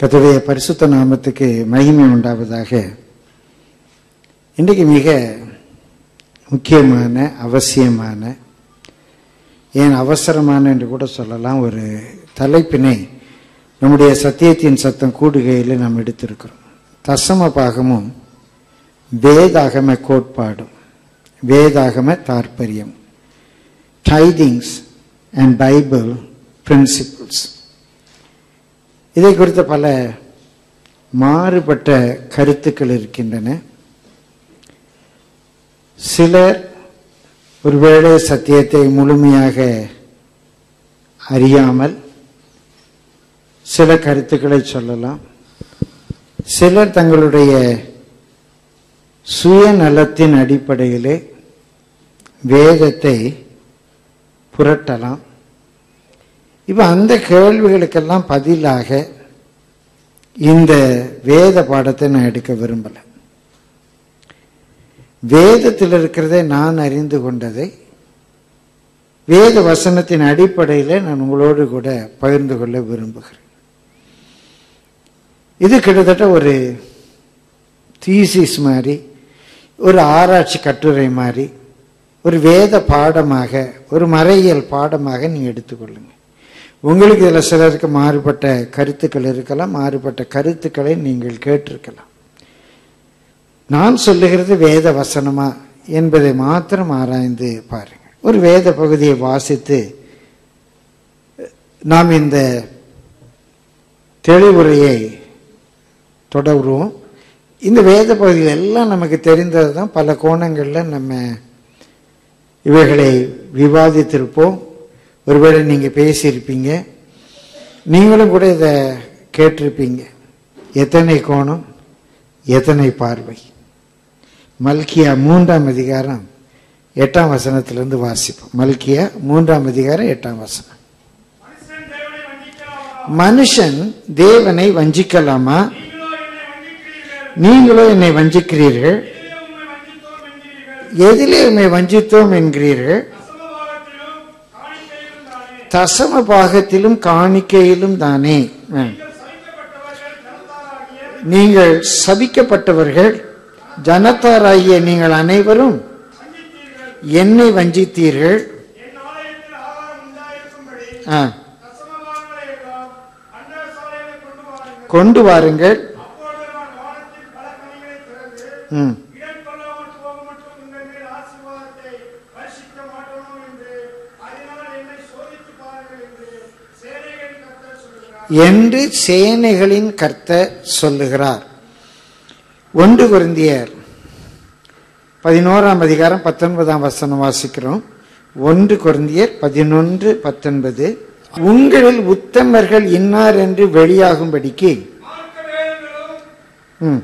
கர்த்தருடைய பரிசுத்த நாமத்துக்கு மகிமை உண்டாவதாக இன்றைக்கு மிக முக்கியமான அவசியமான ஏன் அவசரமான என்று கூட சொல்லலாம் ஒரு தலைப்பினை நம்முடைய சத்தியத்தின் சத்தம் கூடுகையில் நாம் எடுத்திருக்கிறோம் தசம பாகமும் வேதாகம கோட்பாடும் வேதாகம தாற்பயம் டைதிங்ஸ் அண்ட் பைபிள் பிரின்சிபிள்ஸ் இதை குறித்த பல மாறுபட்ட கருத்துக்கள் இருக்கின்றன சிலர் ஒருவேளை சத்தியத்தை முழுமையாக அறியாமல் சில கருத்துக்களை சொல்லலாம் சிலர் தங்களுடைய சுயநலத்தின் அடிப்படையிலே வேதத்தை புரட்டலாம் இப்போ அந்த கேள்விகளுக்கெல்லாம் பதிலாக இந்த வேத பாடத்தை நான் எடுக்க விரும்பலை வேதத்தில் இருக்கிறதை நான் அறிந்து கொண்டதை வேத வசனத்தின் அடிப்படையில் நான் உங்களோடு கூட பகிர்ந்து கொள்ள விரும்புகிறேன் இது கிட்டத்தட்ட ஒரு தீசிஸ் மாதிரி ஒரு ஆராய்ச்சி கட்டுரை மாதிரி ஒரு வேத பாடமாக ஒரு மறையியல் பாடமாக நீங்கள் எடுத்துக்கொள்ளுங்க உங்களுக்கு இதில் சிலருக்கு மாறுபட்ட கருத்துக்கள் இருக்கலாம் மாறுபட்ட கருத்துக்களை நீங்கள் கேட்டிருக்கலாம் நான் சொல்லுகிறது வேத வசனமா என்பதை மாத்திரம் ஆராய்ந்து பாருங்கள் ஒரு வேத பகுதியை வாசித்து நாம் இந்த தெளிவுரையை தொடருவோம் இந்த வேத பகுதிகள் எல்லாம் நமக்கு தெரிந்தது தான் பல கோணங்களில் நம்ம இவைகளை விவாதித்திருப்போம் ஒருவேளை நீங்கள் பேசியிருப்பீங்க நீங்களும் கூட இதை கேட்டிருப்பீங்க எத்தனை கோணம் எத்தனை பார்வை மல்கியா மூன்றாம் அதிகாரம் எட்டாம் வசனத்திலிருந்து வாசிப்போம் மல்கியா மூன்றாம் அதிகாரம் எட்டாம் வசனம் மனுஷன் தேவனை வஞ்சிக்கலாமா நீங்களோ என்னை வஞ்சிக்கிறீர்கள் எதிலே உண்மை வஞ்சித்தோம் என்கிறீர்கள் தசம பாகத்திலும் காணிக்கையிலும் தானே நீங்கள் சபிக்கப்பட்டவர்கள் ஜனத்தாராகிய நீங்கள் அனைவரும் என்னை வஞ்சித்தீர்கள் ஆ கொண்டு வாருங்கள் ம் என்று சேனைகளின் கர்த்தர் சொல்லுகிறார் ஒன்று குருந்தியர் பதினோராம் அதிகாரம் பத்தொன்பதாம் வசனம் வாசிக்கிறோம் ஒன்று குருந்தியர் பதினொன்று பத்தொன்பது உங்களில் உத்தமர்கள் இன்னார் என்று வெளியாகும்படிக்கு ம்.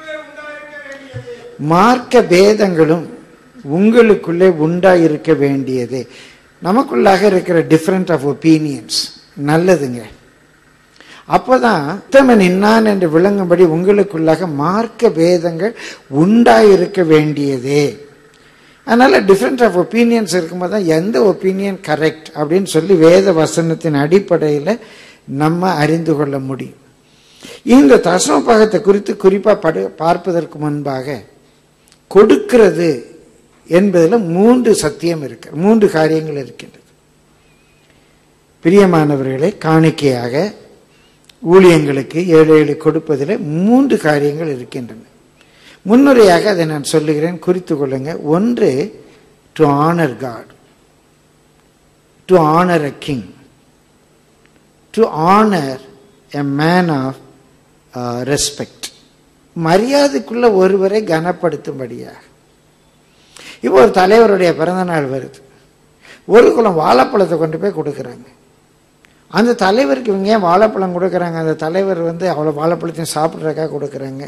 மார்க்க பேதங்களும் உங்களுக்குள்ளே உண்டாயிருக்க வேண்டியது நமக்குள்ளாக இருக்கிற டிஃப்ரெண்ட் ஆஃப் ஒப்பீனியன்ஸ் நல்லதுங்க அப்போதான் உத்தமன் இன்னான் என்று விளங்கும்படி உங்களுக்குள்ளாக மார்க்க பேதங்கள் உண்டாயிருக்க வேண்டியதே அதனால டிஃப்ரெண்ட் ஆஃப் ஒப்பீனியன்ஸ் இருக்கும்போது தான் எந்த ஒப்பீனியன் கரெக்ட் அப்படின்னு சொல்லி வேத வசனத்தின் அடிப்படையில் நம்ம அறிந்து கொள்ள முடியும் இந்த தசம பாகத்தை குறித்து குறிப்பாக படு பார்ப்பதற்கு முன்பாக கொடுக்கிறது என்பதில் மூன்று சத்தியம் இருக்கு மூன்று காரியங்கள் இருக்கின்றது பிரியமானவர்களை காணிக்கையாக ஊழியங்களுக்கு ஏழை கொடுப்பதில் மூன்று காரியங்கள் இருக்கின்றன முன்னுரையாக அதை நான் சொல்லுகிறேன் குறித்து கொள்ளுங்க ஒன்று to honour God to honour a king to honour a man of respect மரியாதைக்குள்ள ஒருவரை கனப்படுத்தும்படியாக இப்போ ஒரு தலைவருடைய பிறந்த நாள் வருது ஒரு குளம் வாழைப்பழத்தை கொண்டு போய் கொடுக்குறாங்க அந்த தலைவருக்கு இவங்க ஏன் வாழைப்பழம் கொடுக்குறாங்க அந்த தலைவர் வந்து அவ்வளோ வாழைப்பழத்தையும் சாப்பிட்றதுக்காக கொடுக்குறாங்க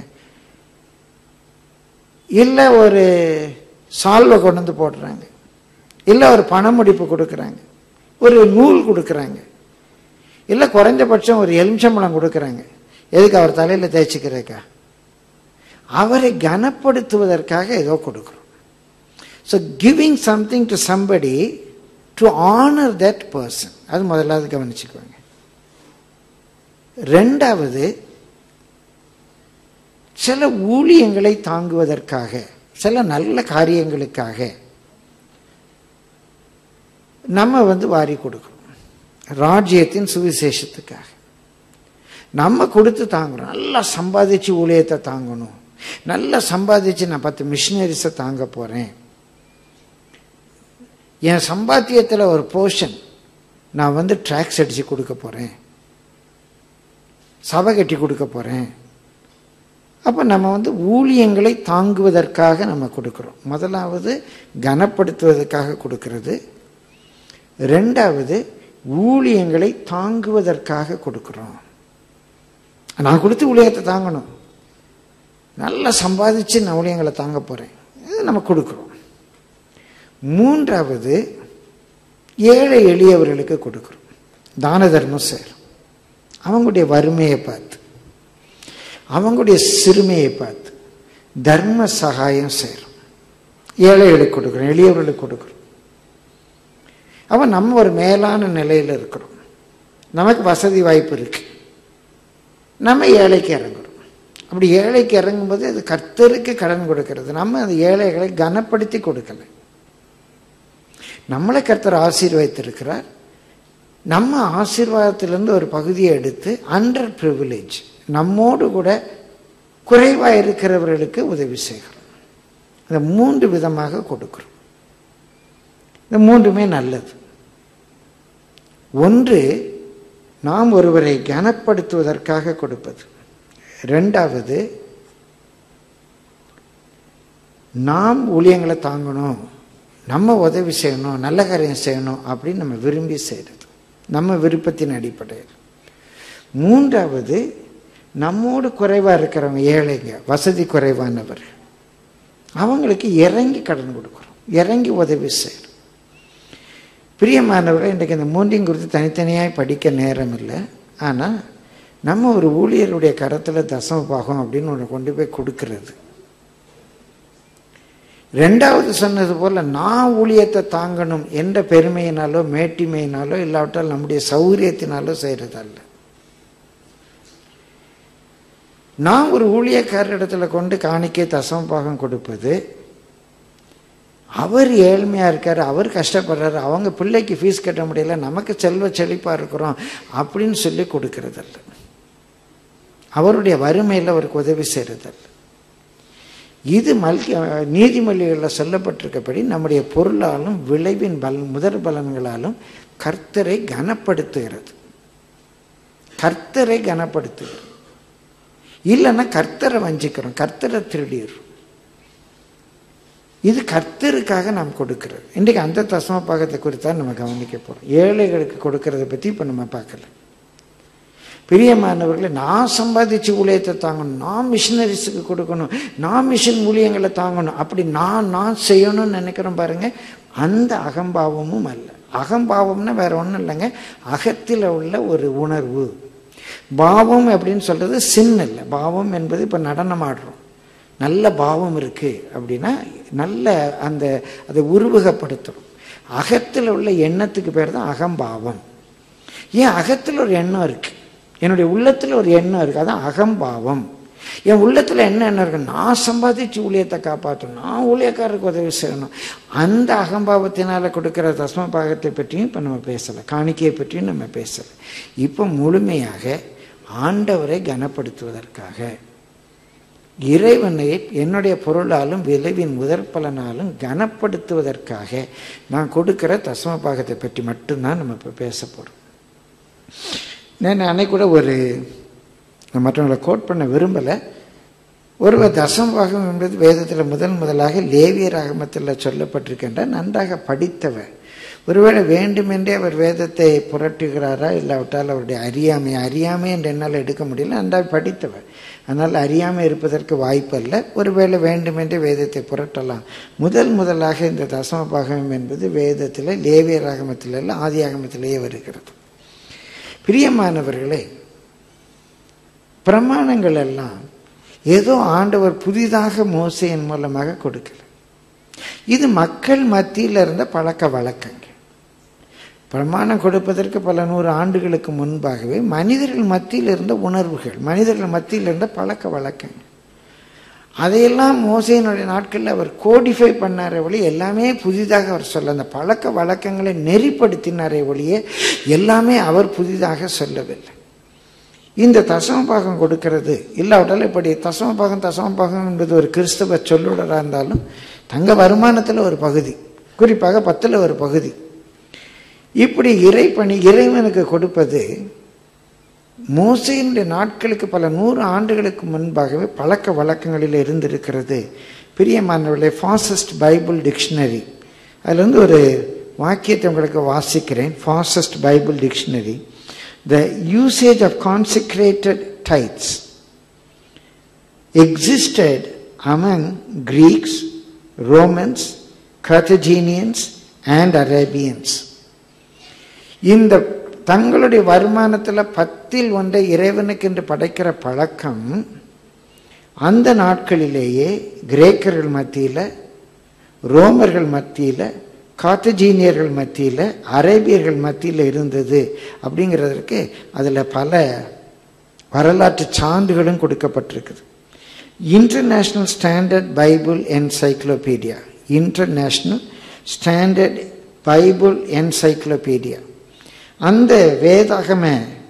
இல்லை ஒரு சால்வை கொண்டு வந்து போடுறாங்க இல்லை ஒரு பணமுடிப்பு கொடுக்குறாங்க ஒரு நூல் கொடுக்குறாங்க இல்லை குறைஞ்சபட்சம் ஒரு எலுமிச்சம்பழம் கொடுக்குறாங்க எதுக்கு அவர் தலையில் தேய்ச்சிக்கிறதுக்கா அவரை கனப்படுத்துவதற்காக ஏதோ கொடுக்குறோம் so giving something to somebody to honour that person அது முதலாவது கவனிச்சுக்குவாங்க ரெண்டாவது சில ஊழியங்களை தாங்குவதற்காக சில நல்ல காரியங்களுக்காக நம்ம வந்து வாரி கொடுக்குறோம் ராஜ்யத்தின் சுவிசேஷத்துக்காக நம்ம கொடுத்து தாங்குறோம் நல்லா சம்பாதிச்சு ஊழியத்தை தாங்கணும் நல்லா சம்பாதிச்சு நான் பத்து மிஷினரிஸை தாங்க போகிறேன் என் சம்பாத்தியத்தில் ஒரு போர்ஷன் நான் வந்து ட்ராக்ஸ் அடித்து கொடுக்க போகிறேன் சபை கட்டி கொடுக்க போகிறேன் அப்போ நம்ம வந்து ஊழியங்களை தாங்குவதற்காக நம்ம கொடுக்குறோம் முதலாவது கனப்படுத்துவதற்காக கொடுக்கிறது ரெண்டாவது ஊழியங்களை தாங்குவதற்காக கொடுக்குறோம் நான் கொடுத்து ஊழியத்தை தாங்கணும் நல்லா சம்பாதிச்சு நான் ஊழியங்களை தாங்க போகிறேன் இது நம்ம கொடுக்குறோம் மூன்றாவது ஏழை எளியவர்களுக்கு கொடுக்குறோம் தான தர்மம் செய்கிறோம் அவங்களுடைய வறுமையை பார்த்து அவங்களுடைய சிறுமையை பார்த்து தர்ம சகாயம் செய்கிறோம் ஏழைகளுக்கு கொடுக்குறோம் எளியவர்களுக்கு கொடுக்குறோம் அப்போ நம்ம ஒரு மேலான நிலையில் இருக்கிறோம் நமக்கு வசதி வாய்ப்பு இருக்கு நம்ம ஏழைக்கு இறங்குறோம் அப்படி ஏழைக்கு இறங்கும்போது அது கர்த்தருக்கு கடன் கொடுக்கிறது நம்ம அந்த ஏழைகளை கனப்படுத்தி கொடுக்கல நம்மளை கர்த்தர் ஆசீர்வதித்திருக்கிறார் நம்ம ஆசீர்வாதத்திலிருந்து ஒரு பகுதியை எடுத்து அண்டர் ப்ரிவிலேஜ் நம்மோடு கூட குறைவாக இருக்கிறவர்களுக்கு உதவி செய்கிறோம் இந்த மூன்று விதமாக கொடுக்கிறோம் இந்த மூன்றுமே நல்லது ஒன்று நாம் ஒருவரை கனப்படுத்துவதற்காக கொடுப்பது ரெண்டாவது நாம் ஊழியங்களை தாங்கணும் நம்ம உதவி செய்யணும் நல்ல காரியம் செய்யணும் அப்படின்னு நம்ம விரும்பி செய்கிறது நம்ம விருப்பத்தின் அடிப்படையில் மூன்றாவது நம்மோடு குறைவாக இருக்கிறவங்க ஏழைங்க வசதி குறைவானவர் அவங்களுக்கு இறங்கி கடன் கொடுக்குறோம் இறங்கி உதவி செய்கிறோம் பிரியமானவர்கள் இன்றைக்கு இந்த மூன்றையும் குறித்து தனித்தனியாக படிக்க நேரம் இல்லை ஆனால் நம்ம ஒரு ஊழியருடைய கரத்தில் தசம பாகம் அப்படின்னு ஒன்று கொண்டு போய் கொடுக்கறது ரெண்டாவது சொன்னது போல நான் ஊழியத்தை தாங்கணும் என்ற பெருமையினாலோ மேட்டிமையினாலோ இல்லாவிட்டால் நம்முடைய சௌகரியத்தினாலோ செய்கிறதல்ல நான் ஒரு ஊழியக்காரர் இடத்துல கொண்டு காணிக்கை தசம பாகம் கொடுப்பது அவர் ஏழ்மையாக இருக்கார் அவர் கஷ்டப்படுறாரு அவங்க பிள்ளைக்கு ஃபீஸ் கட்ட முடியல நமக்கு செல்வ செழிப்பாக இருக்கிறோம் அப்படின்னு சொல்லி கொடுக்கறதல்ல அவருடைய வறுமையில் அவருக்கு உதவி செய்கிறதல்ல இது மல்கி நீதிமொழிகளில் சொல்லப்பட்டிருக்கபடி நம்முடைய பொருளாலும் விளைவின் பலன் முதற் பலன்களாலும் கர்த்தரை கனப்படுத்துகிறது கர்த்தரை கனப்படுத்துகிறது இல்லைன்னா கர்த்தரை வஞ்சிக்கிறோம் கர்த்தரை திருடிடுறோம் இது கர்த்தருக்காக நாம் கொடுக்கிறது இன்றைக்கு அந்த தசம பாகத்தை குறித்தா நம்ம கவனிக்க போகிறோம் ஏழைகளுக்கு கொடுக்கறத பற்றி இப்போ நம்ம பார்க்கல பிரியமானவர்களை நான் சம்பாதிச்சு ஊழியத்தை தாங்கணும் நான் மிஷினரிஸுக்கு கொடுக்கணும் நான் மிஷின் ஊழியங்களை தாங்கணும் அப்படி நான் நான் செய்யணும்னு நினைக்கிறோம் பாருங்க அந்த அகம்பாவமும் அல்ல அகம்பாவம்னா வேற ஒன்றும் இல்லைங்க அகத்தில் உள்ள ஒரு உணர்வு பாவம் அப்படின்னு சொல்றது சின் இல்லை பாவம் என்பது இப்போ நடனம் ஆடுறோம் நல்ல பாவம் இருக்கு அப்படின்னா நல்ல அந்த அதை உருவகப்படுத்துறோம் அகத்தில் உள்ள எண்ணத்துக்கு பேர் தான் அகம்பாவம் ஏன் அகத்தில் ஒரு எண்ணம் இருக்கு என்னுடைய உள்ளத்தில் ஒரு எண்ணம் இருக்கு அதான் அகம்பாவம் என் உள்ளத்தில் என்ன எண்ணம் இருக்கு நான் சம்பாதிச்சு ஊழியத்தை காப்பாற்றணும் நான் ஊழியக்காரருக்கு உதவி செய்யணும் அந்த அகம்பாவத்தினால கொடுக்கிற தஸ்ம பாகத்தை பற்றியும் இப்போ நம்ம பேசலை காணிக்கையை பற்றியும் நம்ம பேசலை இப்போ முழுமையாக ஆண்டவரை கனப்படுத்துவதற்காக இறைவனை என்னுடைய பொருளாலும் விளைவின் முதற் பலனாலும் கனப்படுத்துவதற்காக நான் கொடுக்கிற தசம பாகத்தை பற்றி மட்டும்தான் நம்ம இப்போ பேச போகிறோம் நான் அன்னைக்கு கூட ஒரு நான் மற்றவங்களை கோட் பண்ண விரும்பலை ஒருவர் தசமபாகம் என்பது வேதத்தில் முதல் முதலாக லேவியர் ஆகமத்தில் சொல்லப்பட்டிருக்கின்ற நன்றாக படித்தவர் ஒருவேளை வேண்டுமென்றே அவர் வேதத்தை புரட்டுகிறாரா இல்லாவிட்டால் அவருடைய அறியாமை அறியாமை என்று என்னால் எடுக்க முடியல நன்றாக படித்தவர் அதனால் அறியாமை இருப்பதற்கு வாய்ப்பு அல்ல ஒருவேளை வேண்டுமென்றே வேதத்தை புரட்டலாம் முதல் முதலாக இந்த தசமபாகம் என்பது வேதத்தில் லேவியர் ஆகமத்தில் இல்லை ஆதி ஆகமத்திலேயே வருகிறது பிரியமானவர்களே பிரமாணங்கள் எல்லாம் ஏதோ ஆண்டவர் புதிதாக மோசையின் மூலமாக கொடுக்கல இது மக்கள் மத்தியில் இருந்த பழக்க வழக்கங்கள் பிரமாணம் கொடுப்பதற்கு பல நூறு ஆண்டுகளுக்கு முன்பாகவே மனிதர்கள் மத்தியில் இருந்த உணர்வுகள் மனிதர்கள் மத்தியில் இருந்த பழக்க வழக்கங்கள் அதையெல்லாம் மோசையினுடைய நாட்களில் அவர் கோடிஃபை பண்ணாரே ஒளி எல்லாமே புதிதாக அவர் சொல்ல அந்த பழக்க வழக்கங்களை நெறிப்படுத்தினாரே ஒழிய எல்லாமே அவர் புதிதாக சொல்லவில்லை இந்த தசமபாகம் கொடுக்கிறது இல்லாவிட்டாலும் இப்படி தசமபாகம் தசமபாகம் என்பது ஒரு கிறிஸ்தவ சொல்லுடராக இருந்தாலும் தங்க வருமானத்தில் ஒரு பகுதி குறிப்பாக பத்தில் ஒரு பகுதி இப்படி இறைப்பணி இறைவனுக்கு கொடுப்பது மோசையினுடைய நாட்களுக்கு பல நூறு ஆண்டுகளுக்கு முன்பாகவே பழக்க வழக்கங்களில் இருந்திருக்கிறது பிரியமானவர்களே ஃபாசஸ்ட் பைபிள் டிக்ஷனரி அதுலேருந்து ஒரு வாக்கியத்தை உங்களுக்கு வாசிக்கிறேன் Fausset's Bible dictionary the usage of consecrated tithes existed among Greeks Romans Carthaginians and Arabians இந்த தங்களுடைய வருமானத்தில் பத்தில் ஒன்றை இறைவனுக்கு என்று படைக்கிற பழக்கம் அந்த நாட்களிலேயே கிரேக்கர்கள் மத்தியில் ரோமர்கள் மத்தியில் காத்தஜீனியர்கள் மத்தியில் அரேபியர்கள் மத்தியில் இருந்தது அப்படிங்கிறதற்கு அதில் பல வரலாற்று சான்றுகளும் கொடுக்கப்பட்டிருக்குது International Standard Bible Encyclopedia International Standard Bible Encyclopedia அந்த வேதாகம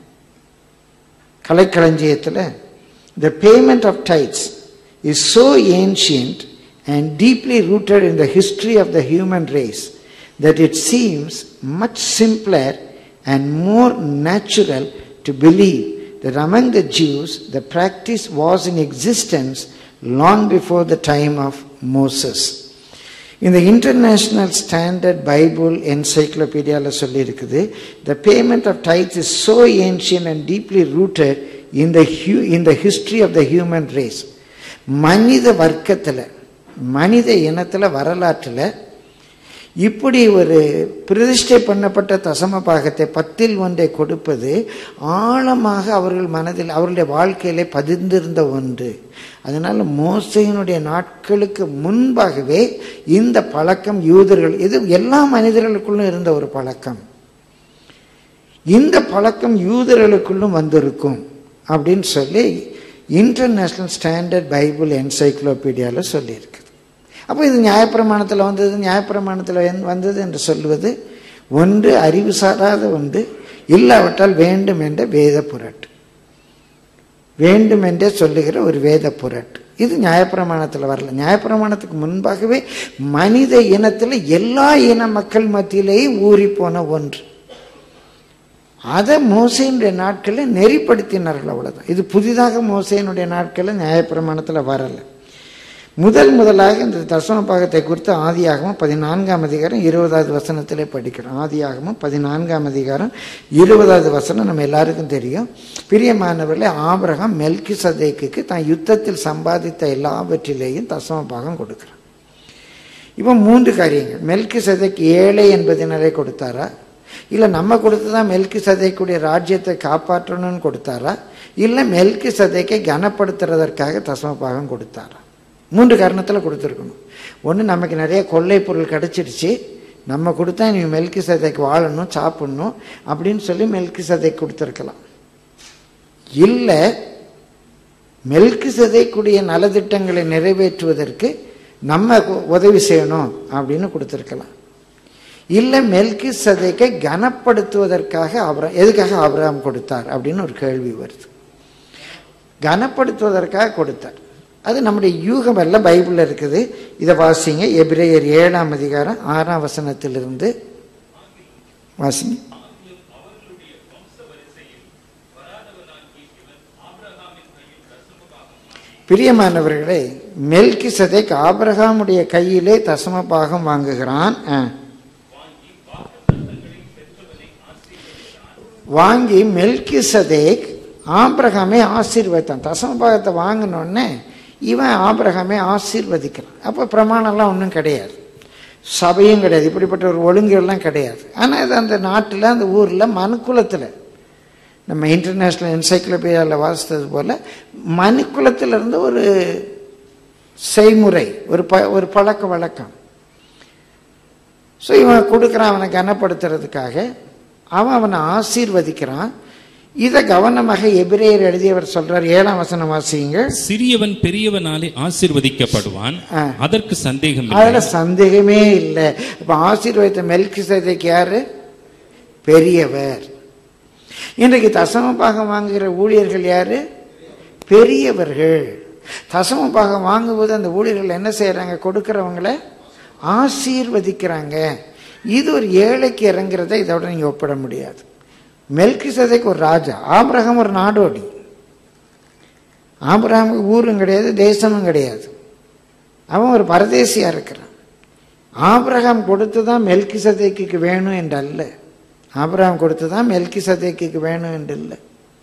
கலைக்களஞ்சியத்தில் the payment of tithes is so ancient and deeply rooted in the history of the human race that it seems much simpler and more natural to believe that among the Jews the practice was in existence long before the time of Moses. இந்த International Standard Bible என்சைக்ளோபீடியாவில் சொல்லியிருக்குது the payment of tithes is so ancient and deeply rooted in the hu in the history of the human race மனித வர்க்கத்தில் மனித இனத்தில் வரலாற்றில் இப்படி ஒரு பிரதிஷ்டை பண்ணப்பட்ட தசம பாகத்தை பத்தில் ஒன்றை கொடுப்பது ஆழமாக அவர்கள் மனதில் அவர்களுடைய வாழ்க்கையிலே பதிந்திருந்த ஒன்று அதனால் மோசையினுடைய நாட்களுக்கு முன்பாகவே இந்த பழக்கம் யூதர்கள் இது எல்லா மனிதர்களுக்குள்ளும் இருந்த ஒரு பழக்கம் இந்த பழக்கம் யூதர்களுக்குள்ளும் வந்திருக்கும் அப்படின்னு சொல்லி இன்டர்நேஷ்னல் ஸ்டாண்டர்ட் பைபிள் என்சைக்ளோபீடியாவில் சொல்லியிருக்கு அப்போ இது நியாயப்பிரமாணத்தில் வந்தது நியாயப்பிரமாணத்தில் வந்தது என்று சொல்லுவது ஒன்று அறிவு சாராத ஒன்று இல்லாவிட்டால் வேண்டும் என்ற வேத புரட்டு வேண்டும் என்றே சொல்லுகிற ஒரு வேத புரட்டு இது நியாயப்பிரமாணத்தில் வரல நியாயப்பிரமாணத்துக்கு முன்பாகவே மனித இனத்தில் எல்லா இன மக்கள் மத்தியிலேயும் ஊறி போன ஒன்று அதை மோசையினுடைய நாட்களில் நெறிப்படுத்தினார்கள் அவ்வளோதான் இது புதிதாக மோசையினுடைய நாட்களில் நியாயப்பிரமாணத்தில் வரலை முதல் முதலாக இந்த தசம பாகத்தை குறித்து ஆதியாகமும் பதினான்காம் அதிகாரம் இருபதாவது வசனத்திலே படிக்கிறோம் ஆதியாகமும் பதினான்காம் அதிகாரம் இருபதாவது வசனம் நம்ம எல்லாருக்கும் தெரியும் பிரியமானவர்களே ஆபிரகாம் மெல்கி சதேக்கு தான் யுத்தத்தில் சம்பாதித்த எல்லாவற்றிலேயும் தசம பாகம் கொடுக்குறான் இப்போ மூன்று காரியங்கள் மெல்கி சதைக்கு ஏழை என்பதினரை கொடுத்தாரா இல்லை நம்ம கொடுத்து தான் மெல்கி சதைக்குடைய ராஜ்யத்தை காப்பாற்றணும்னு கொடுத்தாரா இல்லை மெல்கி சதைக்கை கனப்படுத்துறதற்காக தசம பாகம் கொடுத்தாரா மூன்று காரணத்தில் கொடுத்துருக்கணும் ஒன்று நமக்கு நிறைய கொள்ளை பொருள் கிடச்சிருச்சு நம்ம கொடுத்தா நீ மெல்கி சதைக்கு வாழணும் சாப்பிடணும் அப்படின்னு சொல்லி மெல்கி சதைக்கு கொடுத்துருக்கலாம் இல்லை மெல்கி சதைக்குடைய நலத்திட்டங்களை நிறைவேற்றுவதற்கு நம்ம உதவி செய்யணும் அப்படின்னு கொடுத்துருக்கலாம் இல்லை மெல்கி சதைக்கை கனப்படுத்துவதற்காக அபரம் எதுக்காக அபராம் கொடுத்தார் அப்படின்னு ஒரு கேள்வி வருது கனப்படுத்துவதற்காக கொடுத்தார் அது நம்முடைய யூகம் எல்லாம் பைபிளில் இருக்குது இதை வாசிங்க எபிரேயர் ஏழாம் அதிகாரம் ஆறாம் வசனத்திலிருந்து வாசிங்க பிரியமானவர்களே மெல்கி சதைக் ஆபிரகாமுடைய கையிலே தசம பாகம் வாங்குகிறான் வாங்கி மெல்கி சதேக் ஆபிரகாமே ஆசீர்வதித்தான் தசம பாகத்தை வாங்கினோடனே இவன் ஆபிரகாமே ஆசீர்வதிக்கிறான் அப்போ பிரமாணம்லாம் ஒன்றும் கிடையாது சபையும் கிடையாது இப்படிப்பட்ட ஒரு ஒழுங்குகள்லாம் கிடையாது ஆனால் இது அந்த நாட்டில் அந்த ஊரில் மனுக்குலத்தில் நம்ம இன்டர்நேஷ்னல் என்சைக்ளோபீடியாவில் வாசித்தது போல் மனுக்குலத்தில் இருந்து ஒரு செய்முறை ஒரு ப ஒரு பழக்க வழக்கம் ஸோ இவன் கொடுக்குறான் அவனை கனப்படுத்துறதுக்காக அவன் அவனை ஆசீர்வதிக்கிறான் இதை கவனமாக எபிரேயர் எழுதியவர் சொல்றார் ஏழாம் வசனம் வாசிங்க சிறியவன் பெரியவனாலே ஆசீர்வதிக்கப்படுவான் ஆ. அதற்கு சந்தேகம் இல்லை. அதுல சந்தேகமே இல்லை இப்ப ஆசீர்வதித்த மெல்கி யாரு பெரியவர் இன்றைக்கு தசம பாகம் வாங்குகிற ஊழியர்கள் யாரு பெரியவர்கள் தசம பாகம் வாங்கும்போது அந்த ஊழியர்கள் என்ன செய்யறாங்க கொடுக்கறவங்கள ஆசீர்வதிக்கிறாங்க இது ஒரு ஏழைக்கு இறங்குறதை இதோட நீங்க ஒப்பிட முடியாது மெல்கி ஒரு ராஜா ஆபிரகாம் ஒரு நாடோடி ஆபிரகாமுக்கு ஊரும் கிடையாது தேசமும் கிடையாது அவன் ஒரு பரதேசியா இருக்கிறான் ஆபிரகாம் கொடுத்து தான் மெல்கி சதைக்கு வேணும் என்று அல்ல ஆபிரகாம் கொடுத்து தான் மெல்கி சதைக்கு வேணும் என்று இல்லை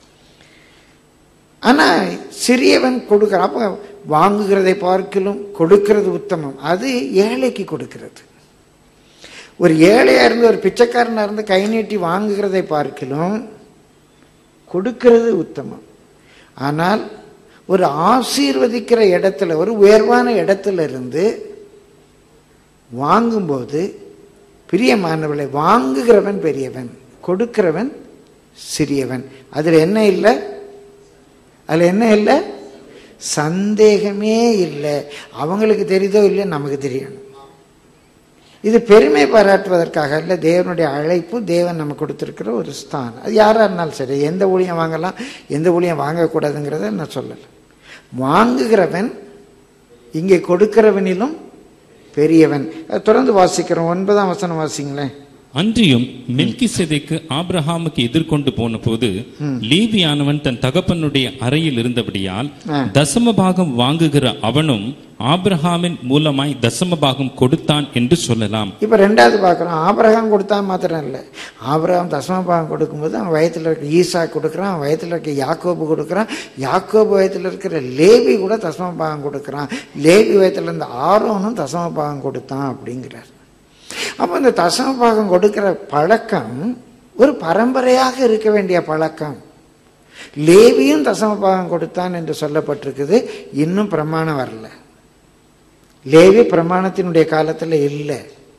ஆனா சிறியவன் கொடுக்கிறான் அப்ப வாங்குகிறதை பார்க்கலும் கொடுக்கிறது உத்தமம் அது ஏழைக்கு கொடுக்கிறது ஒரு ஏழையா இருந்து ஒரு பிச்சைக்காரனா இருந்து கை நீட்டி வாங்குகிறதை பார்க்கலும் கொடுக்கிறது உத்தமம் ஆனால் ஒரு ஆசீர்வதிக்கிற இடத்துல ஒரு உயர்வான இடத்துல இருந்து வாங்கும்போது பிரியமானவளை வாங்குகிறவன் பெரியவன் கொடுக்கிறவன் சிறியவன் அதுல என்ன இல்லை அதுல என்ன இல்லை சந்தேகமே இல்லை அவங்களுக்கு தெரியுதோ இல்லை நமக்கு தெரியணும் இது பெருமை பாராட்டுவதற்காக அல்ல தேவனுடைய அழைப்பு தேவன் நம்ம கொடுத்திருக்கிற ஒரு ஸ்தானம் அது யாரா இருந்தாலும் சரி எந்த ஊழியம் வாங்கலாம் எந்த ஊழியம் வாங்கக்கூடாதுங்கிறத நான் சொல்லலை வாங்குகிறவன் இங்கே கொடுக்கிறவனிலும் பெரியவன் அது தொடர்ந்து வாசிக்கிறோம் ஒன்பதாம் வசனம் வாசிங்களேன் அன்றியும் மெல்கிசேதேக்கு ஆபிரகாமுக்கு எதிர்கொண்டு போன போது லேவியானவன் தன் தகப்பனுடைய அறையில் இருந்தபடியால் ஆ. தசம பாகம் வாங்குகிற அவனும் ஆபிரகாமின் மூலமாய் தசம பாகம் கொடுத்தான் என்று சொல்லலாம் இப்போ ரெண்டாவது பார்க்குறோம் ஆபிரகாம் கொடுத்தா மாத்திரம் இல்லை ஆபிரகாம் தசமபாகம் கொடுக்கும்போது அவன் வயத்தில் இருக்க ஈசா கொடுக்குறான் அவன் வயத்தில் இருக்க யாக்கோபு கொடுக்குறான் யாக்கோபு வயத்தில் இருக்கிற லேவி கூட தசமபாகம் கொடுக்குறான் லேவி வயத்தில் இருந்த ஆரோனும் தசமபாகம் கொடுத்தான் அப்படிங்கிறார் அப்போ இந்த தசமபாகம் கொடுக்கிற பழக்கம் ஒரு பரம்பரையாக இருக்க வேண்டிய பழக்கம் லேவியும் தசமபாகம் கொடுத்தான் என்று சொல்லப்பட்டிருக்குது இன்னும் பிரமாணம் வரல லேவி பிரமாணத்தினுடைய காலத்துல இல்லை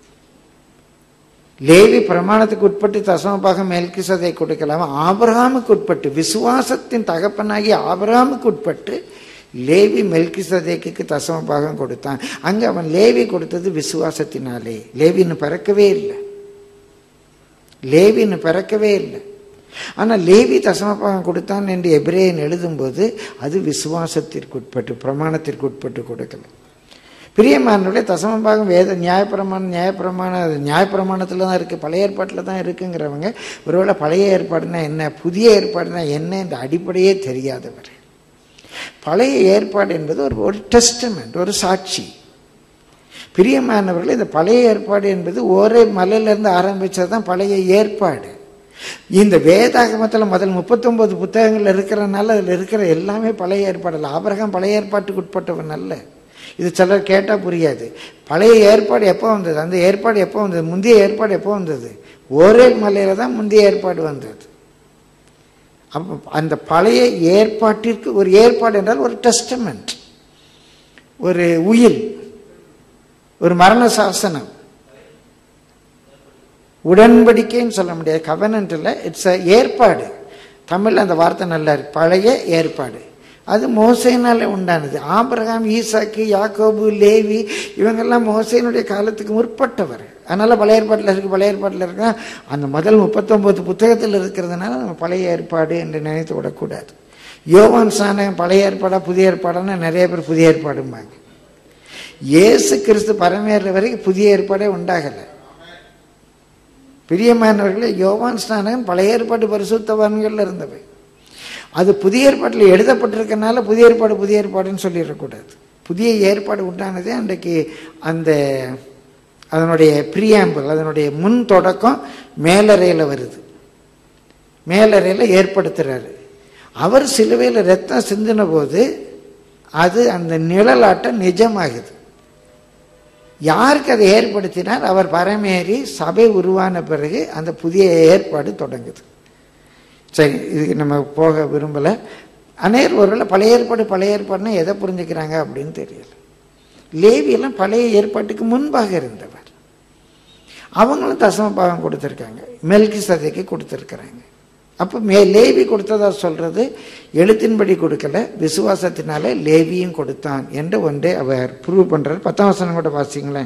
லேவி பிரமாணத்துக்கு உட்பட்டு தசமபாகம் மெல்கிசதை கொடுக்கலாம் ஆபிரகாமுக்கு உட்பட்டு விசுவாசத்தின் தகப்பனாகி ஆபிரகாமுக்கு உட்பட்டு லேவி மெல்கிசதேக்கு தசமபாகம் கொடுத்தான் அங்க அவன் லேவி கொடுத்தது விசுவாசத்தினாலே லேவின்னு பிறக்கவே இல்லை லேவின்னு பிறக்கவே இல்லை ஆனா லேவி தசமபாகம் கொடுத்தான் என்று எபிரேயன் எழுதும்போது அது விசுவாசத்திற்கு உட்பட்டு பிரமாணத்திற்கு உட்பட்டு கொடுக்கல பிரியமானவர்களே தசமபாகம் வேத நியாயப்பிரமாணம் நியாயப்பிரமாணம் அது நியாயப்பிரமாணத்தில் தான் இருக்குது பழைய ஏற்பாட்டில் தான் இருக்குங்கிறவங்க ஒருவேளை பழைய ஏற்பாடுனா என்ன புதிய ஏற்பாடுனா என்ன என்ற அடிப்படையே தெரியாதவர் பழைய ஏற்பாடு என்பது ஒரு ஒரு டெஸ்டமெண்ட் ஒரு சாட்சி பிரியமானவர்கள் இந்த பழைய ஏற்பாடு என்பது ஒரே மலையிலிருந்து ஆரம்பிச்சது தான் பழைய ஏற்பாடு இந்த வேதாகமத்தில் முதல் முப்பத்தொன்பது புத்தகங்கள் இருக்கிறனால அதில் இருக்கிற எல்லாமே பழைய ஏற்பாடு இல்லை ஆபரகம் பழைய ஏற்பாட்டுக்கு உட்பட்டவன் அல்ல இது சிலர் கேட்டால் புரியாது பழைய ஏற்பாடு எப்போ வந்தது அந்த ஏற்பாடு எப்போ வந்தது முந்தைய ஏற்பாடு எப்போ வந்தது ஒரே மலையில தான் முந்தைய ஏற்பாடு வந்தது அப்போ அந்த பழைய ஏற்பாட்டிற்கு ஒரு ஏற்பாடு என்றால் ஒரு டெஸ்டமெண்ட் ஒரு உயில் ஒரு மரண சாசனம் உடன்படிக்கைன்னு சொல்ல முடியாது கவனன்ட் இல்லை இட்ஸ் அ ஏற்பாடு தமிழ்ல அந்த வார்த்தை நல்லா இருக்கு பழைய ஏற்பாடு அது மோசைனால உண்டானது ஆபிரகாம் ஈசாக்கு யாக்கோபு லேவி இவங்கெல்லாம் மோசையினுடைய காலத்துக்கு முற்பட்டவர் அதனால பழைய ஏற்பாட்டில் இருக்கு பழைய ஏற்பாட்டில் இருக்கா அந்த முதல் முப்பத்தொன்பது புத்தகத்தில் இருக்கிறதுனால நம்ம பழைய ஏற்பாடு என்று நினைத்து விடக்கூடாது யோவான் சாணகம் பழைய ஏற்பாடா புதிய ஏற்பாடான்னு நிறைய பேர் புதிய ஏற்பாடும்பாங்க இயேசு கிறிஸ்து பரமேற வரைக்கும் புதிய ஏற்பாடே உண்டாகலை பிரியமானவர்களே யோவான் ஸ்நானகன் பழைய ஏற்பாடு பரிசுத்தவான்கள்ல இருந்தவை அது புதிய ஏற்பாட்டில் எழுதப்பட்டிருக்கனால புதிய ஏற்பாடு புதிய ஏற்பாடுன்னு சொல்லிடக்கூடாது புதிய ஏற்பாடு உண்டானதே அன்றைக்கு அந்த அதனுடைய பிரியாம்பிள் அதனுடைய முன் தொடக்கம் மேலறையில் வருது மேலறையில் ஏற்படுத்துறாரு அவர் சிலுவையில் ரத்தம் சிந்தின போது அது அந்த நிழலாட்டம் நிஜமாகுது யாருக்கு அதை ஏற்படுத்தினார் அவர் பரமேறி சபை உருவான பிறகு அந்த புதிய ஏற்பாடு தொடங்குது சரி இதுக்கு நம்ம போக விரும்பலை அநேர் ஒருவேளை பழைய ஏற்பாடு பழைய ஏற்பாடுனா எதை புரிஞ்சுக்கிறாங்க அப்படின்னு தெரியல லேவியெல்லாம் பழைய ஏற்பாட்டுக்கு முன்பாக இருந்தவர் அவங்களும் தசம பாகம் கொடுத்துருக்காங்க மெல்கி சதைக்கு கொடுத்துருக்குறாங்க அப்போ மே லேவி கொடுத்ததா சொல்றது எழுத்தின்படி கொடுக்கல விசுவாசத்தினால லேவியும் கொடுத்தான் என்று ஒன்றை அவர் ப்ரூவ் பண்றார் பத்தாம் வசனம் கூட வாசிங்களேன்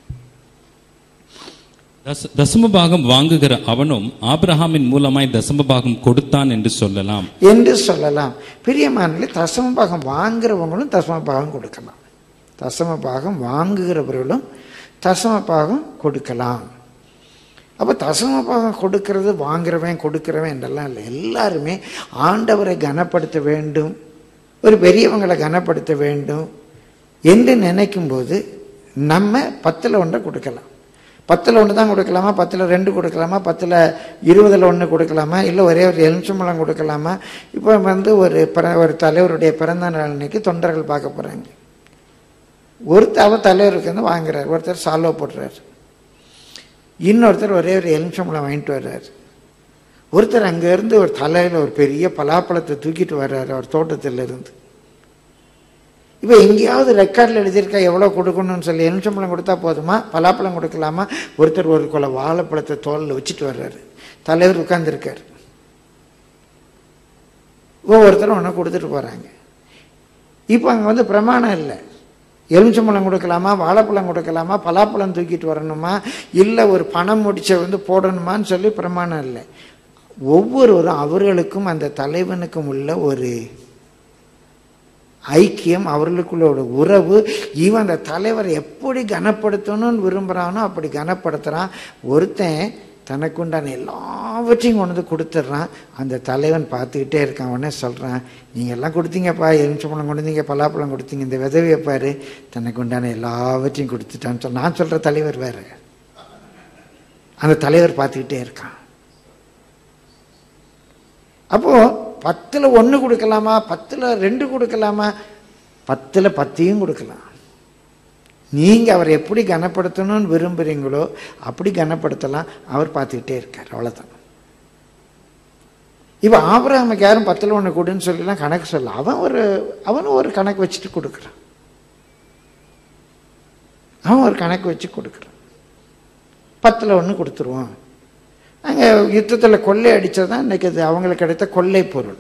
தச- தசமபாகம் வாங்குகிற அவனும் ஆபிரகாமின் மூலமாய் தசமபாகம் கொடுத்தான் என்று சொல்லலாம் என்று சொல்லலாம் பிரியமானே தசம பாகம் வாங்குறவங்களும் தசம பாகம் கொடுக்கலாம் தசம பாகம் வாங்குகிறவர்களும் தசம பாகம் கொடுக்கலாம் அப்போ தசம பாகம் கொடுக்கிறது வாங்குறவன் கொடுக்கிறவன் என்றெல்லாம் இல்லை எல்லாருமே ஆண்டவரை கனப்படுத்த வேண்டும் ஒரு பெரியவங்களை கனப்படுத்த வேண்டும் என்று நினைக்கும்போது நம்ம பத்தில் ஒன்றை கொடுக்கலாம் பத்தில் ஒன்று தான் கொடுக்கலாமா பத்தில் ரெண்டு கொடுக்கலாமா பத்தில் இருபதில் ஒன்று கொடுக்கலாமா இல்லை ஒரே ஒரு எலுமிச்சம்பழம் கொடுக்கலாமா இப்போ வந்து ஒரு பிற ஒரு தலைவருடைய பிறந்த நாள் அன்னைக்கு தொண்டர்கள் பார்க்க போகிறாங்க ஒருத்தர் அவர் தலைவருக்கு வந்து வாங்குறாரு ஒருத்தர் சால்வா போடுறாரு இன்னொருத்தர் ஒரே ஒரு எலுமிச்சம்பழம் வாங்கிட்டு வர்றாரு ஒருத்தர் அங்கேருந்து ஒரு தலையில் ஒரு பெரிய பலாப்பழத்தை தூக்கிட்டு வர்றாரு அவர் தோட்டத்தில் இருந்து இப்போ எங்கேயாவது ரெக்கார்டில் எழுதியிருக்கா எவ்வளோ கொடுக்கணும்னு சொல்லி எலுமிச்சம்பழம் கொடுத்தா போதுமா பலாப்பழம் கொடுக்கலாமா ஒருத்தர் ஒரு கொலை வாழைப்பழத்தை தோலில் வச்சுட்டு வர்றாரு தலைவர் உட்கார்ந்திருக்காரு ஒவ்வொருத்தரும் ஒன்று கொடுத்துட்டு போகிறாங்க இப்போ அங்கே வந்து பிரமாணம் இல்லை எலுமிச்சம்பழம் கொடுக்கலாமா வாழைப்பழம் கொடுக்கலாமா பலாப்பழம் தூக்கிட்டு வரணுமா இல்லை ஒரு பணம் முடிச்ச வந்து போடணுமான்னு சொல்லி பிரமாணம் இல்லை ஒவ்வொருவரும் அவர்களுக்கும் அந்த தலைவனுக்கும் உள்ள ஒரு ஐக்கியம் அவர்களுக்குள்ள ஒரு உறவு இவன் அந்த தலைவரை எப்படி கனப்படுத்தணும்னு விரும்புகிறானோ அப்படி கனப்படுத்துகிறான் ஒருத்தன் தனக்குண்டான எல்லாவற்றையும் கொண்டு வந்து கொடுத்துட்றான் அந்த தலைவன் பார்த்துக்கிட்டே இருக்கான் உடனே சொல்கிறான் நீங்கள் எல்லாம் கொடுத்தீங்கப்பா எலுமிச்சம்பழம் கொடுத்தீங்க பலாப்பழம் கொடுத்தீங்க இந்த விதவியை பாரு தனக்கு உண்டான எல்லாவற்றையும் கொடுத்துட்டான்னு சொல் நான் சொல்கிற தலைவர் வேறு அந்த தலைவர் பார்த்துக்கிட்டே இருக்கான் அப்போ பத்துல ஒன்று கொடுக்கலாமா பத்துல ரெண்டு கொடுக்கலாமா பத்துல பத்தையும் கொடுக்கலாம் நீங்க அவரை எப்படி கனப்படுத்தணும்னு விரும்புறீங்களோ அப்படி கனப்படுத்தலாம் அவர் பார்த்துக்கிட்டே இருக்கார் அவ்வளவுதான் இப்போ ஆபரகாமுக்கு யாரும் பத்தில் ஒன்று கொடுன்னு சொல்லிலாம் கணக்கு சொல்ல அவன் ஒரு அவனும் ஒரு கணக்கு வச்சுட்டு கொடுக்குறான் அவன் ஒரு கணக்கு வச்சு கொடுக்குறான் பத்தில் ஒன்று கொடுத்துருவான் அங்கே யுத்தத்தில் கொள்ளை அடித்தது தான் இன்றைக்கி அது அவங்களுக்கு கிடைத்த கொள்ளை பொருள்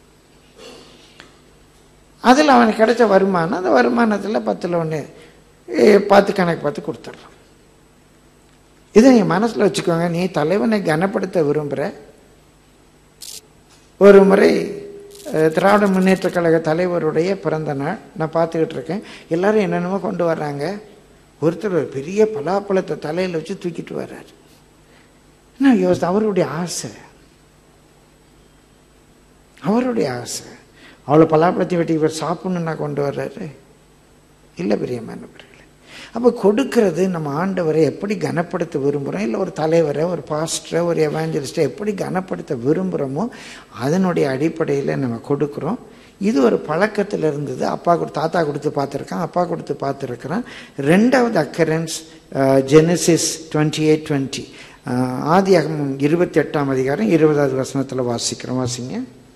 அதில் அவனுக்கு கிடைச்ச வருமானம் அந்த வருமானத்தில் பத்தில் ஒன்று பார்த்து கணக்கு பார்த்து கொடுத்துட்றான் இதை நீ மனசில் வச்சுக்கோங்க நீ தலைவனை கனப்படுத்த விரும்புகிற ஒரு முறை அஹ், திராவிட முன்னேற்ற கழக தலைவருடைய பிறந்த நாள் நான் பார்த்துக்கிட்டு இருக்கேன் எல்லாரும் என்னென்னமோ கொண்டு வர்றாங்க ஒருத்தர் ஒரு பெரிய பலாப்பழத்தை தலையில் வச்சு தூக்கிட்டு வர்றாரு என்ன யோசி அவருடைய ஆசை அவருடைய ஆசை அவ்வளோ பலாப்பழத்தை வெட்டி இவர் சாப்பிடணுன்னா கொண்டு வர்றாரு இல்லை பிரியமானவர்களே அப்போ கொடுக்கிறது நம்ம ஆண்டவரை எப்படி கனப்படுத்த விரும்புகிறோம் இல்லை ஒரு தலைவரை ஒரு பாஸ்டரை ஒரு எவாஞ்சலிஸ்ட்டை எப்படி கனப்படுத்த விரும்புகிறோமோ அதனுடைய அடிப்படையில் நம்ம கொடுக்குறோம் இது ஒரு பழக்கத்தில் இருந்தது அப்பா கொடு தாத்தா கொடுத்து பார்த்துருக்கான் அப்பா கொடுத்து பார்த்துருக்குறான் ரெண்டாவது occurrence Genesis twenty eight twenty ஆதியாகமம் இருபத்தி எட்டாம் அதிகாரம் இருபதாவது வசனத்தில் வாசிக்கிறோம் வாசிங்க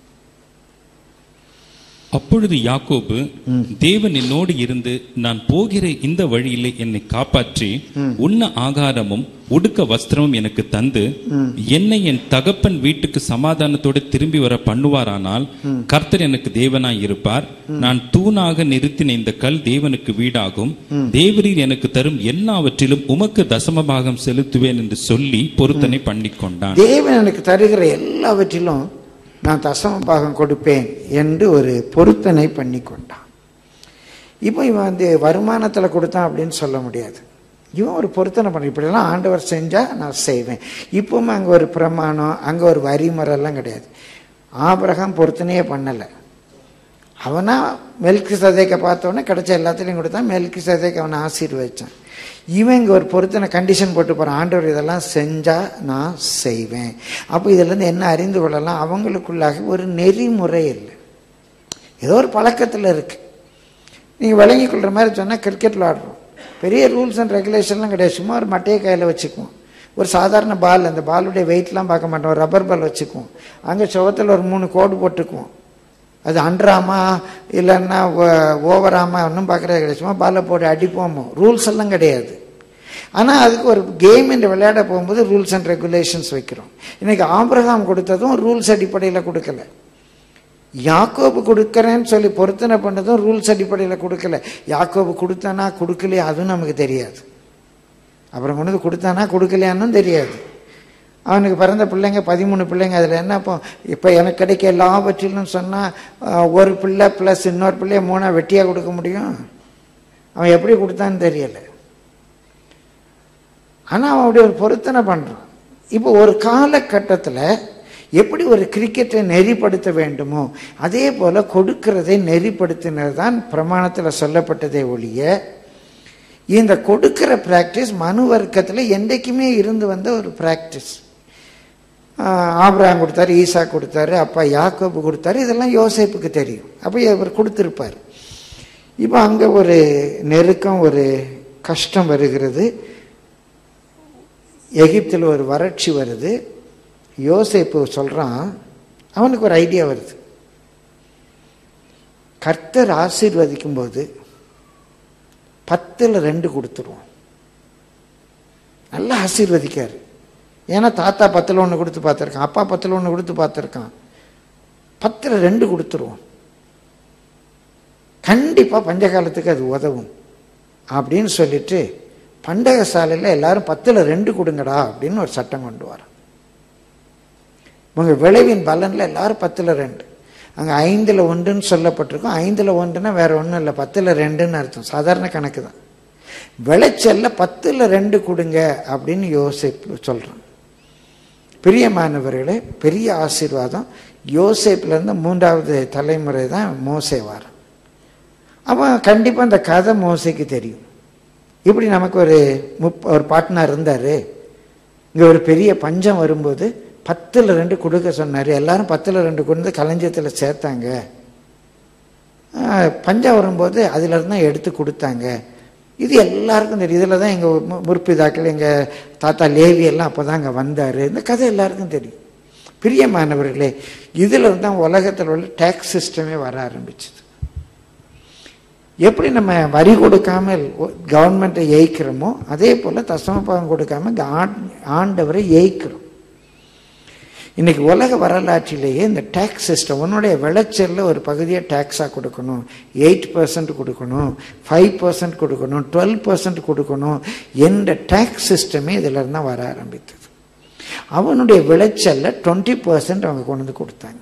அப்பொழுது யாக்கோபு தேவன் என்னோடு இருந்து நான் போகிற இந்த வழியிலே என்னை காப்பாற்றி உண்ண ஆகாரமும் உடுக்க வஸ்திரமும் எனக்கு தந்து என்னை என் தகப்பன் வீட்டுக்கு சமாதானத்தோடு திரும்பி வர பண்ணுவாரானால் கர்த்தர் எனக்கு தேவனாய் இருப்பார் நான் தூணாக நிறுத்தின இந்த கல் தேவனுக்கு வீடாகும் தேவரீர் எனக்கு தரும் எல்லாவற்றிலும் உமக்கு தசமபாகம் செலுத்துவேன் என்று சொல்லி பொருத்தனை பண்ணிக்கொண்டான் தேவன் எனக்கு தருகிற எல்லாவற்றிலும் நான் தசம பாகம் கொடுப்பேன் என்று ஒரு பொருத்தனை பண்ணி கொண்டான் இப்போ இவன் வந்து வருமானத்தில் கொடுத்தான் அப்படின்னு சொல்ல முடியாது இவன் ஒரு பொருத்தனை பண்ண இப்படிலாம் ஆண்டவர் செஞ்சால் நான் செய்வேன் இப்பவும் அங்கே ஒரு பிரமாணம் அங்கே ஒரு வரிமுறைலாம் கிடையாது ஆபிரகாம் பொருத்தனையே பண்ணலை அவனா மெல்கி சதைக்க பார்த்தோன்னே கிடைச்ச எல்லாத்துலேயும் கொடுத்தான் மெல்கி சதைக்கு அவனை ஆசீர்வதிச்சான் இவன் இங்கே ஒரு பொருத்தனை கண்டிஷன் போட்டு போகிறான் ஆண்டவர் இதெல்லாம் செஞ்சால் நான் செய்வேன் அப்போ இதுலேருந்து என்ன அறிந்து கொள்ளலாம் அவங்களுக்குள்ளாக ஒரு நெறிமுறை இல்லை ஏதோ ஒரு பழக்கத்தில் இருக்கு நீங்கள் விளங்கி கொள்கிற மாதிரி சொன்னால் கிரிக்கெட் விளாடுறோம் பெரிய ரூல்ஸ் அண்ட் ரெகுலேஷன்லாம் கிடையாது சும்மா ஒரு மட்டையை கையில் வச்சுக்குவோம் ஒரு சாதாரண பால் அந்த பாலுடைய வெயிட்லாம் பார்க்க மாட்டோம் ரப்பர் பால் வச்சுக்குவோம் அங்கே சுவத்தில் ஒரு மூணு கோடு போட்டுக்குவோம் அது அன்றாமா இல்லைன்னா ஓவராமா ஒன்றும் பார்க்குறது கிடையாது சும்மா பாலை போட்டு அடிப்போமோ ரூல்ஸ் எல்லாம் கிடையாது ஆனால் அதுக்கு ஒரு கேம் என்று விளையாட போகும்போது ரூல்ஸ் அண்ட் ரெகுலேஷன்ஸ் வைக்கிறோம் இன்னைக்கு ஆபிரகாம் கொடுத்ததும் ரூல்ஸ் அடிப்படையில் கொடுக்கல யாக்கோபு கொடுக்கறேன்னு சொல்லி பொருத்தனை பண்ணதும் ரூல்ஸ் அடிப்படையில் கொடுக்கல யாக்கோபு கொடுத்தானா கொடுக்கலையா அதுவும் நமக்கு தெரியாது அப்புறம் கொண்டு வந்து கொடுத்தானா கொடுக்கலையான்னு தெரியாது அவனுக்கு பிறந்த பிள்ளைங்க பதிமூணு பிள்ளைங்க அதில் என்ன இப்போ இப்போ எனக்கு கிடைக்க எல்லாவற்றிலும் சொன்னால் ஒரு பிள்ளை ப்ளஸ் இன்னொரு பிள்ளைய மூணா வெட்டியாக கொடுக்க முடியும் அவன் எப்படி கொடுத்தான்னு தெரியலை ஆனால் அவன் அப்படி ஒரு பொருத்தனை பண்ணுறான் இப்போ ஒரு காலகட்டத்தில் எப்படி ஒரு கிரிக்கெட்டை நெறிப்படுத்த வேண்டுமோ அதே போல் கொடுக்கிறதை நெறிப்படுத்தினது தான் பிரமாணத்தில் சொல்லப்பட்டதே ஒழிய இந்த கொடுக்கிற பிராக்டிஸ் மனு வர்க்கத்தில் என்றைக்குமே இருந்து வந்த ஒரு பிராக்டிஸ் ஆபிரகாம் கொடுத்தாரு ஈசா கொடுத்தாரு அப்பா யாக்கோபு கொடுத்தாரு இதெல்லாம் யோசேப்புக்கு தெரியும் அப்போ இவர் கொடுத்துருப்பார் இப்போ அங்கே ஒரு நெருக்கம் ஒரு கஷ்டம் வருகிறது எகிப்தில் ஒரு வறட்சி வருது யோசேப்பு சொல்கிறான் அவனுக்கு ஒரு ஐடியா வருது கர்த்தர் ஆசீர்வதிக்கும் போது பத்தில் ரெண்டு கொடுத்துருவோம் நல்லா ஆசீர்வதிக்காரு ஏன்னா தாத்தா பத்தில் ஒன்று கொடுத்து பார்த்துருக்கான் அப்பா பத்தில் ஒன்று கொடுத்து பார்த்துருக்கான் பத்தில் ரெண்டு கொடுத்துருவோம் கண்டிப்பாக பஞ்சகாலத்துக்கு அது உதவும் அப்படின்னு சொல்லிட்டு பண்டக சாலையில் எல்லாரும் பத்தில் ரெண்டு கொடுங்கடா அப்படின்னு ஒரு சட்டம் கொண்டு வரோம் உங்கள் விளைவின் பலனில் எல்லாரும் பத்தில் ரெண்டு அங்கே ஐந்தில் ஒன்றுன்னு சொல்லப்பட்டிருக்கும் ஐந்தில் ஒன்றுனா வேற ஒன்றும் இல்லை பத்தில் ரெண்டுன்னு அர்த்தம் சாதாரண கணக்கு தான் விளைச்சல்ல பத்தில் ரெண்டு கொடுங்க அப்படின்னு யோசிப்பு சொல்கிறான் பிரியமானவர்களே பெரிய ஆசீர்வாதம் யோசேப்லேருந்து மூன்றாவது தலைமுறை தான் மோசே வாரம் அவன் கண்டிப்பாக அந்த கதை மோசைக்கு தெரியும் இப்படி நமக்கு ஒரு முப் ஒரு பார்ட்னர் இருந்தார் இங்கே ஒரு பெரிய பஞ்சம் வரும்போது பத்தில் ரெண்டு கொடுக்க சொன்னார் எல்லாரும் பத்தில் ரெண்டு கொண்டு களஞ்சியத்தில் சேர்த்தாங்க பஞ்சம் வரும்போது அதிலிருந்து தான் எடுத்து கொடுத்தாங்க இது எல்லாருக்கும் தெரியும் இதில் தான் எங்கள் முற்பிதாக்கள் எங்கள் தாத்தா லேவி எல்லாம் அப்போ தான் அங்கே வந்தார் இந்த கதை எல்லாருக்கும் தெரியும் பிரியமானவர்களே இதில் தான் உலகத்தில் உள்ள டேக்ஸ் சிஸ்டமே வர ஆரம்பிச்சது எப்படி நம்ம வரி கொடுக்காமல் கவர்மெண்ட்டை ஏய்க்கிறோமோ அதே போல் தசமபாகம் கொடுக்காம ஆண்டவரை ஏய்க்கிறோம் இன்னைக்கு உலக வரலாற்றிலேயே இந்த டேக்ஸ் சிஸ்டம் உன்னுடைய விளைச்சலில் ஒரு பகுதியை டேக்ஸாக கொடுக்கணும் எயிட் பர்சன்ட் கொடுக்கணும் ஃபைவ் பர்சன்ட் கொடுக்கணும் டுவெல் பர்சன்ட் கொடுக்கணும் என்ற டேக்ஸ் சிஸ்டமே இதில் இருந்தால் வர ஆரம்பித்தது அவனுடைய விளைச்சலில் டுவெண்ட்டி பர்சன்ட் அவங்க கொண்டு வந்து கொடுத்தாங்க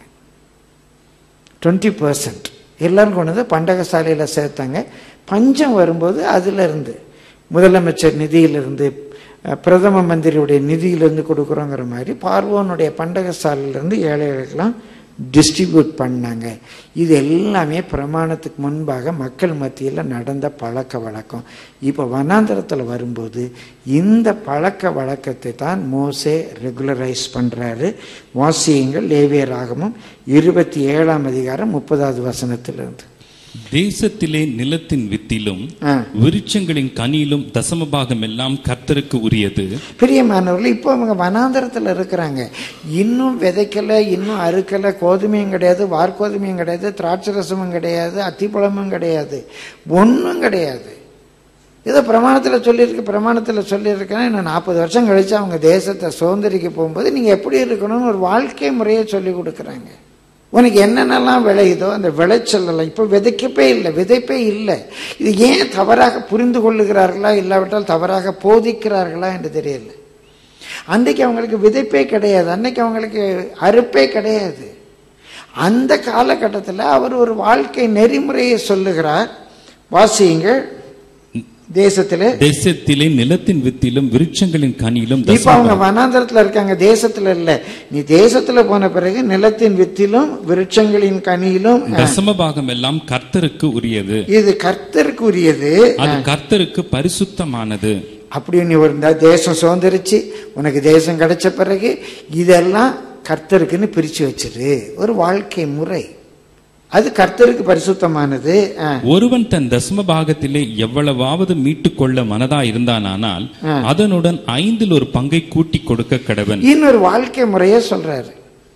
டுவெண்ட்டி பர்சன்ட் எல்லாரும் கொண்டு வந்து பண்டக சாலையில் சேர்த்தாங்க பஞ்சம் வரும்போது அதிலிருந்து முதலமைச்சர் நிதியிலிருந்து பிரதம மந்திரியுடைய நிதியிலிருந்து கொடுக்குறோங்கிற மாதிரி பார்வோனுடைய பண்டக சாலையிலேருந்து ஏழைகளுக்கெல்லாம் டிஸ்ட்ரிபியூட் பண்ணாங்க இது எல்லாமே பிரமாணத்துக்கு முன்பாக மக்கள் மத்தியில் நடந்த பழக்க வழக்கம் இப்போ வனாந்தரத்தில் வரும்போது இந்த பழக்க வழக்கத்தை தான் மோசே ரெகுலரைஸ் பண்ணுறாரு வாசியங்கள் லேவியராகமும் இருபத்தி ஏழாம் அதிகாரம் முப்பதாவது வசனத்திலிருந்து தேசத்திலே நிலத்தின் வித்திலும் ஆ. விருட்சங்களின் கனியிலும் தசமபாகம் எல்லாம் கர்த்தருக்கு உரியது பிரியமானவர்கள் இப்போ அவங்க வனாந்தரத்தில் இருக்கிறாங்க இன்னும் விதைக்கலை இன்னும் அறுக்கலை கோதுமையும் கிடையாது வார்கோதுமையும் கிடையாது திராட்சை ரசமும் கிடையாது அத்திப்பழமும் கிடையாது ஒன்றும் கிடையாது ஏதோ பிரமாணத்தில் சொல்லியிருக்கு பிரமாணத்தில் சொல்லியிருக்கேன்னா இன்னும் நாற்பது வருஷம் கழிச்சு அவங்க தேசத்தை சுதந்திரிக்க போகும்போது நீங்கள் எப்படி இருக்கணும்னு ஒரு வாழ்க்கை முறையை சொல்லி கொடுக்குறாங்க உனக்கு என்னென்னலாம் விளையுதோ அந்த விளைச்சல் எல்லாம் இப்போ விதைக்கப்பே இல்லை விதைப்பே இல்லை இது ஏன் தவறாக புரிந்து கொள்ளுகிறார்களா இல்லாவிட்டால் தவறாக போதிக்கிறார்களா என்று தெரியல அன்றைக்கு அவங்களுக்கு விதைப்பே கிடையாது அன்னைக்கு அவங்களுக்கு அறுப்பே கிடையாது அந்த காலகட்டத்தில் அவர் ஒரு வாழ்க்கை நெறிமுறையை சொல்லுகிறார் வாசியுங்கள் தேசத்திலே தேசத்திலே நிலத்தின் வித்திலும் விருட்சங்களின் கனியிலும் இப்ப அவங்க தசமபாகம் வனாந்தரத்துல இருக்காங்க தேசத்துல இல்ல நீ தேசத்துல போன பிறகு நிலத்தின் வித்திலும் விருட்சங்களின் கனியிலும் தசமபாகம் எல்லாம் கர்த்தருக்கு உரியது இது கர்த்தருக்கு உரியது அது கர்த்தருக்கு பரிசுத்தமானது அப்படி நீ ஒரு இந்த தேசம் சுதந்திரிச்சு உனக்கு தேசம் கிடைச்ச பிறகு இதெல்லாம் கர்த்தருக்குன்னு பிரிச்சு வச்சிரு ஒரு வாழ்க்கை முறை அது கர்த்தருக்கு பரிசுத்தமானது ஆ. ஒருவன் தன் தசம பாகத்திலே எவ்வளவாவது மீட்டுக் கொள்ள மனதா இருந்தானானால் அதனுடன் ஐந்தில் ஒரு பங்கை கூட்டி கொடுக்க கடவன் இன்னொரு வாழ்க்கை முறையே சொல்றாரு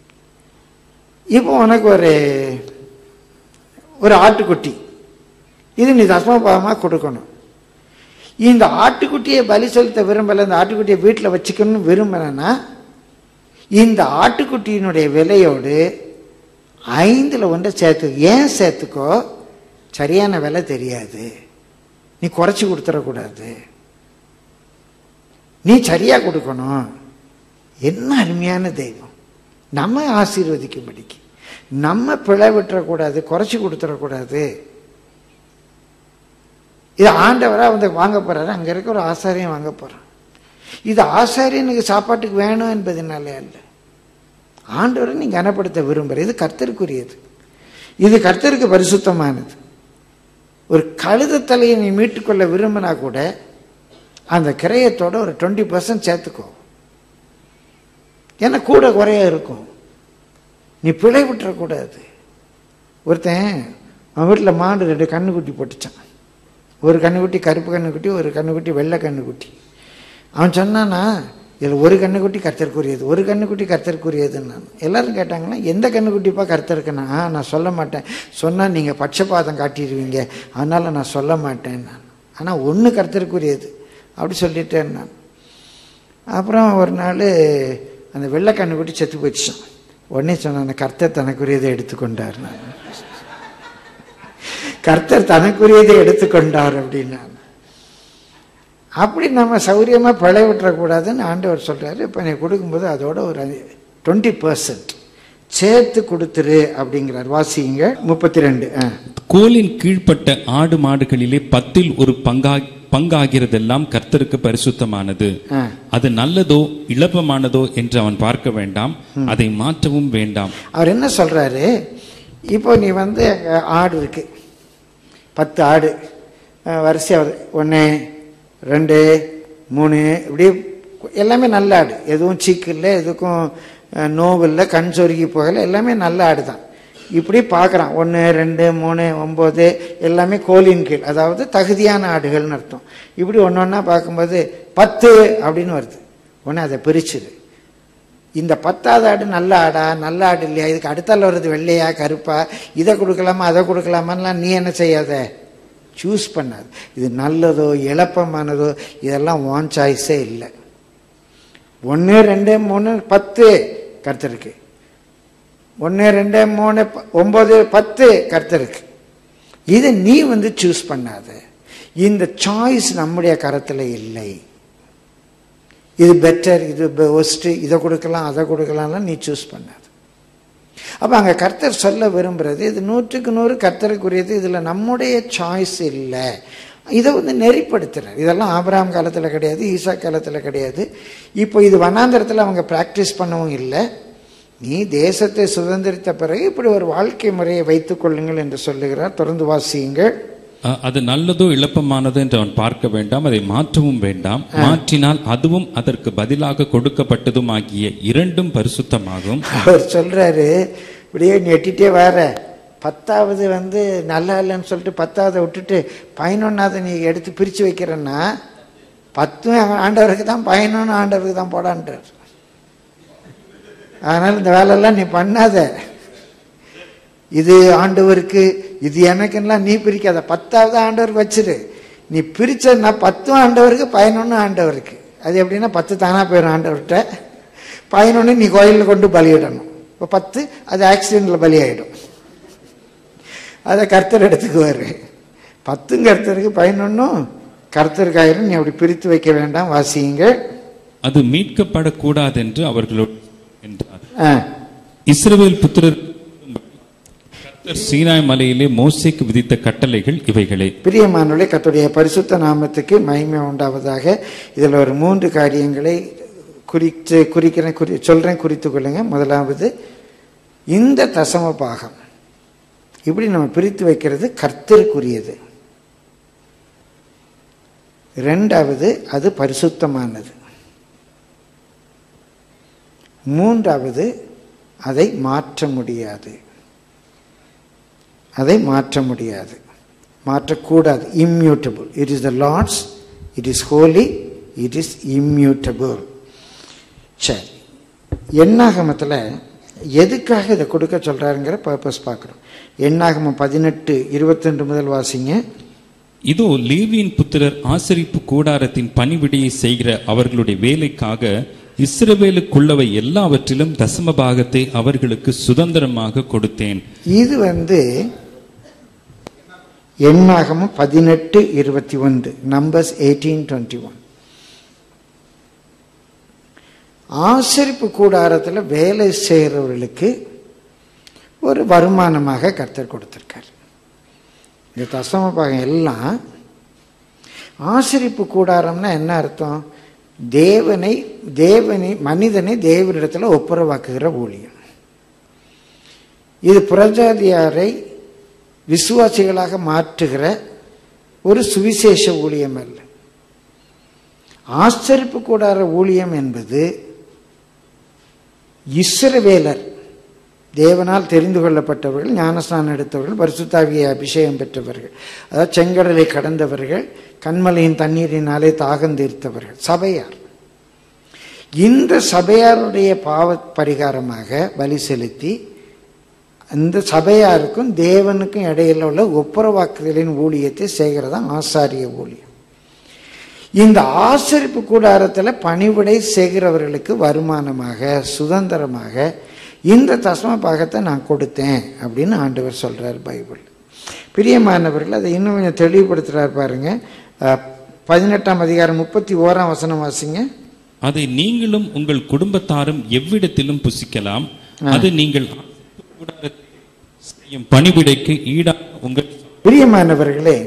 இப்போ உனக்கு ஒரு ஒரு ஆட்டுக்குட்டி இது நீ தசமபாகமாக கொடுக்கணும் இந்த ஆட்டுக்குட்டியை பலி செலுத்த விரும்பல இந்த ஆட்டுக்குட்டியை வீட்டில் வச்சுக்கணும்னு விரும்புனேன்னா இந்த ஆட்டுக்குட்டியினுடைய விலையோடு ஐந்தில் ஒன்றை சேர்த்து ஏன் சேர்த்துக்கோ சரியான விலை தெரியாது நீ குறைச்சி கொடுத்துடக்கூடாது நீ சரியா கொடுக்கணும் என்ன அருமையான தெய்வம் நம்ம ஆசீர்வதிக்கும்படிக்கு நம்ம பிழை விட்டுறக்கூடாது குறைச்சி கொடுத்துடக்கூடாது இது ஆண்டவராக வந்து வாங்க போறாரு அங்க இருக்க ஒரு ஆசாரியம் வாங்க போறான் இது ஆசாரியனுக்கு சாப்பாட்டுக்கு வேணும் என்பதனாலே அல்ல ஆண்டவரை நீ கனப்படுத்த விரும்புற இது கர்த்தருக்குரியது இது கர்த்தருக்கு பரிசுத்தமானது ஒரு கழுத தலையை நீ மீட்டுக்கொள்ள விரும்பினா கூட அந்த கிரயத்தோட ஒரு டுவெண்ட்டி பர்சன்ட் சேர்த்துக்கோ ஏன்னா கூட குறைய இருக்கும் நீ பிழை விட்டுறக்கூடாது ஒருத்தன் அவன் வீட்டில் மாடு ரெண்டு கண்ணுக்குட்டி போட்டுச்சான் ஒரு கண்ணுக்குட்டி கருப்பு கண்ணுக்குட்டி ஒரு கண்ணுக்குட்டி வெள்ளை கண்ணுக்குட்டி அவன் சொன்னானா இதில் ஒரு கண்ணுக்குட்டி கர்த்தருக்குரியது ஒரு கண்ணுக்குட்டி கர்த்தருக்குரியதுன்னு நான் எல்லாரும் கேட்டாங்கன்னா எந்த கண்ணுக்குட்டிப்பா கர்த்தருக்குன்னா "ஆ, நான் சொல்ல மாட்டேன் சொன்னால் நீங்கள் பட்சபாதம் காட்டிடுவீங்க அதனால் நான் சொல்ல மாட்டேன் நான் ஆனால் ஒன்று கர்த்தருக்குரியது அப்படி சொல்லிட்டேன் நான் அப்புறம் ஒரு நாள் அந்த வெள்ளை கண்ணுக்குட்டி செத்து போயிடுச்சான் உடனே சொன்னான் கர்த்தர் தனக்குரியதை எடுத்துக்கொண்டார் நான் கர்த்தர் தனக்குரியதை எடுத்துக்கொண்டார் அப்படின்னான் அப்படி நம்ம சௌரியமா பிழை விட்டுறக்கூடாதுன்னு ஆண்டவர் சொல்றாரு இப்போ நீ கொடுக்கும்போது அதோட ஒரு டுவெண்ட்டி பர்சன்ட் சேர்த்து கொடுத்துரு அப்படிங்கிறார் வாசிங்க முப்பத்தி ரெண்டு கோலின் கீழ்ப்பட்ட ஆடு மாடுகளிலே பத்தில் ஒரு பங்கா பங்காகிறதெல்லாம் கர்த்தருக்கு பரிசுத்தமானது அது நல்லதோ இழப்பமானதோ என்று அவன் பார்க்க வேண்டாம் அதை மாற்றவும் வேண்டாம் அவர் என்ன சொல்றாரு இப்போ நீ வந்து அங்க ஆடு இருக்கு பத்து ஆடு அஹ், வரிசையா வருது ஒன்று ரெண்டு மூணு இப்படி எல்லாமே நல்ல ஆடு எதுவும் சீக்கு இல்லை எதுக்கும் அஹ், நோவு இல்லை கண் சொருகி போகலை எல்லாமே நல்ல ஆடு தான் இப்படி பார்க்குறான் ஒன்று ரெண்டு மூணு ஒம்பது எல்லாமே கோலின் கீழ் அதாவது தகுதியான ஆடுகள்னு அர்த்தம் இப்படி ஒன்று ஒன்றா பார்க்கும்போது பத்து அப்படின்னு வருது உடனே அதை பிரிச்சுது இந்த பத்தாவது ஆடு நல்ல ஆடா நல்ல ஆடு இல்லையா இதுக்கு அடுத்தால வர்றது வெள்ளையா கருப்பா இதை கொடுக்கலாமா அதை கொடுக்கலாமான்லாம் நீ என்ன செய்யாத சூஸ் பண்ணாது இது நல்லதோ இழப்பமானதோ இதெல்லாம் ஓன் சாய்ஸே இல்லை ஒன்று ரெண்டு மூணு பத்து கர்த்தருக்கு ஒன்று ரெண்டு மூணு ப- ஒன்பது பத்து கர்த்தருக்கு இதை நீ வந்து சூஸ் பண்ணாத இந்த சாய்ஸ் நம்முடைய கரத்தில் இல்லை இது பெட்டர் இது ஒஸ்ட்டு இதை கொடுக்கலாம் அதை கொடுக்கலாம்லாம் நீ சூஸ் பண்ணாது அப்போ அங்கே கர்த்தர் சொல்ல விரும்புறது இது நூற்றுக்கு நூறு கர்த்தருக்குரியது இதில் நம்முடைய சாய்ஸ் இல்லை இதை வந்து நெறிப்படுத்துறார் இதெல்லாம் ஆபிரகாம் காலத்தில் கிடையாது ஈசா காலத்தில் கிடையாது இப்போ இது வனாந்தரத்தில் அவங்க ப்ராக்டிஸ் பண்ணவும் இல்லை நீ தேசத்தை சுதந்திரித்த பிறகு இப்படி ஒரு வாழ்க்கை முறையை வைத்துக் கொள்ளுங்கள் என்று சொல்லுகிறார் தொடர்ந்து வாசியுங்கள் அ- அது நல்லதோ இழப்பமானதோ என்று அவன் பார்க்க வேண்டாம் அதை மாற்றவும் வேண்டாம் மாற்றினால் அதுவும் அதற்கு பதிலாக கொடுக்கப்பட்டதும் ஆகிய இரண்டும் பரிசுத்தமாகும் அவர் சொல்றாரு இப்படியே நெட்டிட்டே வர பத்தாவது வந்து நல்லா இல்லைன்னு சொல்லிட்டு பத்தாவது விட்டுட்டு பதினொன்னாவது நீ எடுத்து பிரித்து வைக்கிறன்னா பத்தும் ஆண்டவருக்கு தான் பதினொன்று ஆண்டவருக்கு தான் போடான்றார் அதனால் இந்த வேலையெல்லாம் நீ பண்ணாத இது ஆண்டவருக்கு இது எனக்குலாம் நீ பிரிக்காத பத்தாவது ஆண்டவருக்கு வச்சிரு நீ பிரிச்சதுன்னா பத்தும் ஆண்டவருக்கு பதினொன்று ஆண்டவருக்கு அது எப்படின்னா பத்து தானா போயிடும் ஆண்டவர்கிட்ட பதினொன்று நீ கோயிலில் கொண்டு பலியிடணும் இப்போ பத்து அது ஆக்சிடென்ட்ல பலியாயிடும் அதை கர்த்தர் எடுத்துக்குவார் பத்தும் கர்த்தருக்கு பதினொன்றும் கர்த்தருக்காயிரும் நீ அப்படி பிரித்து வைக்க வேண்டாம் வாசியுங்க அது மீட்கப்படக்கூடாதென்று அவர்களோடு என்றார் ஆ இஸ்ரவேல் புத்திரர் கர்த்தர் சீனாய் மலையிலே மோசேக்கு விதித்த கட்டளைகள் இவைகளே பிரியமானவர்களே கர்த்தருடைய பரிசுத்த நாமத்துக்கு மகிமை உண்டாவதாக இதில் ஒரு மூன்று காரியங்களை குறித்து குறிக்கிறேன் குறி சொல்கிறேன் குறித்து கொள்ளுங்க முதலாவது இந்த தசம பாகம் இப்படி நம்ம பிரித்து வைக்கிறது கர்த்தருக்குரியது ரெண்டாவது அது பரிசுத்தமானது மூன்றாவது அதை மாற்ற முடியாது அதை மாற்ற முடியாது மாற்றக்கூடாது immutable it is the Lord's it is holy it is immutable சரி எண்ணாகமத்தில் எதுக்காக இதை கொடுக்க சொல்றாருங்கிற பர்பஸ் பார்க்குறோம் எண்ணாகமம் பதினெட்டு இருபத்தெண்டு முதல் வாசிங்க இதோ லேவியின் புத்திரர் ஆசரிப்பு கூடாரத்தின் பணிவிடையை செய்கிற அவர்களுடைய வேலைக்காக இஸ்ரவேலுக்குள்ளவை எல்லாவற்றிலும் தசம பாகத்தை அவர்களுக்கு சுதந்திரமாக கொடுத்தேன் இது வந்து எண்ணாகமும் பதினெட்டு இருபத்தி ஒன்று நம்பர்ஸ் எயிட்டீன் டுவெண்ட்டி ஒன் ஆசரிப்பு கூடாரத்தில் வேலை செய்கிறவர்களுக்கு ஒரு வருமானமாக கர்த்தர் கொடுத்திருக்கார் இந்த தசம பாகம் எல்லாம் ஆசரிப்பு கூடாரம்னா என்ன அர்த்தம் தேவனை தேவனை மனிதனை தேவனிடத்தில் ஒப்புரவாக்குகிற ஊழியம் இது புறஜாதியாரை விசுவாசிகளாக மாற்றுகிற ஒரு சுவிசேஷ ஊழியம் அல்ல ஆச்சரிப்பு கூடார ஊழியம் என்பது இஸ்ரவேலர் தேவனால் தெரிந்து கொள்ளப்பட்டவர்கள் ஞானஸ்நானம் எடுத்தவர்கள் பரிசுத்தாவிய அபிஷேகம் பெற்றவர்கள் அதாவது செங்கடலை கடந்தவர்கள் கண்மலையின் தண்ணீரினாலே தாகம் தீர்த்தவர்கள் சபையார் இந்த சபையாருடைய பாவ பரிகாரமாக பலி செலுத்தி இந்த சபையாருக்கும் தேவனுக்கும் இடையில உள்ள ஒப்புரவாக்குதலின் ஊழியத்தை செய்கிறதா ஆசாரிய ஊழியம் இந்த ஆசரிப்பு கூடாரத்தில் பணிவிடை செய்கிறவர்களுக்கு வருமானமாக சுதந்திரமாக இந்த தசம பாகத்தை நான் கொடுத்தேன் அப்படின்னு ஆண்டவர் சொல்றார் பைபிள் பிரியமானவர்கள் அதை இன்னும் கொஞ்சம் தெளிவுபடுத்துறார் பாருங்க அஹ், பதினெட்டாம் அதிகாரம் முப்பத்தி ஓராம் வசனம் வாசிங்க அதை நீங்களும் உங்கள் குடும்பத்தாரும் எவ்விடத்திலும் புசிக்கலாம் அது நீங்கள் ஆசரிப்பு கூடாரத்தில் செய்யும் பணிவிடைக்கு ஈடாக உங்கள் பிரியமானவர்களே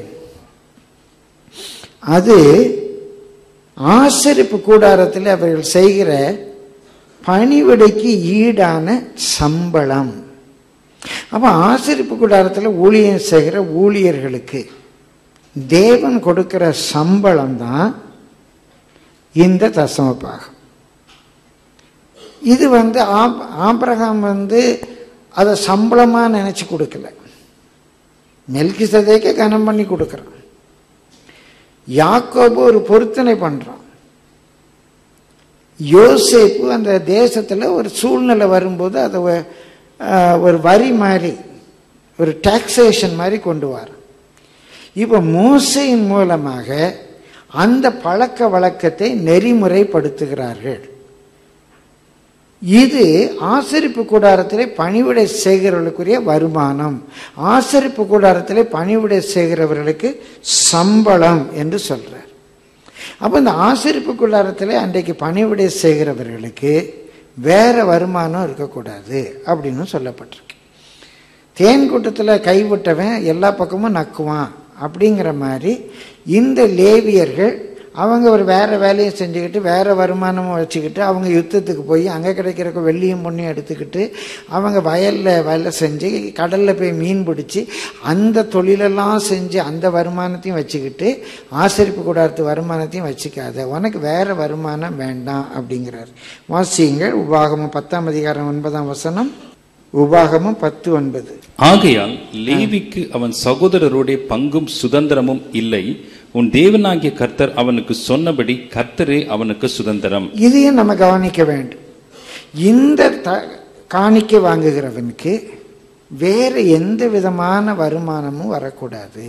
அது ஆசரிப்பு கூடாரத்தில் அவர்கள் செய்கிற பணிவிடைக்கு ஈடான சம்பளம் அப்ப ஆசரிப்பு கூடாரத்தில் ஊழியம் செய்கிற ஊழியர்களுக்கு தேவன் கொடுக்கிற சம்பளம் தான் இந்த தசமபாகம் இது வந்து ஆப்- ஆபிரகாம் வந்து அதை சம்பளமா நினைச்சு கொடுக்கல மெல்கி சதைக்க கனம் பண்ணி கொடுக்குறான் யாக்கோபு ஒரு பொருத்தனை பண்றான் யோசேப்பு அந்த தேசத்துல ஒரு சூழ்நிலை வரும்போது அதை ஒ- ஆஹ், ஒரு வரி மாதிரி ஒரு டாக்ஸேஷன் மாதிரி கொண்டு வர இப்போ மோசையின் மூலமாக அந்த பழக்க வழக்கத்தை நெறிமுறைப்படுத்துகிறார்கள் இது ஆசரிப்பு கூடாரத்திலே பணிவிடை செய்கிறவர்களுக்குரிய வருமானம் ஆசரிப்பு கூடாரத்திலே பணிவிடை செய்கிறவர்களுக்கு சம்பளம் என்று சொல்றார் அப்ப இந்த ஆசரிப்பு கூடாரத்திலே அன்றைக்கு பணிவிடை செய்கிறவர்களுக்கு வேற வருமானம் இருக்கக்கூடாது அப்படின்னு சொல்லப்பட்டிருக்கு தேன் கூட்டத்தில் கைவிட்டவன் எல்லா பக்கமும் நக்குவான் அப்படிங்கிற மாதிரி இந்த லேவியர்கள் அவங்க ஒரு வேற வேலையை செஞ்சுக்கிட்டு வேற வருமானமும் வச்சுக்கிட்டு அவங்க யுத்தத்துக்கு போய் அங்கே கிடைக்கிற வெள்ளியும் பொண்ணையும் எடுத்துக்கிட்டு அவங்க வயலில் வேலை செஞ்சு கடலில் போய் மீன் பிடிச்சி அந்த தொழிலெல்லாம் செஞ்சு அந்த வருமானத்தையும் வச்சுக்கிட்டு ஆசரிப்பு கூடாரத்து வருமானத்தையும் வச்சுக்காத உனக்கு வேற வருமானம் வேண்டாம் அப்படிங்கிறார் வாசியுங்கள் உபாகமம் பத்தாம் அதிகாரம் ஒன்பதாம் வசனம் உபாகமம் பத்து ஒன்பது ஆகையால் லேவிக்கு அவன் சகோதரருடைய பங்கும் சுதந்திரமும் இல்லை உன் தேவனாகிய கர்த்தர் அவனுக்கு சொன்னபடி கர்த்தரே அவனுக்கு சுதந்திரம் இதையும் நம்ம கவனிக்க வேண்டும் இந்த த காணிக்கை வாங்குகிறவனுக்கு வேற எந்த விதமான வருமானமும் வரக்கூடாது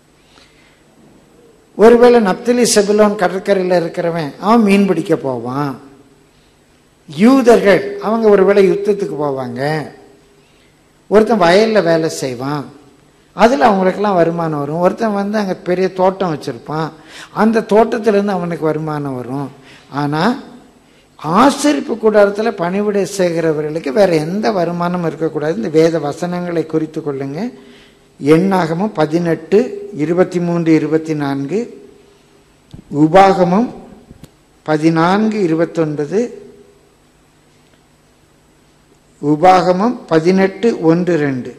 ஒருவேளை நப்தலி செபுலோன் கடற்கரையில் இருக்கிறவன் அவன் மீன் பிடிக்க போவான் யூதர்கள் அவங்க ஒருவேளை யுத்தத்துக்கு போவாங்க ஒருத்தன் வயலில் வேலை செய்வான் அதில் அவங்களுக்கெல்லாம் வருமானம் வரும் ஒருத்தன் வந்து அங்கே பெரிய தோட்டம் வச்சுருப்பான் அந்த தோட்டத்திலேருந்து அவனுக்கு வருமானம் வரும் ஆனால் ஆசரிப்பு கூடாரத்தில் பணிவிடை செய்கிறவர்களுக்கு வேற எந்த வருமானமும் இருக்கக்கூடாது இந்த வேத வசனங்களை குறித்து கொள்ளுங்க எண்ணாகமும் பதினெட்டு இருபத்தி மூன்று இருபத்தி நான்கு உபாகமும் பதினான்கு இருபத்தொன்பது உபாகமம் பதினெட்டு ஒன்று ரெண்டு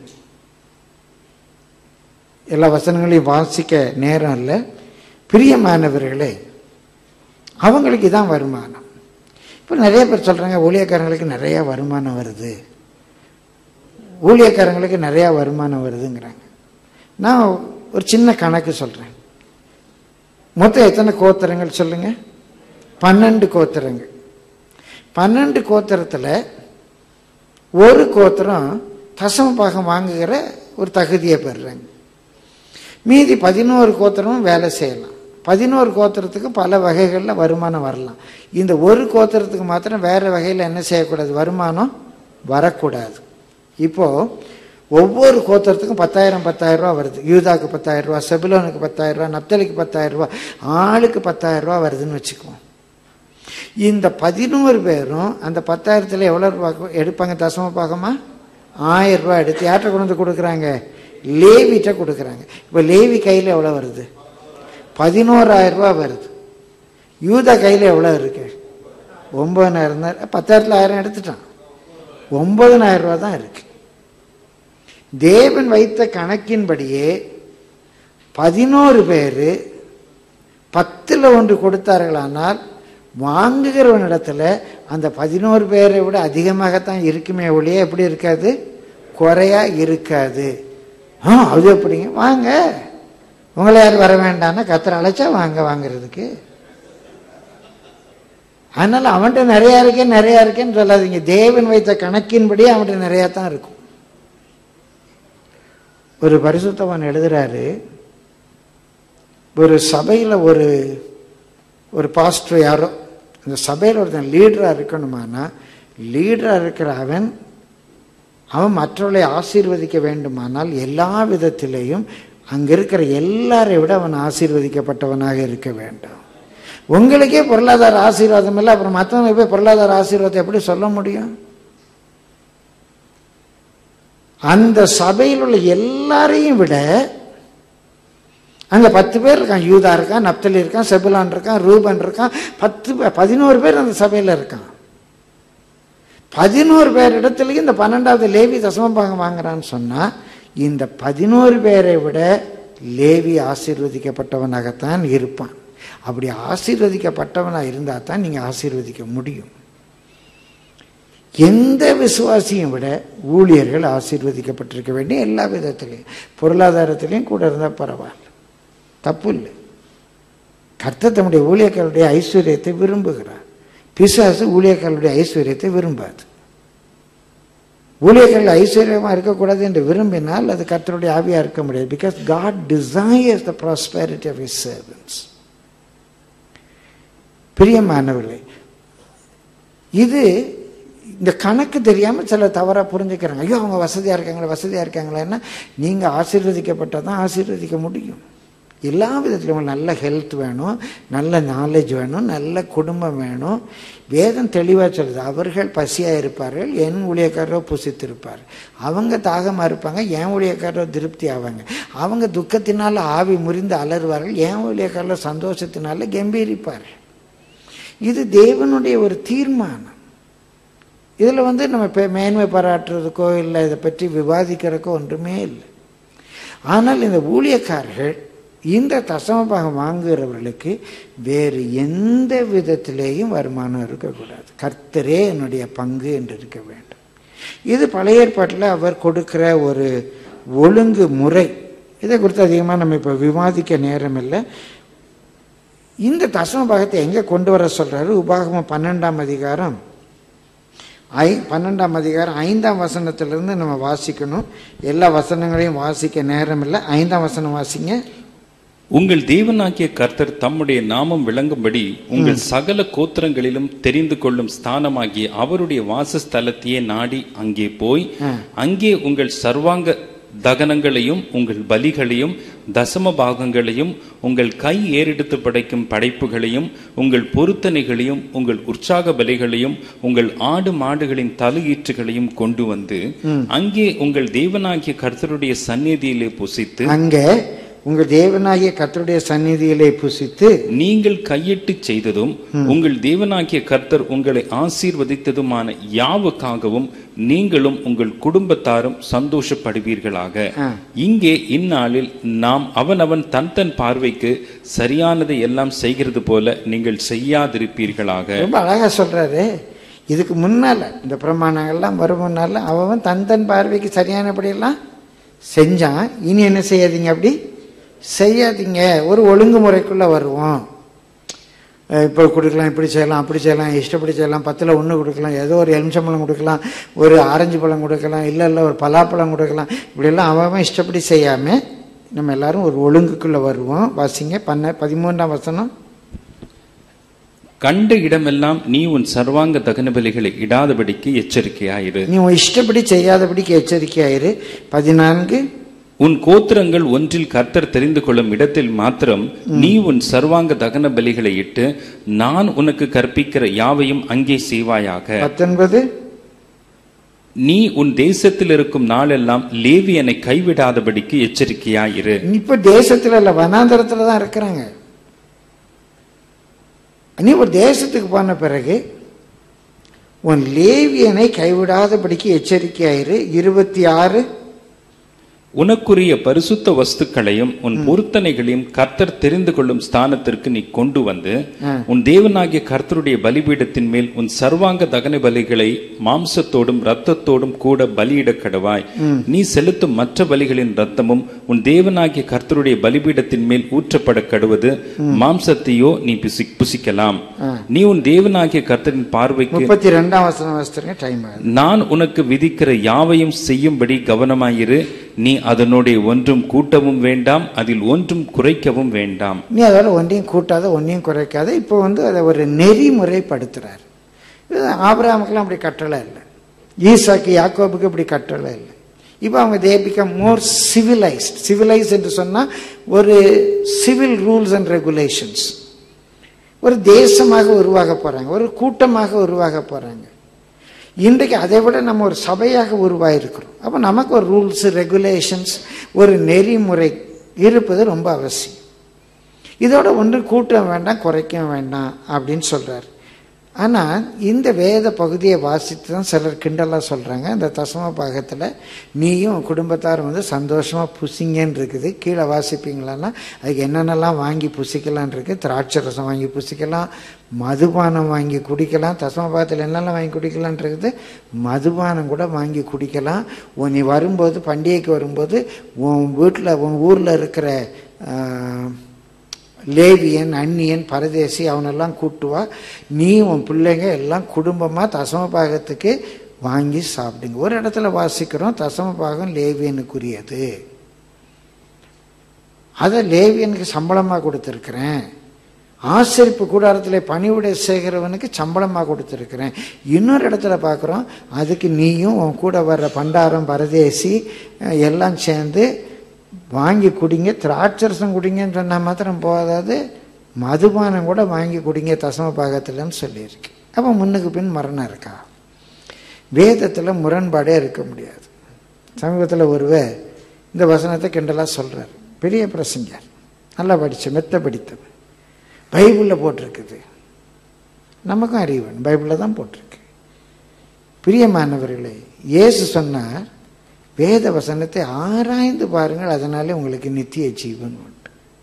எல்லா வசனங்களையும் வாசிக்க நேரம் இல்லை பிரியமானவர்களே அவங்களுக்கு இதான் வருமானம் இப்போ நிறைய பேர் சொல்கிறாங்க ஊழியக்காரங்களுக்கு நிறையா வருமானம் வருது ஊழியக்காரங்களுக்கு நிறையா வருமானம் வருதுங்கிறாங்க நான் ஒரு சின்ன கணக்கு சொல்கிறேன் மொத்தம் எத்தனை கோத்திரங்கள் சொல்லுங்க பன்னெண்டு கோத்திரங்கள் பன்னெண்டு கோத்திரத்தில் ஒரு கோத்திரம் தசம பாகம் வாங்குகிற ஒரு தகுதியை பெறுறாங்க மீதி பதினோரு கோத்திரமும் வேலை செய்யலாம் பதினோரு கோத்திரத்துக்கு பல வகைகளில் வருமானம் வரலாம் இந்த ஒரு கோத்திரத்துக்கு மாத்திரம் வேற வகையில் என்ன செய்யக்கூடாது வருமானம் வரக்கூடாது இப்போ ஒவ்வொரு கோத்திரத்துக்கும் பத்தாயிரம் பத்தாயிரம் ரூபா வருது யூதாக்கு பத்தாயிரம் ரூபா செபுலோனுக்கு பத்தாயிரம் ரூபா நப்தலிக்கு பத்தாயிரம் ரூபா ஆளுக்கு பத்தாயிரம் ரூபா வருதுன்னு வச்சுக்குவோம் இந்த பதினோரு பேரும் அந்த பத்தாயிரத்தில் எவ்வளோ ரூபா எடுப்பாங்க தசம பாகமா ஆயிரம் ரூபாய் எடுத்து யார்கிட்ட கொண்டு வந்து கொடுக்குறாங்க லேவிட்ட கொடுக்குறாங்க இப்போ லேவி கையில் எவ்வளோ வருது பதினோராயிரம் ரூபாய் வருது யூதா கையில் எவ்வளோ இருக்கு ஒன்பதனாயிரம் தான் பத்தாயிரத்தில் ஆயிரம் எடுத்துட்டான் ஒன்பதனாயிரம் ரூபா தான் இருக்கு தேவன் வைத்த கணக்கின்படியே பதினோரு பேர் பத்தில் ஒன்று கொடுத்தார்களானால் வாங்குகிறவனிடத்துல அந்த பதினோரு பேரை விட அதிகமாகத்தான் இருக்குமே ஒழிய எப்படி இருக்காது குறையா இருக்காது ஆ அது எப்படிங்க வாங்க உங்களை யார் வர வேண்டாம்னா கத்திர அழைச்சா வாங்க வாங்குறதுக்கு அதனால அவன்கிட்ட நிறையா இருக்கே நிறையா இருக்கேன்னு சொல்லாதீங்க தேவன் வைத்த கணக்கின்படி அவன்கிட்ட நிறையா தான் இருக்கும் ஒரு பரிசுத்தவன் எழுதுறாரு ஒரு சபையில் ஒரு ஒரு பாஸ்டர் யாரோ அந்த சபையில் ஒருத்தன் லீடராக இருக்கணுமானா லீடராக இருக்கிற அவன் அவன் மற்றவர்களை ஆசீர்வதிக்க வேண்டுமானால் எல்லா விதத்திலேயும் அங்கே இருக்கிற எல்லாரை விட அவன் ஆசீர்வதிக்கப்பட்டவனாக இருக்க வேண்டும் உங்களுக்கே பொருளாதார ஆசீர்வாதம் இல்லை அப்புறம் மற்றவங்க போய் பொருளாதார ஆசீர்வாதத்தை எப்படி சொல்ல முடியும் அந்த சபையில் உள்ள எல்லாரையும் விட அங்க பத்து பேர் இருக்கான் யூதா இருக்கான் நப்தலி இருக்கான் செபுலான் இருக்கான் ரூபன் இருக்கான் பத்து பே- பதினோரு பேர் அந்த சபையில இருக்கான் பதினோரு பேர் இடத்துலயும் இந்த பன்னெண்டாவது லேவி தசமபாகம் வாங்குறான்னு சொன்னா இந்த பதினோரு பேரை விட லேவி ஆசீர்வதிக்கப்பட்டவனாகத்தான் இருப்பான் அப்படி ஆசீர்வதிக்கப்பட்டவனாக இருந்தால் தான் நீங்கள் ஆசீர்வதிக்க முடியும் எந்த விசுவாசியும் விட ஊழியர்கள் ஆசீர்வதிக்கப்பட்டிருக்க வேண்டிய எல்லா விதத்திலையும் பொருளாதாரத்திலையும் கூட இருந்தால் பரவாயில்ல தப்பு இல்லை கர்த்தர் தம்முடைய ஊழியர்களுடைய ஐஸ்வர்யத்தை விரும்புகிறார் பிசாசு ஊழியர்களுடைய ஐஸ்வர்யத்தை விரும்பாது ஊழியர்கள் ஐஸ்வர்யமா இருக்கக்கூடாது என்று விரும்பினால் அது கர்த்தருடைய ஆவியா இருக்க முடியாது because God desires the prosperity of his servants பிரியமானவர்களே இது இந்த கணக்கு தெரியாம சில தவறா புரிஞ்சுக்கிறாங்க ஐயோ அவங்க வசதியா இருக்காங்களா வசதியா இருக்காங்களேன்னா நீங்க ஆசீர்வதிக்கப்பட்டால் தான் ஆசீர்வதிக்க முடியும் எல்லா விதத்திலும் உங்களுக்கு நல்ல ஹெல்த் வேணும் நல்ல நாலேஜ் வேணும் நல்ல குடும்பம் வேணும் வேதம் தெளிவாக சொல்லுது அவர்கள் பசியாக இருப்பார்கள் என் ஊழியக்காரரோ புசித்திருப்பார் அவங்க தாகமாக இருப்பாங்க என் ஊழியக்காரரோ திருப்தி ஆவாங்க அவங்க துக்கத்தினால ஆவி முறிந்து அலறுவார்கள் என் ஊழியக்காரரோ சந்தோஷத்தினால கம்பீரிப்பார்கள் இது தேவனுடைய ஒரு தீர்மானம் இதில் வந்து நம்ம இப்போ மேன்மை பாராட்டுறதுக்கோ இல்லை இதை பற்றி விவாதிக்கிறதுக்கோ ஒன்றுமே இல்லை ஆனால் இந்த ஊழியக்காரர்கள் இந்த தசமபாகம் வாங்குகிறவர்களுக்கு வேறு எந்த விதத்திலேயும் வருமானம் இருக்கக்கூடாது கர்த்தரே என்னுடைய பங்கு என்று இருக்க வேண்டும் இது பழைய ஏற்பாட்டில் அவர் கொடுக்கிற ஒரு ஒழுங்கு முறை இதை குறித்து அதிகமாக நம்ம இப்போ விவாதிக்க நேரம் இல்லை இந்த தசம பாகத்தை எங்கே கொண்டு வர சொல்றாரு உபாகமம் பன்னெண்டாம் அதிகாரம் ஐ பன்னெண்டாம் அதிகாரம் ஐந்தாம் வசனத்திலிருந்து நம்ம வாசிக்கணும் எல்லா வசனங்களையும் வாசிக்க நேரம் இல்லை ஐந்தாம் வசனம் வாசிங்க உங்கள் தேவனாகிய கர்த்தர் தம்முடைய நாமம் விளங்கும்படி உங்கள் சகல கோத்திரங்களிலும் தெரிந்து கொள்ளும் ஸ்தானமாகிய அவருடைய வாசஸ்தலத்தையே நாடி அங்கே போய் அங்கே உங்கள் சர்வாங்க தகனங்களையும் உங்கள் பலிகளையும் தசம பாகங்களையும் உங்கள் கை ஏறெடுத்து படைக்கும் படைப்புகளையும் உங்கள் பொருத்தனைகளையும் உங்கள் உற்சாக பலிகளையும் உங்கள் ஆடு மாடுகளின் தலையீற்றுகளையும் கொண்டு வந்து அங்கே உங்கள் தேவனாகிய கர்த்தருடைய சந்நிதியிலே புசித்து அங்கே உங்கள் தேவனாகிய கர்த்தருடைய சந்நிதியிலே புசித்து நீங்கள் கையிட்டு செய்ததும் உங்கள் தேவனாகிய கர்த்தர் உங்களை ஆசீர்வதித்ததுமான யாவுக்காகவும் நீங்களும் உங்கள் குடும்பத்தாரும் சந்தோஷப்படுவீர்களாக ஆ. இங்கே இந்நாளில் நாம் அவனவன் தன் தன் பார்வைக்கு சரியானதை எல்லாம் செய்கிறது போல நீங்கள் செய்யாதிருப்பீர்களாக ரொம்ப அழகா சொல்றாரு இதுக்கு முன்னால இந்த பிரமாணங்கள்லாம் வரும் முன்னால அவன் தன் தன் பார்வைக்கு சரியானபடியெல்லாம் செஞ்சான் இனி என்ன செய்யாதீங்க அப்படி செய்யாதீங்க ஒரு ஒழுங்குமுறைக்குள்ள வருவோம் அஹ் இப்போ கொடுக்கலாம் இப்படி செய்யலாம் அப்படி செய்யலாம் இஷ்டப்படி செய்யலாம் பத்தில் ஒன்று கொடுக்கலாம் ஏதோ ஒரு எலுமிச்சம்பழம் கொடுக்கலாம் ஒரு ஆரஞ்சு பழம் கொடுக்கலாம் இல்லை இல்லை ஒரு பலாப்பழம் கொடுக்கலாம் இப்படியெல்லாம் அவன் அவன் இஷ்டப்படி செய்யாமல் நம்ம எல்லாரும் ஒரு ஒழுங்குக்குள்ள வருவோம் வாசிங்க பண்ண பதிமூன்றாம் வசனம் கண்ட இடமெல்லாம் நீ உன் சர்வாங்க தகன பலிகளை இடாதபடிக்கு எச்சரிக்கையாயிரு நீ உன் இஷ்டப்படி செய்யாதபடிக்கு எச்சரிக்கையாயிரு பதினான்கு உன் கோத்திரங்கள் ஒன்றில் கர்த்தர் தெரிந்து கொள்ளும் இடத்தில் மாத்திரம் நீ உன் சர்வாங்க தகன பலிகளை இட்டு நான் உனக்கு கற்பிக்கிற யாவையும் அங்கே செய்வாயாக பத்தொன்பது நீ உன் தேசத்தில் இருக்கும் நாளெல்லாம் லேவியனை கைவிடாதபடிக்கு எச்சரிக்கையாயிரு இப்ப தேசத்துல இல்ல வனாந்தரத்துல தான் இருக்கிறாங்க நீ ஒரு தேசத்துக்கு போன பிறகு உன் லேவியனை கைவிடாதபடிக்கு எச்சரிக்கையாயிரு இருபத்தி ஆறு உனக்குரிய பரிசுத்த வஸ்துக்களையும் உன் பொருத்தனைகளையும் கர்த்தர் தெரிந்து கொள்ளும் ஸ்தானத்திற்கு நீ கொண்டு வந்து ஆ. உன் தேவனாகிய கர்த்தருடைய பலிபீடத்தின் மேல் உன் சர்வாங்க தகன பலிகளை மாம்சத்தோடும் இரத்தத்தோடும் கூட பலியிட கடவாய் நீ செலுத்தும் மற்ற பலிகளின் இரத்தமும் உன் தேவனாகிய கர்த்தருடைய பலிபீடத்தின் மேல் ஊற்றப்பட கடுவது மாம்சத்தையோ நீ புசி புசிக்கலாம் நீ உன் தேவனாகிய கர்த்தரின் பார்வைக்கு முப்பத்தி ரெண்டாம் வசனம் வசத்துங்க டைம் ஆகுது நான் உனக்கு விதிக்கிற யாவையும் செய்யும்படி கவனமாயிரு நீ அதனுடைய ஒன்றும் கூட்டவும் வேண்டாம் அதில் ஒன்றும் குறைக்கவும் வேண்டாம் நீ அதோட ஒன்றையும் கூட்டாத ஒன்றையும் குறைக்காத இப்போ வந்து அதை ஒரு நெறிமுறைப்படுத்துறார் இது ஆபிரகாமுக்கெல்லாம் அப்படி கட்டளை இல்லை ஈசாக்கு யாக்கோபுக்கு இப்படி கட்டளை இல்லை இப்போ அவங்க they become more civilised civilise என்று சொன்னால் ஒரு சிவில் ரூல்ஸ் அண்ட் ரெகுலேஷன்ஸ் ஒரு தேசமாக உருவாக போறாங்க ஒரு கூட்டமாக உருவாக போறாங்க இன்றைக்கு அதை விட நம்ம ஒரு சபையாக உருவாயிருக்கிறோம் அப்போ நமக்கு ஒரு ரூல்ஸ் ரெகுலேஷன்ஸ் ஒரு நெறிமுறை இருப்பது ரொம்ப அவசியம் இதோட ஒன்று கூட்ட வேண்டாம் குறைக்க வேண்டாம் அப்படின்னு சொல்றாரு ஆனால் இந்த வேத பகுதியை வாசித்து தான் சிலர் கிண்டலாக சொல்கிறாங்க இந்த தசம பாகத்தில் நீயும் உன் குடும்பத்தாரும் வந்து சந்தோஷமாக புசிங்கன்னு இருக்குது கீழே வாசிப்பீங்களான்னா அதுக்கு என்னென்னலாம் வாங்கி புசிக்கலான் இருக்கு திராட்சை ரசம் வாங்கி புசிக்கலாம் மதுபானம் வாங்கி குடிக்கலாம் தசம பாகத்தில் என்னெல்லாம் வாங்கி குடிக்கலான் இருக்குது மதுபானம் கூட வாங்கி குடிக்கலாம் உன் நீ வரும்போது பண்டிகைக்கு வரும்போது உன் வீட்டில் உன் ஊரில் இருக்கிற ஆஹ், லேவியன் அந்நியன் பரதேசி அவனெல்லாம் கூட்டுவா நீ உன் பிள்ளைங்க எல்லாம் குடும்பமாக தசம பாகத்துக்கு வாங்கி சாப்பிடுங்க ஒரு இடத்துல வாசிக்கிறோம் தசம பாகம் லேவியனுக்குரியது அதை லேவியனுக்கு சம்பளமாக கொடுத்துருக்குறேன் ஆசரிப்பு கூடாரத்தில் பணிவுடை செய்கிறவனுக்கு சம்பளமாக கொடுத்துருக்குறேன் இன்னொரு இடத்துல பார்க்குறோம் அதுக்கு நீயும் உன் கூட வர்ற பண்டாரம் பரதேசி அஹ், எல்லாம் சேர்ந்து வாங்கி குடிங்க திராட்சரசம் குடிங்கன்னு சொன்னால் மாத்திரம் போதாது மதுபானம் கூட வாங்கி குடிங்க தசம பாகத்தில்னு சொல்லியிருக்கு அப்போ முன்னுக்கு பின் மரணம் இருக்கா வேதத்தில் முரண்பாடே இருக்க முடியாது சமீபத்தில் ஒருவர் இந்த வசனத்தை கிண்டலாக சொல்கிறார் பெரிய பிரசங்கர் நல்லா படித்த மெத்த படித்தவர் பைபிளில் போட்டிருக்குது நமக்கும் அறிவு வேணும் பைபிளில் தான் போட்டிருக்கு பிரியமானவர்களே இயேசு சொன்னார் வேத வசனத்தை ஆராய்ந்து பாருங்கள் அதனாலே உங்களுக்கு நித்திய ஜீவன் உண்டு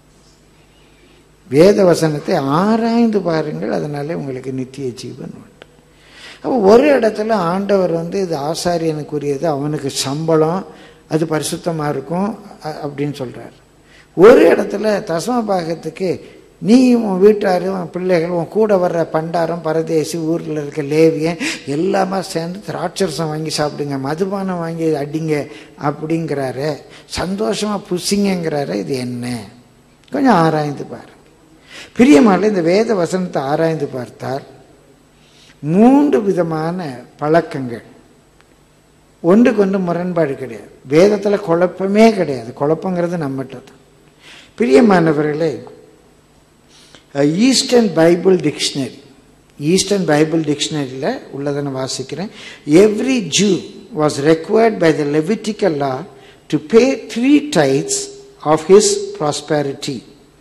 வேத வசனத்தை ஆராய்ந்து பாருங்கள் அதனாலே உங்களுக்கு நித்திய ஜீவன் உண்டு அப்போ ஒரு இடத்துல ஆண்டவர் வந்து இது ஆசாரியனுக்குரியது அவனுக்கு சம்பளம் அது பரிசுத்தமாக இருக்கும் அ- அப்படின்னு சொல்றார் ஒரு இடத்துல தசம பாகத்துக்கு நீ உன் வீட்டார் உன் பிள்ளைகள் உன் கூட வர்ற பண்டாரம் பரதேசி ஊரில் இருக்க லேவியன் எல்லாமே சேர்ந்து திராட்சரசம் வாங்கி சாப்பிடுங்க மதுபானம் வாங்கி அடிங்க அப்படிங்கிறாரு சந்தோஷமாக புசிங்கங்கிறாரு இது என்ன கொஞ்சம் ஆராய்ந்து பாருங்க பிரியமான இந்த வேத வசனத்தை ஆராய்ந்து பார்த்தால் மூன்று விதமான பழக்கங்கள் ஒன்றுக்கு ஒன்று முரண்பாடு கிடையாது வேதத்தில் குழப்பமே கிடையாது குழப்பங்கிறது நம்மகிட்ட தான் பிரியமானவர்களே Eastern Bible Dictionary Eastern Bible டிக்ஷனரியில் உள்ளதை நான் வாசிக்கிறேன் every Jew was required by the Levitical law to pay three tithes of his prosperity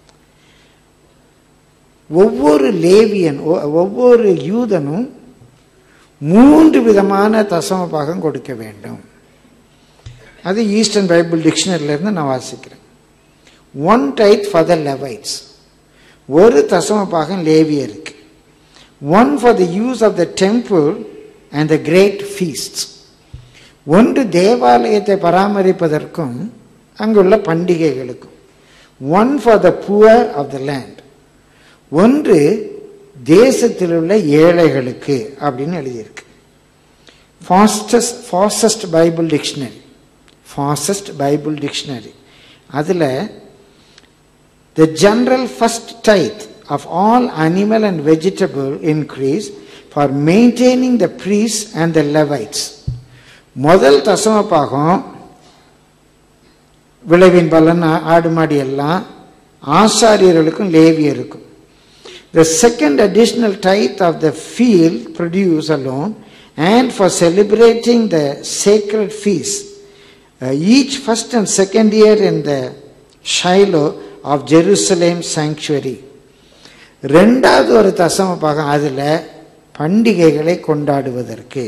ஒவ்வொரு லேவியன் ஒ- ஒவ்வொரு யூதனும் மூன்று விதமான தசம பாகம் கொடுக்க வேண்டும் அது ஈஸ்டர்ன் பைபிள் டிக்ஷனரியில இருந்து நான் வாசிக்கிறேன் one tithe for the Levites ஒரு தசம பாகம் லேவியருக்கு one for the use of the temple and the great feast ஒன்று தேவாலயத்தை பராமரிப்பதற்கும் அங்குள்ள பண்டிகைகளுக்கும் one for the poor of the land ஒன்று தேசத்தில் உள்ள ஏழைகளுக்கு அப்படின்னு எழுதியிருக்கு Fausset's Fausset's Bible dictionary Fausset's Bible dictionary அதில் the general first tithe of all animal and vegetable increase for maintaining the priests and the Levites. முதல் தசம பாகம் விளைவின் பலன் ஆ- ஆடு மாடி எல்லாம் ஆசாரியர்களுக்கும் லேவியருக்கும் The second additional tithe of the field produce alone and for celebrating the sacred feast. Uh, each first and second year in the Shiloh of Jerusalem sanctuary. ரெண்டாவது ஒரு தசம பாகம் அதில் பண்டிகைகளை கொண்டாடுவதற்கு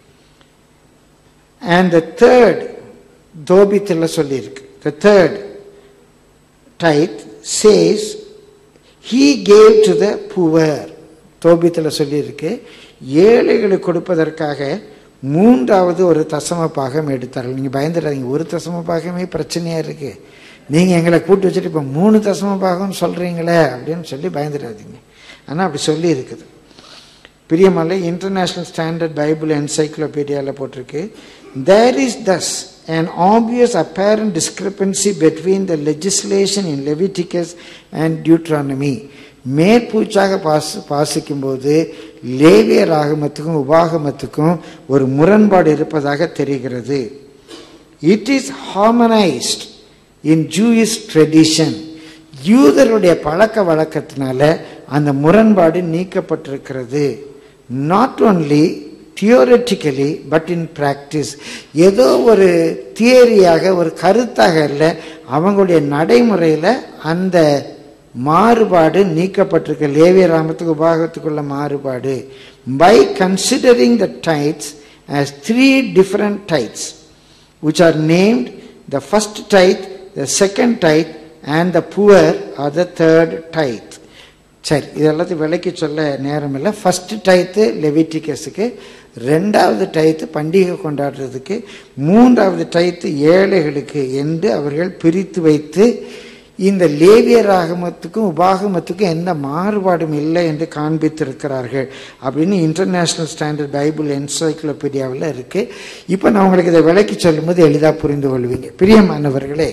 அண்ட் த தேர்ட் தோபித்தில் சொல்லியிருக்கு the third tithe says he gave to the poor தோபித்தில் சொல்லியிருக்கு ஏழைகளுக்கு கொடுப்பதற்காக மூன்றாவது ஒரு தசம பாகம் எடுத்தார்கள் நீங்கள் பயந்துடாதீங்க ஒரு தசம பாகமே பிரச்சனையாக இருக்கு நீங்கள் எங்களை கூட்டு வச்சுட்டு இப்போ மூணு தசம பாகம் சொல்கிறீங்களே அப்படின்னு சொல்லி பயந்துடாதீங்க ஆனால் அப்படி சொல்லி இருக்குது பிரியமலை இன்டர்நேஷ்னல் ஸ்டாண்டர்ட் பைபிள் என்சைக்ளோபீடியாவில் போட்டிருக்கு there is thus an obvious apparent discrepancy between the legislation in Leviticus and Deuteronomy மேற்பூச்சாக பாச பாசிக்கும்போது லேவியர் ஆகமத்துக்கும் உபாகமத்துக்கும் ஒரு முரண்பாடு இருப்பதாக தெரிகிறது it is harmonised in Jewish tradition யூதருடைய பழக்க வழக்கத்தினால அந்த முரண்பாடு நீக்கப்பட்டிருக்கிறது not only theoretically but in practice ஏதோ ஒரு தியரியாக ஒரு கருத்தாக இல்லை அவங்களுடைய நடைமுறையில் அந்த மாறுபாடு நீக்கப்பட்டிருக்கு லேவிய ராமத்துக்கு உபாகத்துக்குள்ள மாறுபாடு by considering the tithes as three different tithes which are named the first tithe, the second tithe, and the poor are the third tithe. சரி இதெல்லாத்தையும் விலைக்கு சொல்ல நேரம் இல்லை ஃபர்ஸ்ட் டைத்து லெவிட்டிகஸுக்கு ரெண்டாவது டைத்து பண்டிகை கொண்டாடுறதுக்கு மூன்றாவது டைத்து ஏழைகளுக்கு என்று அவர்கள் பிரித்து வைத்து இந்த லேவியர் ஆகமத்துக்கும் உபாகமத்துக்கும் எந்த மாறுபாடும் இல்லை என்று காண்பித்திருக்கிறார்கள் அப்படின்னு இன்டர்நேஷ்னல் ஸ்டாண்டர்ட் பைபிள் என்சைக்ளோபீடியாவில் இருக்கு இப்போ நான் உங்களுக்கு இதை விளக்கி சொல்லும்போது எளிதாக புரிந்து கொள்வீங்க பிரியமானவர்களே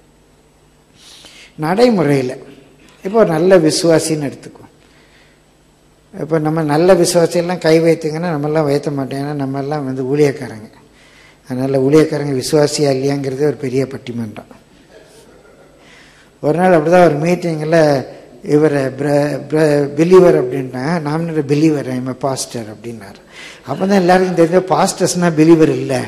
நடைமுறையில் இப்போ ஒரு நல்ல விசுவாசின்னு எடுத்துக்குவோம் இப்போ நம்ம நல்ல விசுவாசியெல்லாம் கை வைத்தீங்கன்னா நம்மெல்லாம் வைத்த மாட்டோம் ஏன்னா நம்மெல்லாம் வந்து ஊழியக்காரங்க அதனால் ஊழியக்காரங்க விசுவாசியா இல்லையாங்கிறதே ஒரு பெரிய பட்டிமன்றம் ஒரு நாள் அப்படிதான் ஒரு மீட்டிங்கில் இவரை பிலீவர் அப்படின்னா நாமினேட் பிலீவர் ஐம் பாஸ்டர் அப்படின்னாரு அப்போ தான் எல்லாருக்கும் தெரிஞ்ச பாஸ்டர்ஸ்னா பிலீவர் இல்லை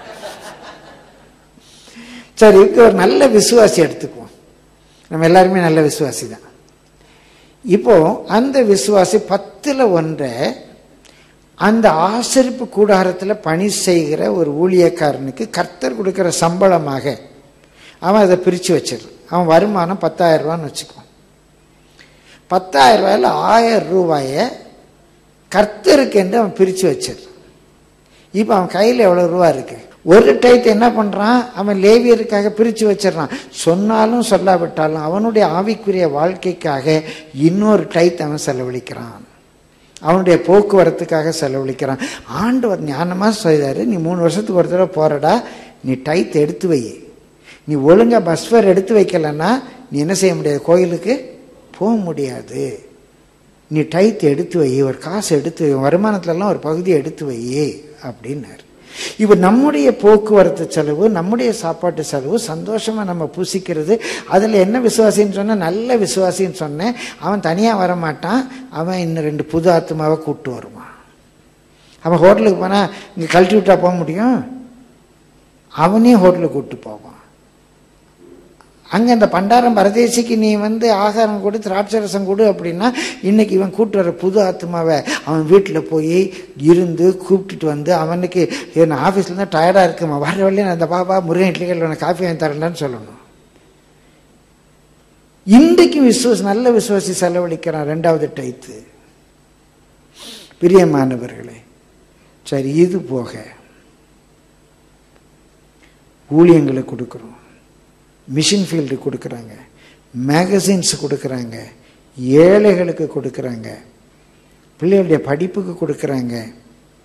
சரி இதுக்கு ஒரு நல்ல விசுவாசி எடுத்துக்குவோம் நம்ம எல்லாருமே நல்ல விசுவாசி தான் இப்போ அந்த விசுவாசி பத்தில் ஒன்றை அந்த ஆசரிப்பு கூடாரத்தில் பணி செய்கிற ஒரு ஊழியக்காரனுக்கு கர்த்தர் கொடுக்கிற சம்பளமாக அவன் அதை பிரித்து வச்சிடறான் அவன் வருமானம் பத்தாயிரம் ரூபான்னு வச்சுக்குவான் பத்தாயிரம் ரூபாயில் ஆயிரம் ரூபாயை கர்த்தருக்கு என்று அவன் பிரித்து வச்சிடறான் இப்போ அவன் கையில் எவ்வளோ ரூபா இருக்கு ஒரு டைத்தை என்ன பண்ணுறான் அவன் லேவியருக்காக பிரித்து வச்சிடறான் சொன்னாலும் சொல்லாவிட்டாலும் அவனுடைய ஆவிக்குரிய வாழ்க்கைக்காக இன்னொரு டைத் அவன் செலவழிக்கிறான் அவனுடைய போக்குவரத்துக்காக செலவழிக்கிறான் ஆண்டவர் ஞானமாக செய்தாரு நீ மூணு வருஷத்துக்கு ஒரு தடவை போறடா நீ டைத் எடுத்து வை நீ ஒழுங்கா பஸ் ஃபேர் எடுத்து வைக்கலன்னா நீ என்ன செய்ய முடியாது கோயிலுக்கு போக முடியாது நீ டைத் எடுத்து வை ஒரு காசு எடுத்து வை வருமானத்துலலாம் ஒரு பகுதியை எடுத்து வை அப்படின்னாரு இப்போ நம்முடைய போக்குவரத்து செலவு நம்முடைய சாப்பாட்டு செலவு சந்தோஷமா நம்ம புசிக்கிறது அதில் என்ன விசுவாசின்னு சொன்னால் நல்ல விசுவாசின்னு சொன்னேன் அவன் தனியாக வரமாட்டான் அவன் இன்னும் ரெண்டு புது ஆத்மாவை கூப்பிட்டு வருவான் அவன் ஹோட்டலுக்கு போனால் இங்கே கழட்டி விட்டா போக முடியும் அவனையும் ஹோட்டலுக்கு கூப்பிட்டு போவான் அங்கே அந்த பண்டாரம் பரதேசிக்கு நீ வந்து ஆகாரம் கொடு திராட்சரசம் கொடு அப்படின்னா இன்னைக்கு இவன் கூட்டு வர புது ஆத்மாவை அவன் வீட்டில் போய் இருந்து கூப்பிட்டுட்டு வந்து அவனுக்கு நான் ஆஃபீஸில் இருந்தால் டயர்டாக இருக்குமா வர வழியே நான் அந்த பாப்பா முருகன் இட்லிகள் உனக்கு காஃபி வாங்கி தரேன்டான்னு சொல்லணும் இன்றைக்கும் விசுவாசி நல்ல விசுவாசி செலவழிக்கிறான் ரெண்டாவது டைத்து பிரியமானவர்களே சரி இது போக ஊழியங்களை கொடுக்குறோம் மிஷின் ஃபீல்டு கொடுக்குறாங்க மேகசின்ஸ் கொடுக்குறாங்க ஏழைகளுக்கு கொடுக்குறாங்க பிள்ளைகளுடைய படிப்புக்கு கொடுக்குறாங்க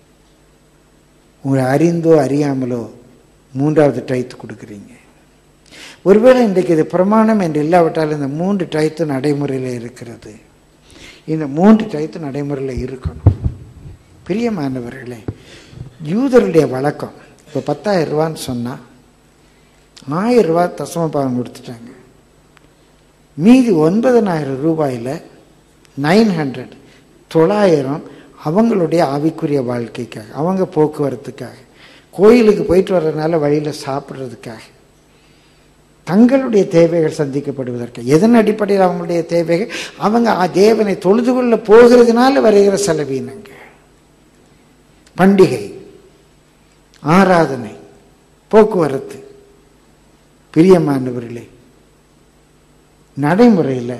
உங்களை அறிந்தோ அறியாமலோ மூன்றாவது டைத்து கொடுக்குறீங்க ஒருவேளை இன்றைக்கு இது பிரமாணம் என்று இல்லாவிட்டால் இந்த மூன்று டயத்து நடைமுறையில் இருக்கிறது இந்த மூன்று டயத்து நடைமுறையில் இருக்கணும் பிரியமானவர்களே யூதருடைய வழக்கம் இப்போ பத்தாயிரம் ரூபான்னு சொன்னால் ஆயிரம் ரூபா தசம பாகம் கொடுத்துட்டாங்க மீதி ஒன்பதனாயிரம் ரூபாயில் நைன் ஹண்ட்ரட் தொள்ளாயிரம் அவங்களுடைய ஆவிக்குரிய வாழ்க்கைக்காக அவங்க போக்குவரத்துக்காக கோயிலுக்கு போயிட்டு வர்றதுனால வழியில் சாப்பிட்றதுக்காக தங்களுடைய தேவைகள் சந்திக்கப்படுவதற்கு எதன் அடிப்படையில் அவங்களுடைய தேவைகள் அவங்க ஆ தேவனை தொழுது கொள்ள போகிறதுனால வருகிற செலவீனங்க பண்டிகை ஆராதனை போக்குவரத்து பிரியமானவர்களே நடைமுறையில்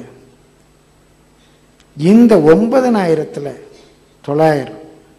இந்த ஒன்பதனாயிரத்தில் தொள்ளாயிரம்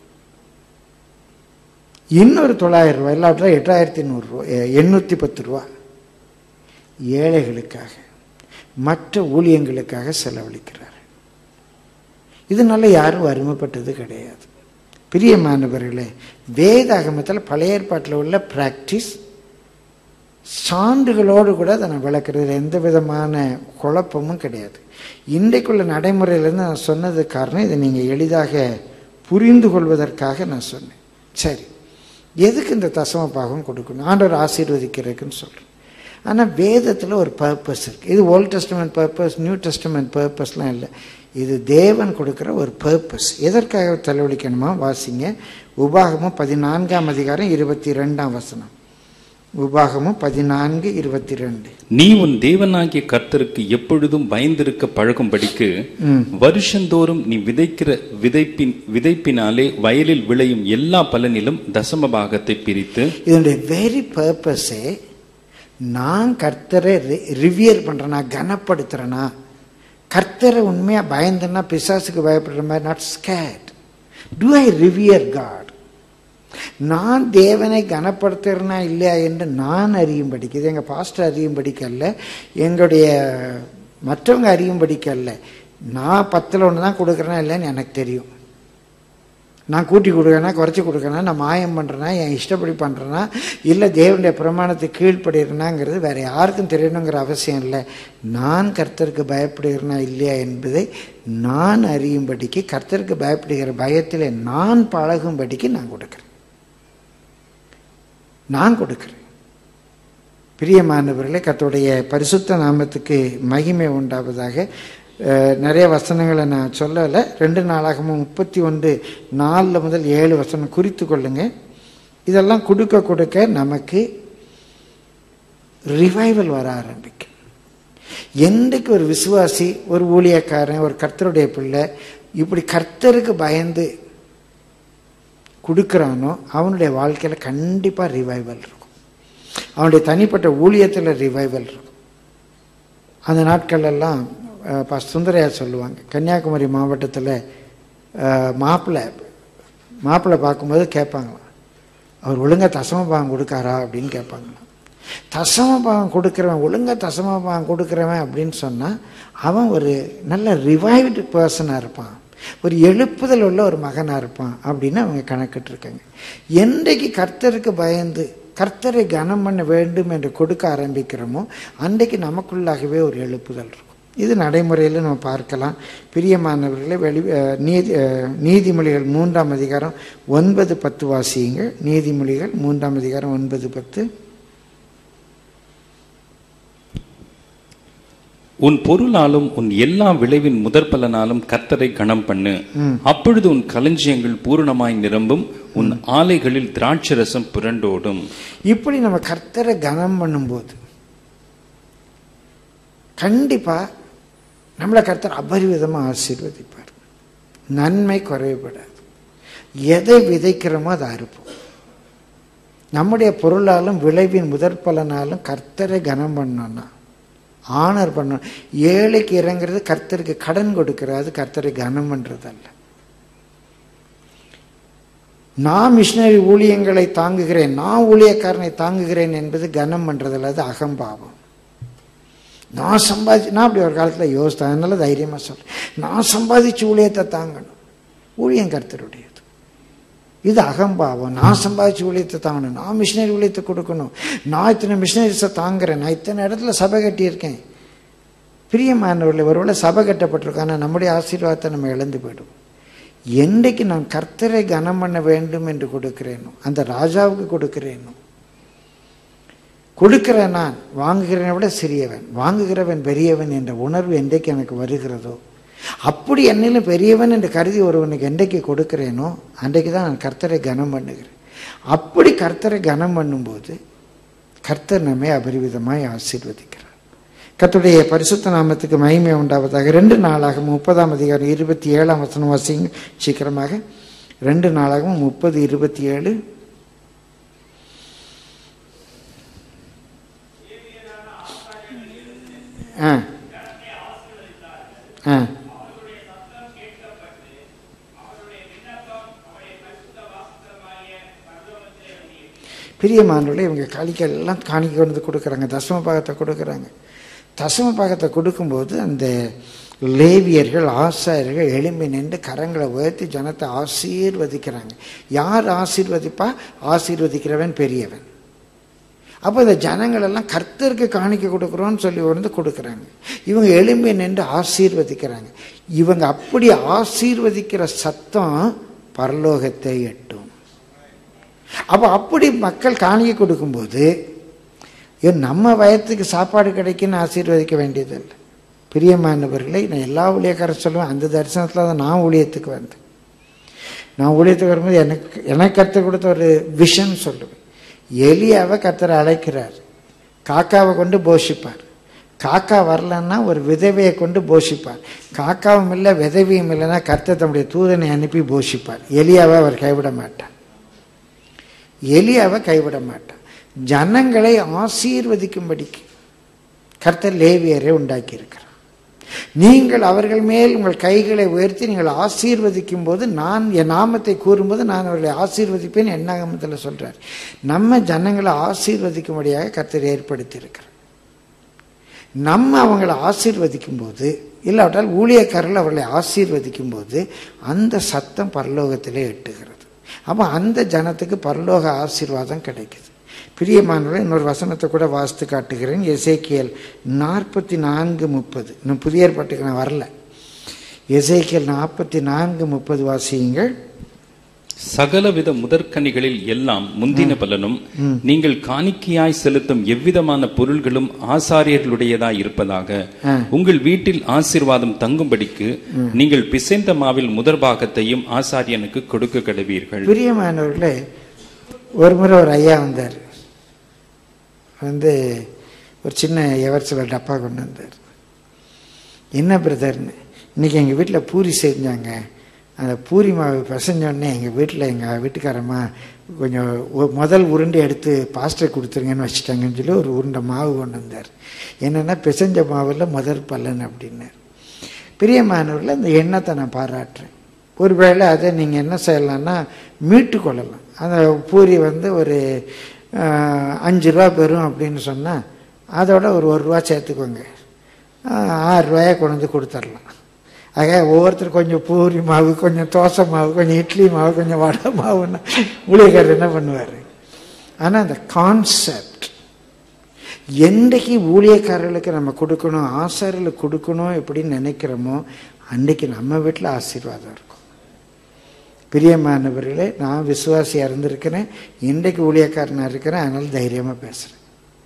இன்னொரு தொள்ளாயிரம் ரூபாய் இல்லாட்டா எட்டாயிரத்தி நூறுரூவா எண்ணூற்றி பத்து ரூபா ஏழைகளுக்காக மற்ற ஊழியங்களுக்காக செலவழிக்கிறார் இதனால யாரும் வறுமைப்பட்டது கிடையாது பிரியமானவர்களே வேதாகமத்தில் பழைய ஏற்பாட்டில் உள்ள பிராக்டிஸ் சான்றுகளோடு கூட அதை நான் விளக்குறதுல எந்த விதமான குழப்பமும் கிடையாது இன்றைக்குள்ள நடைமுறையிலேருந்து நான் சொன்னது காரணம் இதை நீங்கள் எளிதாக புரிந்து கொள்வதற்காக நான் சொன்னேன் சரி எதுக்கு இந்த தசம பாகம் கொடுக்கணும் ஆண்டவர் ஆசீர்வதிக்கிறதுக்குன்னு சொல்கிறேன் ஆனால் வேதத்தில் ஒரு பர்பஸ் இருக்குது இது Old Testament purpose New Testament பர்பஸ்லாம் இல்லை இது தேவன் கொடுக்குற ஒரு பர்பஸ் எதற்காக செலவழிக்கணுமா வாசிங்க உபாகமும் பதினான்காம் அதிகாரம் இருபத்தி ரெண்டாம் வசனம் உபாகமும் பதினான்கு இருபத்தி ரெண்டு நீ உன் தேவனாகிய கர்த்தருக்கு எப்பொழுதும் பயந்திருக்க பழகும்படிக்கு வருஷந்தோறும் நீ விதைக்கிற விதைப்பின் விதைப்பினாலே வயலில் விளையும் எல்லா பலனிலும் தசம பாகத்தை பிரித்து இதனுடைய வெரி பர்பஸே நான் கர்த்தரை ரிவியர் பண்ணுறேனா கனப்படுத்துகிறேனா கர்த்தரை உண்மையாக பயந்தேன்னா பிசாசுக்கு பயப்படுற மாதிரி not scared to I revere God நான் தேவனை கனப்படுத்துறேனா இல்லையா என்று நான் அறியும்படிக்கு இது எங்கள் பாஸ்டர் அறியும்படிக்கு அல்ல எங்களுடைய மற்றவங்க அறியும்படிக்கு அல்ல நான் பத்தில் ஒன்று தான் கொடுக்குறேனா இல்லைன்னு எனக்கு தெரியும் நான் கூட்டி கொடுக்கறேனா குறைச்சி கொடுக்கறேனா நான் மாயம் பண்ணுறேனா என் இஷ்டப்படி பண்ணுறேனா இல்லை தேவனுடைய பிரமாணத்தை கீழ்ப்படுகிறேனாங்கிறது வேற யாருக்கும் தெரியணுங்கிற அவசியம் இல்லை நான் கர்த்தருக்கு பயப்படுகிறேனா இல்லையா என்பதை நான் அறியும்படிக்கு கர்த்தருக்கு பயப்படுகிற பயத்தில் நான் பழகும்படிக்கு நான் கொடுக்குறேன் நான் கொடுக்குறேன் பிரியமானவர்களே கர்த்தருடைய பரிசுத்த நாமத்துக்கு மகிமை உண்டாவதாக அஹ், நிறைய வசனங்களை நான் சொல்லலை ரெண்டு நாளாகமும் முப்பத்தி ஒன்று நாலில் முதல் ஏழு வசனம் குறித்து கொள்ளுங்க இதெல்லாம் கொடுக்க கொடுக்க நமக்கு ரிவைவல் வர ஆரம்பிக்கும் என்றைக்கு ஒரு விசுவாசி ஒரு ஊழியக்காரன் ஒரு கர்த்தருடைய பிள்ளை இப்படி கர்த்தருக்கு பயந்து கொடுக்குறானோ அவனுடைய வாழ்க்கையில் கண்டிப்பாக ரிவைவல் இருக்கும் அவனுடைய தனிப்பட்ட ஊழியத்தில் ரிவைவல் இருக்கும் அந்த நாட்கள் எல்லாம் அஹ், பா சுந்தரையா சொல்லுவாங்க கன்னியாகுமரி மாவட்டத்தில் மாப்பிள்ளை மாப்பிள்ளை பார்க்கும்போது கேட்பாங்களாம் அவர் ஒழுங்கா தசம பாகம் கொடுக்காரா அப்படின்னு கேட்பாங்களாம் தசம பாகம் கொடுக்குறவன் ஒழுங்கா தசம பாகம் கொடுக்குறவன் அப்படின்னு சொன்னால் அவன் ஒரு நல்ல ரிவைவ்டு பர்சனாக இருப்பான் ஒரு எழுப்புதல் உள்ள ஒரு மகனாக இருப்பான் அப்படின்னு அவங்க கணக்கிட்டுருக்காங்க என்றைக்கு கர்த்தருக்கு பயந்து கர்த்தரை கனம் பண்ண வேண்டும் என்று கொடுக்க ஆரம்பிக்கிறோமோ அன்றைக்கு நமக்குள்ளாகவே ஒரு எழுப்புதல் இருக்கும் இது நடைமுறையில் நம்ம பார்க்கலாம் பிரியமானவர்களை வெளி அஹ், நீதி அஹ், நீதிமொழிகள் மூன்றாம் அதிகாரம் ஒன்பது பத்து வாசியுங்கள் நீதிமொழிகள் மூன்றாம் அதிகாரம் ஒன்பது பத்து உன் பொருளாலும் உன் எல்லா விளைவின் முதற் பலனாலும் கர்த்தரை கணம் பண்ணு அப்பொழுது உன் களஞ்சியங்கள் பூரணமாய் நிரம்பும் உன் ஆலைகளில் திராட்சரசம் புரண்டோடும் இப்படி நம்ம கர்த்தரை கனம் பண்ணும்போது கண்டிப்பா நம்மளை கர்த்தர் அபரிவிதமாக ஆசீர்வதிப்பார் நன்மை குறைவுபடாது எதை விதைக்கிறோமோ அதை அறுப்போம் நம்முடைய பொருளாலும் விளைவின் முதற் பலனாலும் கர்த்தரை கனம் பண்ணோம்னா ஆனர் பண்ணணும் ஏழைக்கு இறங்குறது கர்த்தருக்கு கடன் கொடுக்கிறது கர்த்தரை கனம் பண்றது அல்ல நான் மிஷினரி ஊழியங்களை தாங்குகிறேன் நான் ஊழியக்காரனை தாங்குகிறேன் என்பது கனம் பண்றதில்ல அது அகம்பாவம் நான் சம்பாதிச்சு நான் அப்படி ஒரு காலத்தில் யோசித்தேன் அதனால தைரியமாக சொல்றேன் நான் சம்பாதிச்சு ஊழியத்தை தாங்கணும் ஊழியம் கர்த்தருடையது இது அகம்பாவம் நான் சம்பாதிச்சு ஊழியத்தை தாங்கணும் நான் மிஷினரி ஊழியத்தை கொடுக்கணும் நான் இத்தனை மிஷினரிஸை தாங்குறேன் நான் இத்தனை இடத்துல சபை கட்டியிருக்கேன் பிரியமானவர்கள் ஒருவேளை சபை கட்டப்பட்டிருக்கோம் ஆனால் நம்முடைய ஆசீர்வாதத்தை நம்ம இழந்து போயிடும் என்றைக்கு நான் கர்த்தரை கனம் பண்ண வேண்டும் என்று கொடுக்கிறேனோ அந்த ராஜாவுக்கு கொடுக்கிறேனோ கொடுக்கிற நான் வாங்குகிறவனை விட சிறியவன் வாங்குகிறவன் பெரியவன் என்ற உணர்வு என்றைக்கு எனக்கு வருகிறதோ அப்படி என்னிலும் பெரியவன் என்று கருதி ஒருவனுக்கு என்றைக்கு கொடுக்கிறேனோ அன்றைக்கு தான் நான் கர்த்தரை கனம் பண்ணுகிறேன் அப்படி கர்த்தரை கனம் பண்ணும்போது கர்த்தர் நம்மை அபரிவிதமாய் ஆசீர்வதிக்கிறார் கர்த்தருடைய பரிசுத்த நாமத்துக்கு மகிமை உண்டாவதாக ரெண்டு நாளாக முப்பதாம் அதிகாரம் இருபத்தி ஏழாம் வசனம் வாசிங்க சீக்கிரமாக ரெண்டு நாளாகவும் முப்பது இருபத்தி ஏழு ஆ ஆ பிரியமானவர்களே இவங்க காணிக்கை எல்லாம் காணிக்கை கொண்டு வந்து கொடுக்குறாங்க தசம பாகத்தை கொடுக்குறாங்க தசம பாகத்தை கொடுக்கும்போது அந்த லேவியர்கள் ஆசாரியர்கள் எளிமை நின்று கரங்களை உயர்த்தி ஜனத்தை ஆசீர்வதிக்கிறாங்க யார் ஆசீர்வதிப்பா ஆசீர்வதிக்கிறவன் பெரியவன் அப்போ இந்த ஜனங்கள் எல்லாம் கர்த்தருக்கு காணிக்க கொடுக்குறோன்னு சொல்லி வந்து கொடுக்குறாங்க இவங்க எளிமை நின்று ஆசீர்வதிக்கிறாங்க இவங்க அப்படி ஆசீர்வதிக்கிற சத்தம் பரலோகத்தை எட்டும் அப்போ அப்படி மக்கள் காணிக்கை கொடுக்கும்போது ஏன் நம்ம வயத்துக்கு சாப்பாடு கிடைக்குன்னு ஆசீர்வதிக்க வேண்டியதில்லை பிரியமானவர்களை நான் எல்லா ஊழியக்காரர் சொல்லுவேன் அந்த தரிசனத்தில் தான் நான் ஊழியத்துக்கு வந்தேன் நான் ஊழியத்துக்கு வரும்போது எனக்கு எனக்கு கற்றுக் கொடுத்த ஒரு விஷன் சொல்லுவேன் எலியாவை கத்தரை அழைக்கிறார் காக்காவை கொண்டு போஷிப்பார் காக்கா வரலன்னா ஒரு விதவையை கொண்டு போஷிப்பார் காக்காவும் இல்லை விதவியும் இல்லைன்னா கர்த்தர் தம்முடைய தூதனை அனுப்பி போஷிப்பார் எலியாவை அவர் கைவிட மாட்டார் எலியாவை கைவிட மாட்டார் ஜனங்களை ஆசீர்வதிக்கும்படிக்கு கர்த்தர் லேவியரை உண்டாக்கி இருக்கிறார் நீங்கள் அவர்கள் மேல் உங்கள் கைகளை உயர்த்தி நீங்கள் ஆசீர்வதிக்கும் போது நான் என் நாமத்தை கூறும்போது நான் அவர்களை ஆசீர்வதிப்பேன் என் நாமத்தில் சொல்றார் நம்ம ஜனங்களை ஆசீர்வதிக்கும்படியாக கர்த்தர் ஏற்படுத்தி இருக்கிறார் நம்ம அவங்களை ஆசீர்வதிக்கும் போது இல்லாவிட்டால் ஊழியக்காரர்கள் அவர்களை ஆசீர்வதிக்கும் போது அந்த சத்தம் பரலோகத்திலே எட்டுகிறது அப்போ அந்த ஜனத்துக்கு பரலோக ஆசீர்வாதம் கிடைக்குது பிரியமானவர்கள் இன்னொரு வசனத்தை கூட வாசித்து காட்டுகிறேன் எசேக்கியல் நாற்பத்தி நான்கு முப்பது இன்னும் புதிய ஏற்பாட்டுக்கு நான் வரல எசேக்கியல் நாற்பத்தி நான்கு முப்பது வாசியுங்கள் சகலவித முதற்கனிகளில் எல்லாம் முந்தின பலனும் நீங்கள் காணிக்கையாய் செலுத்தும் எவ்விதமான பொருள்களும் ஆசாரியர்களுடையதாய் இருப்பதாக ஆ. உங்கள் வீட்டில் ஆசீர்வாதம் தங்கும்படிக்கு நீங்கள் பிசைந்த மாவில் முதற் பாகத்தையும் ஆசாரியனுக்கு கொடுக்க கடவீர்கள் பிரியமானவர்களே ஒரு முறை ஒரு ஐயா வந்தார் வந்து ஒரு சின்ன எவர்சில் டப்பா கொண்டு வந்தார் என்ன பிரதர்னு இன்னைக்கு எங்கள் வீட்டில் பூரி செஞ்சாங்க அந்த பூரி மாவு பிசைஞ்சோடனே எங்கள் வீட்டில் எங்கள் வீட்டுக்காரம்மா கொஞ்சம் ஒ- முதல் உருண்டை எடுத்து பாஸ்டர் கொடுத்துருங்கன்னு வச்சுட்டாங்கன்னு சொல்லி ஒரு உருண்டை மாவு கொண்டு வந்தார் என்னென்னா பிசைஞ்ச மாவில் முதல் பலன் அப்படின்னார் பிரியமானவர்கள் அந்த எண்ணத்தை நான் பாராட்டுறேன் ஒருவேளை அதை நீங்கள் என்ன செய்யலாம்னா மீட்டு கொள்ளலாம் அந்த பூரி வந்து ஒரு ஆஹ், அஞ்சு ரூபா பெறும் அப்படின்னு சொன்னால் அதோட ஒரு ஒரு ரூபா சேர்த்துக்கோங்க ஆஹ், ஆறு ரூபாயை கொண்டு வந்து கொடுத்துர்லாம் ஆக ஒவ்வொருத்தர் கொஞ்சம் பூரி மாவு கொஞ்சம் தோசை மாவு கொஞ்சம் இட்லி மாவு கொஞ்சம் வடை மாவுன்னா ஊழியக்காரர் என்ன பண்ணுவார் ஆனால் அந்த கான்செப்ட் என்றைக்கு ஊழியக்காரர்களுக்கு நம்ம கொடுக்கணும் ஆசாரியர்களுக்கு கொடுக்கணும் எப்படின்னு நினைக்கிறோமோ அன்றைக்கு நம்ம வீட்டில் ஆசீர்வாதம் இருக்கும் பிரியமானவர்களே நான் விசுவாசியாக இருந்திருக்கிறேன் இன்றைக்கு ஊழியக்காரனாக இருக்கிறேன் அதனால தைரியமாக பேசுகிறேன்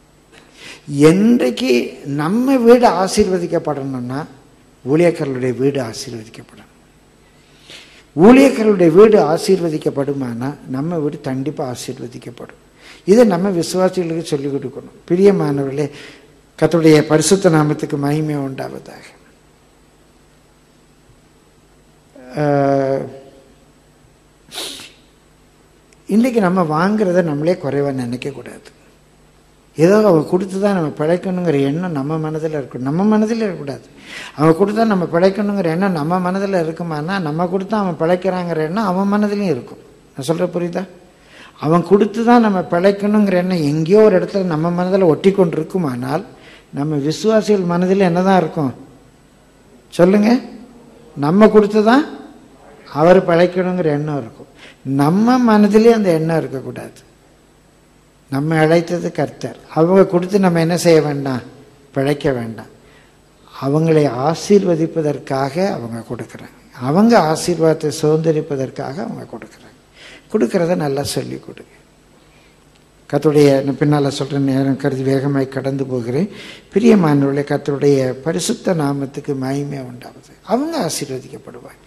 என்றைக்கு நம்ம வீடு ஆசீர்வதிக்கப்படணும்னா ஊழியக்காரர்களுடைய வீடு ஆசீர்வதிக்கப்படணும் ஊழியக்காரர்களுடைய வீடு ஆசீர்வதிக்கப்படுமானா நம்ம வீடு கண்டிப்பாக ஆசீர்வதிக்கப்படும் இதை நம்ம விசுவாசிகளுக்கு சொல்லிக் கொடுக்கணும் பிரியமானவர்களே கர்த்தருடைய பரிசுத்த நாமத்துக்கு மகிமை உண்டாவதாக ஆஹ், இன்னைக்கு நம்ம வாங்குறத நம்மளே குறைவாக நினைக்கக்கூடாது ஏதோ அவங்க கொடுத்து தான் நம்ம பிழைக்கணுங்கிற எண்ணம் நம்ம மனதில் இருக்கணும் நம்ம மனதில் இருக்கக்கூடாது அவங்க கொடுத்தா நம்ம பிழைக்கணுங்கிற எண்ணம் நம்ம மனதில் இருக்குமானா நம்ம கொடுத்தா அவன் பிழைக்கிறாங்கிற எண்ணம் அவன் மனதிலையும் இருக்கும் நான் சொல்கிற புரியுதா அவன் கொடுத்து தான் நம்ம பிழைக்கணுங்கிற எண்ணம் எங்கேயோ ஒரு இடத்துல நம்ம மனதில் ஒட்டி கொண்டு இருக்குமானால் நம்ம விசுவாசிகள் மனதில் என்னதான் இருக்கும் சொல்லுங்க நம்ம கொடுத்து தான் அவர் பிழைக்கணுங்கிற எண்ணம் இருக்கும் நம்ம மனதிலே அந்த எண்ணம் இருக்கக்கூடாது நம்ம அழைத்தது கர்த்தர் அவங்க கொடுத்து நம்ம என்ன செய்ய வேண்டாம் பிழைக்க வேண்டாம் அவங்களை ஆசீர்வதிப்பதற்காக அவங்க கொடுக்குறாங்க அவங்க ஆசீர்வாதத்தை சுதந்திரிப்பதற்காக அவங்க கொடுக்குறாங்க கொடுக்கறத நல்லா சொல்லி கொடுங்க கர்த்தருடைய நான் பின்னால் சொல்கிற நேரம் கருதி வேகமாய் கடந்து போகிறேன் பிரியமானவர்களே கர்த்தருடைய பரிசுத்த நாமத்துக்கு மகிமை உண்டாகுது அவங்க ஆசீர்வதிக்கப்படுவாங்க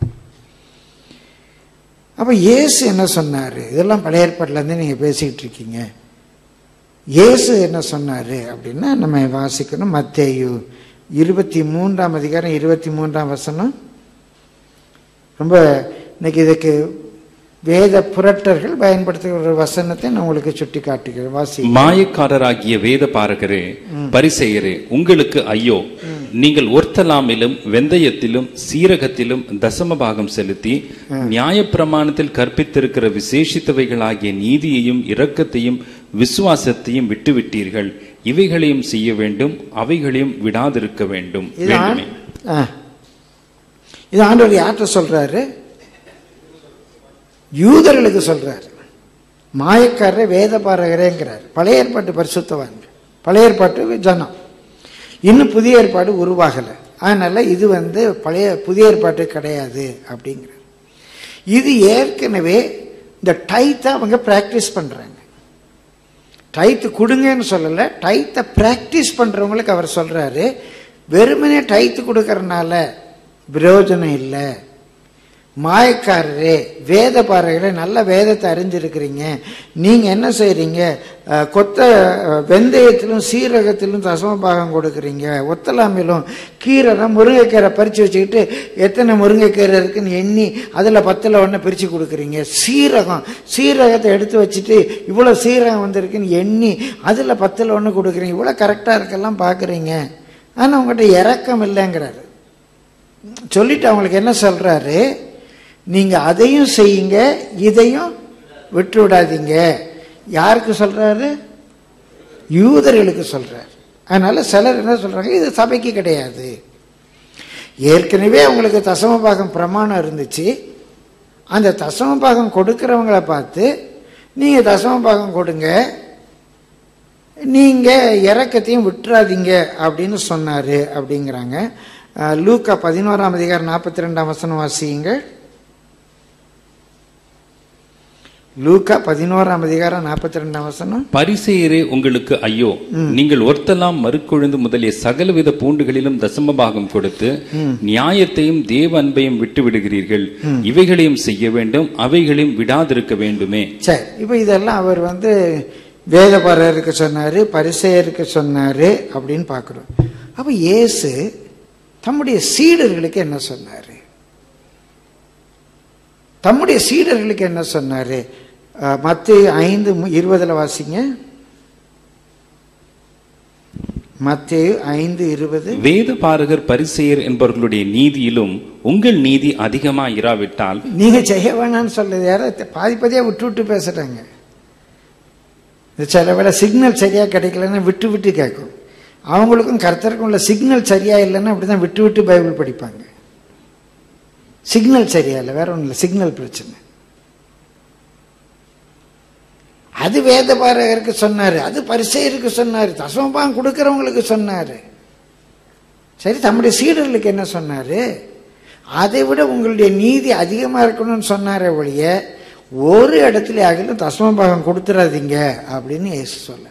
அப்போ இயேசு என்ன சொன்னார் இதெல்லாம் பழைய ஏற்பாட்டிலேருந்து நீங்கள் பேசிக்கிட்டு இருக்கீங்க இயேசு என்ன சொன்னார் அப்படின்னா நம்ம வாசிக்கணும் மத்தேயு இருபத்தி மூன்றாம் அதிகாரம் இருபத்தி மூன்றாம் வசனம் ரொம்ப இன்னைக்கு இதுக்கு வேத புரட்டர்கள் பயன்படுத்துகிற ஒரு வசனத்தை நான் உங்களுக்கு சுட்டி காட்டுகிறேன் வாசி மாயக்காரராகிய வேத பாரகரே பரிசெயரே உங்களுக்கு ஐயோ நீங்கள் ஒர்த்தலாமிலும் வெந்தயத்திலும் சீரகத்திலும் தசம பாகம் செலுத்தி நியாயப்பிரமாணத்தில் கற்பித்திருக்கிற விசேஷித்தவைகளாகிய நீதியையும் இரக்கத்தையும் விசுவாசத்தையும் விட்டுவிட்டீர்கள் இவைகளையும் செய்ய வேண்டும் அவைகளையும் விடாதிருக்க வேண்டும் இது ஆ- வேண்டுமே ஆ. இது ஆண்டவர் யார்கிட்ட சொல்றாரு யூதர்களுக்கு சொல்றாரு மாயக்காரர் வேத பாரகரேங்கிறார் பழைய ஏற்பாட்டு பரிசுத்தவான் பழைய ஏற்பாட்டு ஜனம் இன்னும் புதிய ஏற்பாடு உருவாகலை அதனால இது வந்து பழைய புதிய ஏற்பாட்டு கிடையாது அப்படிங்கிறார் இது ஏற்கனவே இந்த டைத்தை அவங்க பிராக்டிஸ் பண்றாங்க டைத்து கொடுங்கன்னு சொல்லலை டைத்தை ப்ராக்டிஸ் பண்ணுறவங்களுக்கு அவர் சொல்கிறாரு வெறுமனே டைத்து கொடுக்கறனால பிரயோஜனம் இல்லை மாயக்காரரே வேத பாரகரே நல்ல வேதத்தை அறிஞ்சிருக்கிறீங்க நீங்கள் என்ன செய்கிறீங்க அஹ், கொத்த அஹ், வெந்தயத்திலும் சீரகத்திலும் தசம பாகம் கொடுக்குறீங்க ஒத்தலாமிலும் கீரை முருங்கைக்கீரை பறித்து வச்சுக்கிட்டு எத்தனை முருங்கைக்கீரை இருக்குன்னு எண்ணி அதில் பத்தில் ஒன்று பிரித்து கொடுக்குறீங்க சீரகம் சீரகத்தை எடுத்து வச்சுட்டு இவ்வளோ சீரகம் வந்திருக்குன்னு எண்ணி அதில் பத்தில் ஒன்று கொடுக்குறீங்க இவ்வளோ கரெக்டாக இருக்கெல்லாம் பார்க்குறீங்க ஆனால் உங்கள்கிட்ட இறக்கம் இல்லைங்கிறாரு சொல்லிட்டு அவங்களுக்கு என்ன சொல்றாரு நீங்க அதையும் செய்யுங்க இதையும் விட்டு விடாதீங்க யாருக்கு சொல்றாரு யூதர்களுக்கு சொல்றாரு அதனால சிலர் என்ன சொல்றாங்க இது சபைக்கு கிடையாது ஏற்கனவே அவங்களுக்கு தசம பாகம் பிரமாணம் இருந்துச்சு அந்த தசம பாகம் கொடுக்கிறவங்கள பார்த்து நீங்க தசம பாகம் கொடுங்க நீங்க இறக்கத்தையும் விட்டுறாதீங்க அப்படின்னு சொன்னாரு அப்படிங்கிறாங்க அஹ், லூக்கா பதினோராம் அதிகாரம் நாற்பத்தி ரெண்டாம் வசனம் வாசியுங்க லூக்கா பதினோராம் அதிகாரம் நாற்பத்தி ரெண்டாம் வசனம் பரிசெயரே உங்களுக்கு ஐயோ நீங்கள் ஒர்த்தலாம் மறுக்கொழுந்து முதலிய சகலவித பூண்டுகளிலும் தசம பாகம் கொடுத்து நியாயத்தையும் தேவ அன்பையும் விட்டு விடுகிறீர்கள் இவைகளையும் செய்ய வேண்டும் அவைகளையும் விடாதிருக்க வேண்டுமே சரி இப்போ இதெல்லாம் அவர் வந்து வேதபாரருக்கு சொன்னாரு பரிசெயருக்கு சொன்னாரு அப்படின்னு பார்க்குறோம் அப்போ இயேசு தம்முடைய சீடர்களுக்கு என்ன சொன்னாரு தம்முடைய சீடர்களுக்கு என்ன சொன்னாரு மத்திய ஐந்து மு- இருபதுல வாசிங்க மத்திய ஐந்து இருபது வேத பாரகர் பரிசெயர் என்பவர்களுடைய நீதியிலும் உங்கள் நீதி அதிகமா இராவிட்டால் நீங்க செய்ய வேணாம்னு சொல்லுது யாரோ பாதி பாதியா விட்டு விட்டு பேசுறாங்க இந்த சில வேளை சிக்னல் சரியா கிடைக்கலன்னா விட்டு விட்டு கேட்கும் அவங்களுக்கும் கர்த்தருக்கும் உள்ள சிக்னல் சரியா இல்லைன்னா அப்படிதான் விட்டு விட்டு பைபிள் படிப்பாங்க சிக்னல் சரியா இல்லை வேற ஒன்றும் இல்லை சிக்னல் பிரச்சனை அது வேத பாரகருக்கு சொன்னாரு அது பரிசெயருக்கு சொன்னாரு தசமபாகம் கொடுக்கறவங்களுக்கு சொன்னாரு சரி தம்முடைய சீடர்களுக்கு என்ன சொன்னாரு அதை விட உங்களுடைய நீதி அதிகமா இருக்கணும்னு சொன்னாரே ஒழிய ஒரு இடத்துல ஆகிலும் தசமபாகம் கொடுத்துறாதீங்க அப்படின்னு இயேசு சொல்ல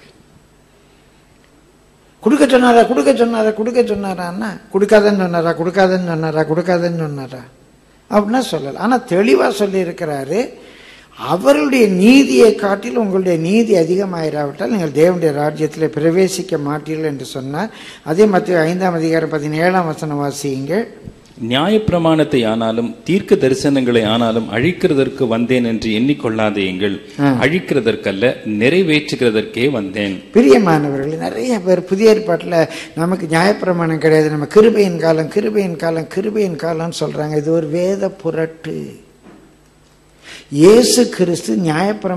கொடுக்க சொன்னாரா கொடுக்க சொன்னாரா கொடுக்க சொன்னாரான்னா கொடுக்காதன்னு சொன்னாரா கொடுக்காதன்னு சொன்னாரா கொடுக்காதன்னு சொன்னாரா அப்படின்னா சொல்லல ஆனா தெளிவா சொல்லி இருக்கிறாரு அவர்களுடைய நீதியை காட்டிலும் உங்களுடைய நீதி அதிகமாயிராவிட்டால் நீங்கள் தேவனுடைய ராஜ்யத்தில் பிரவேசிக்க மாட்டீர்கள் என்று சொன்னார் அதே மத்திய ஐந்தாம் அதிகாரம் பதினேழாம் வசனம் வாசியுங்கள் நியாயப்பிரமாணத்தை ஆனாலும் தீர்க்க தரிசனங்களை ஆனாலும் அழிக்கிறதற்கு வந்தேன் என்று எண்ணிக்கொள்ளாதேயுங்கள் அழிக்கிறதற்கல்ல நிறைவேற்றுகிறதற்கே வந்தேன் பிரியமானவர்கள் நிறைய பேர் புதிய ஏற்பாட்டில் நமக்கு நியாயப்பிரமாணம் கிடையாது நம்ம கிருபையின் காலம் கிருபையின் காலம் கிருபையின் காலம்னு சொல்றாங்க இது ஒரு வேத புரட்டு இயேசு கிறிஸ்து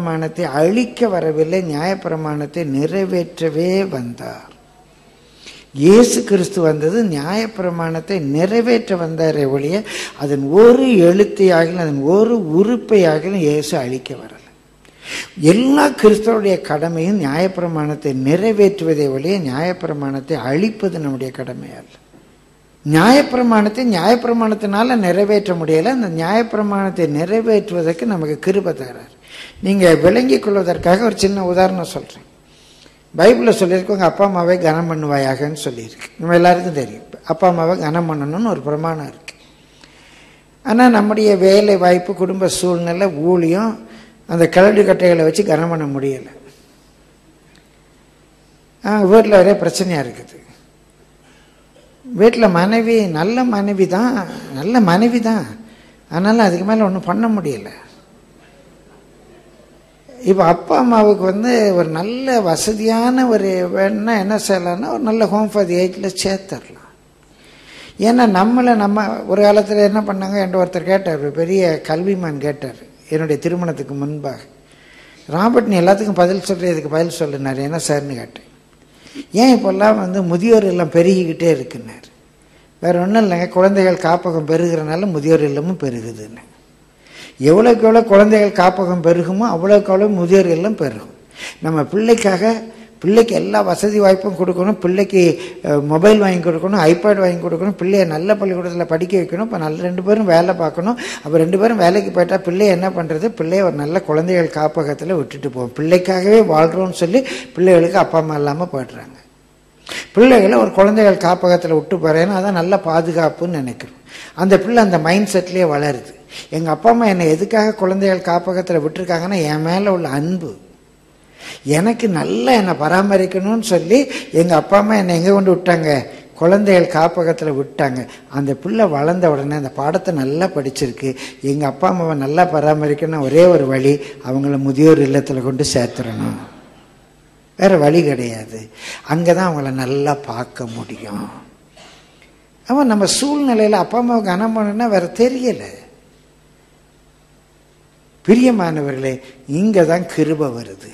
நியாயப்பிரமாணத்தை அழிக்க வரவில்லை நியாயப்பிரமாணத்தை நிறைவேற்றவே வந்தார் இயேசு கிறிஸ்து வந்தது நியாயப்பிரமாணத்தை நிறைவேற்ற வந்தாரே ஒழிய அதன் ஒரு எழுத்தையாகிலும் அதன் ஒரு உறுப்பையாகிலும் இயேசு அழிக்க வரல எல்லா கிறிஸ்தவருடைய கடமையும் நியாயப்பிரமாணத்தை நிறைவேற்றுவதை ஒழிய நியாயப்பிரமாணத்தை அழிப்பது நம்முடைய கடமை அல்ல நியாயப்பிரமாணத்தை நியாயப்பிரமாணத்தினால நிறைவேற்ற முடியல அந்த நியாயப்பிரமாணத்தை நிறைவேற்றுவதற்கு நமக்கு கிருபை தரார் நீங்க விளங்கிக் கொள்வதற்காக ஒரு சின்ன உதாரணம் சொல்றேன் பைபிளில் சொல்லியிருக்கு உங்கள் அப்பா அம்மாவை கனம் பண்ணுவாயாகன்னு சொல்லியிருக்கு நம்ம எல்லாருக்கும் தெரியும் அப்பா அம்மாவை கனம் பண்ணணும்னு ஒரு பிரமாணம் இருக்கு ஆனால் நம்முடைய வேலை வாய்ப்பு குடும்ப சூழ்நிலை ஊழியம் அந்த கரடு கட்டைகளை வச்சு கனம் பண்ண முடியலை வீட்டில் ஒரே பிரச்சனையாக இருக்குது வீட்டில் மனைவி நல்ல மனைவி தான் நல்ல மனைவி தான் அதனால் அதுக்கு மேலே ஒன்றும் பண்ண முடியல இப்போ அப்பா அம்மாவுக்கு வந்து ஒரு நல்ல வசதியான ஒரு வேணும்னா என்ன செய்யலாம்னா ஒரு நல்ல ஹோம் ஃபார் தி ஏஜில் சேர்த்துடலாம் ஏன்னா நம்மளை நம்ம ஒரு காலத்தில் என்ன பண்ணாங்க என்ற ஒருத்தர் கேட்டார் ஒரு பெரிய கல்விமான் கேட்டார் என்னுடைய திருமணத்துக்கு முன்பாக ராபர்ட் நீ எல்லாத்துக்கும் பதில் சொல்கிறதுக்கு பதில் சொல்லுனார் என்ன சார்னு கேட்டேன் ஏன் இப்போல்லாம் வந்து முதியோர் இல்லம் பெருகிக்கிட்டே இருக்குன்னார் வேற ஒன்றும் இல்லைங்க குழந்தைகள் காப்பகம் பெருகிறனால முதியோர் இல்லமும் பெருகுதுன்னு எவ்வளோக்கு எவ்வளோ குழந்தைகள் காப்பகம் பெருகுமோ அவ்வளோக்கு அவ்வளோ முதியோர் இல்லம் பெருகும் நம்ம பிள்ளைக்காக பிள்ளைக்கு எல்லா வசதி வாய்ப்பும் கொடுக்கணும் பிள்ளைக்கு மொபைல் வாங்கி கொடுக்கணும் ஐபேட் வாங்கி கொடுக்கணும் பிள்ளைய நல்ல பள்ளிக்கூடத்தில் படிக்க வைக்கணும் இப்போ நல்ல ரெண்டு பேரும் வேலை பார்க்கணும் அப்போ ரெண்டு பேரும் வேலைக்கு போயிட்டா பிள்ளைய என்ன பண்ணுறது பிள்ளைய ஒரு நல்ல குழந்தைகள் காப்பகத்தில் விட்டுட்டு போவோம் பிள்ளைக்காகவே வாழ்கிறோம்னு சொல்லி பிள்ளைகளுக்கு அப்பா அம்மா இல்லாமல் போய்ட்றாங்க பிள்ளைகளை ஒரு குழந்தைகள் காப்பகத்தில் விட்டு போகிறேன்னா அதான் நல்ல பாதுகாப்புன்னு நினைக்கிறோம் அந்த பிள்ளை அந்த மைண்ட் செட்லேயே வளருது எங்கள் அப்பா அம்மா என்னை எதுக்காக குழந்தைகள் காப்பகத்தில் விட்டுருக்காங்கன்னா என் மேலே உள்ள அன்பு எனக்கு நல்லா என்னை பராமரிக்கணும்னு சொல்லி எங்கள் அப்பா அம்மா என்னை எங்கே கொண்டு விட்டாங்க குழந்தைகள் காப்பகத்தில் விட்டாங்க அந்த பிள்ளை வளர்ந்த உடனே அந்த பாடத்தை நல்லா படிச்சிருக்கு எங்கள் அப்பா அம்மாவை நல்லா பராமரிக்கணும் ஒரே ஒரு வழி அவங்கள முதியோர் இல்லத்தில் கொண்டு சேர்த்துடணும் வேற வழி கிடையாது அங்கே தான் அவங்கள நல்லா பார்க்க முடியும் அவன் நம்ம சூழ்நிலையில் அப்பா அம்மாவை கனம் பண்ணணும்னா வேற தெரியலை பிரியமானவர்களே இங்கே தான் கிருப வருது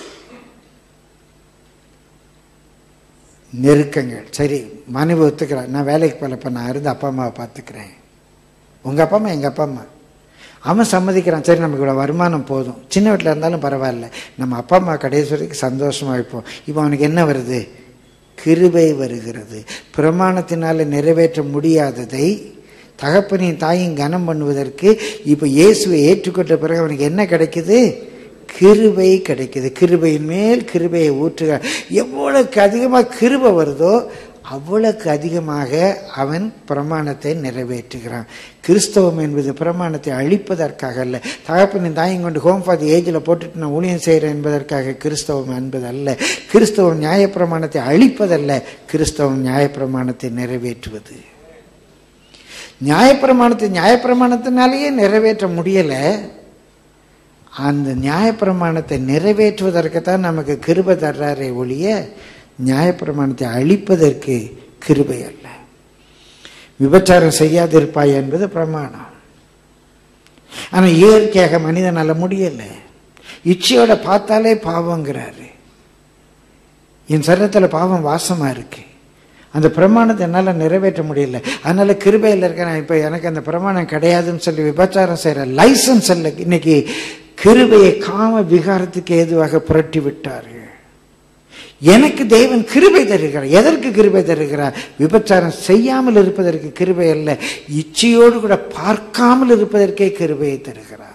நெருக்கங்கள் சரி மனைவி ஒத்துக்கிறேன் நான் வேலைக்கு போகலப்ப நான் இருந்து அப்பா அம்மாவை பார்த்துக்கிறேன் உங்கள் அப்பா அம்மா எங்கள் அப்பா அம்மா அவன் சம்மதிக்கிறான் சரி நமக்கு இவ்வளோ வருமானம் போதும் சின்ன வீட்டில் இருந்தாலும் பரவாயில்ல நம்ம அப்பா அம்மா கடைசி வரைக்கும் சந்தோஷமாக இருப்போம் இப்போ அவனுக்கு என்ன வருது கிருபை வருகிறது பிரமாணத்தினால நிறைவேற்ற முடியாததை தகப்பனையும் தாயும் கனம் பண்ணுவதற்கு இப்போ இயேசுவை ஏற்றுக்கொண்ட பிறகு அவனுக்கு என்ன கிடைக்குது கிருபை கிடைக்குது கிருபையின் மேல் கிருபையை ஊற்றுக எவ்வளவுக்கு அதிகமாக கிருபை வருதோ அவ்வளவுக்கு அதிகமாக அவன் பிரமாணத்தை நிறைவேற்றுகிறான் கிறிஸ்தவம் என்பது பிரமாணத்தை அழிப்பதற்காக அல்ல தகப்பனின் தாயும் கொண்டு ஹோம் ஃபார் தி ஏஜில் போட்டுட்டு நான் ஊழியம் செய்கிறேன் என்பதற்காக கிறிஸ்தவம் என்பது அல்ல கிறிஸ்தவம் நியாயப்பிரமாணத்தை அழிப்பதல்ல கிறிஸ்தவம் நியாயப்பிரமாணத்தை நிறைவேற்றுவது நியாயப்பிரமாணத்தை நியாயப்பிரமாணத்தினாலேயே நிறைவேற்ற முடியலை அந்த நியாயப்பிரமாணத்தை நிறைவேற்றுவதற்கு தான் நமக்கு கிருபை தர்றாரே ஒழிய நியாயப்பிரமாணத்தை அழிப்பதற்கு கிருபை அல்ல விபச்சாரம் செய்யாதிருப்பாய் என்பது பிரமாணம் ஆனால் இயற்கையாக மனிதனால முடியல இச்சையோட பார்த்தாலே பாவங்கிறாரு என் சரீரத்தில் பாவம் வாசமா இருக்கு அந்த பிரமாணத்தை என்னால் நிறைவேற்ற முடியல அதனால கிருபையில் இருக்கிறேன் இப்போ எனக்கு அந்த பிரமாணம் கிடையாதுன்னு சொல்லி விபச்சாரம் செய்கிற லைசன்ஸ் அல்ல இன்னைக்கு கிருபையை காம விகாரத்துக்கு ஏதுவாக புரட்டி விட்டார்கள் எனக்கு தேவன் கிருபை தருகிறார் எதற்கு கிருபை தருகிறார் விபச்சாரம் செய்யாமல் இருப்பதற்கு கிருபை அல்ல இச்சையோடு கூட பார்க்காமல் இருப்பதற்கே கிருபையை தருகிறார்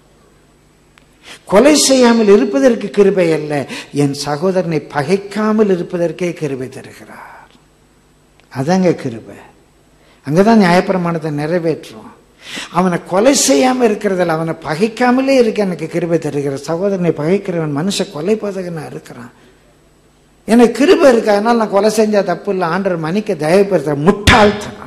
கொலை செய்யாமல் இருப்பதற்கு கிருபை அல்ல என் சகோதரனை பகைக்காமல் இருப்பதற்கே கிருபை தருகிறார் அதாங்க கிருபை அங்கதான் நியாயப்பிரமாணத்தை நிறைவேற்றுவோம் அவனை கொலை செய்யாம இருக்கிறதில் அவனை பகைக்காமலே இருக்க எனக்கு கிருபை தருகிற சகோதரனை பகைக்கிறவன் மனுஷ கொலை பதகனா இருக்கிறான் எனக்கு கிருபை இருக்கு அதனால நான் கொலை செஞ்சா தப்பு இல்லை ஆண்டர் மன்னிக்க தயவுப்படுத்த முட்டாள்தனம்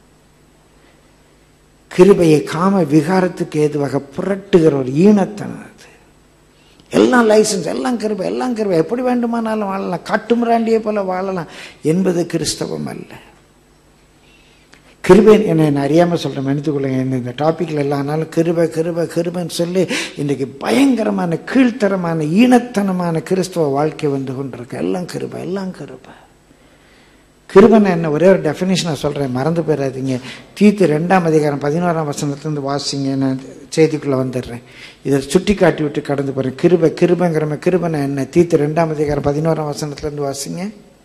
கிருபையை காம விகாரத்துக்கு ஏதுவாக புரட்டுகிற ஒரு ஈனத்தனம் அது எல்லாம் லைசன்ஸ் எல்லாம் கிருபை எல்லாம் கிருபை எப்படி வேண்டுமானாலும் வாழலாம் காட்டுமிராண்டியை போல வாழலாம் என்பது கிறிஸ்தவம் அல்ல கிருபை என்னை நான் அறியாமல் சொல்கிறேன் மன்னித்துக்கொள்ளுங்க இந்த டாப்பிக்கில் எல்லானாலும் கிருபை கிருபை கிருபைன்னு சொல்லி இன்றைக்கு பயங்கரமான கீழ்த்தரமான ஈனத்தனமான கிறிஸ்தவ வாழ்க்கை வந்து கொண்டிருக்கு எல்லாம் கிருபை எல்லாம் கிருபை கிருபனை என்ன ஒரே ஒரு டெஃபினேஷனை சொல்கிறேன் மறந்து போயிடாதீங்க தீத்து ரெண்டாம் அதிகாரம் பதினோராம் வசனத்துலேருந்து வாசிங்க நான் செய்திக்குள்ளே வந்துடுறேன் இதை சுட்டி காட்டி விட்டு கடந்து போகிறேன் கிருபை கிருபைங்கிறம கிருபனை என்ன தீத்து ரெண்டாம் அதிகாரம் பதினோராம் வசனத்துலேருந்து வாசிங்க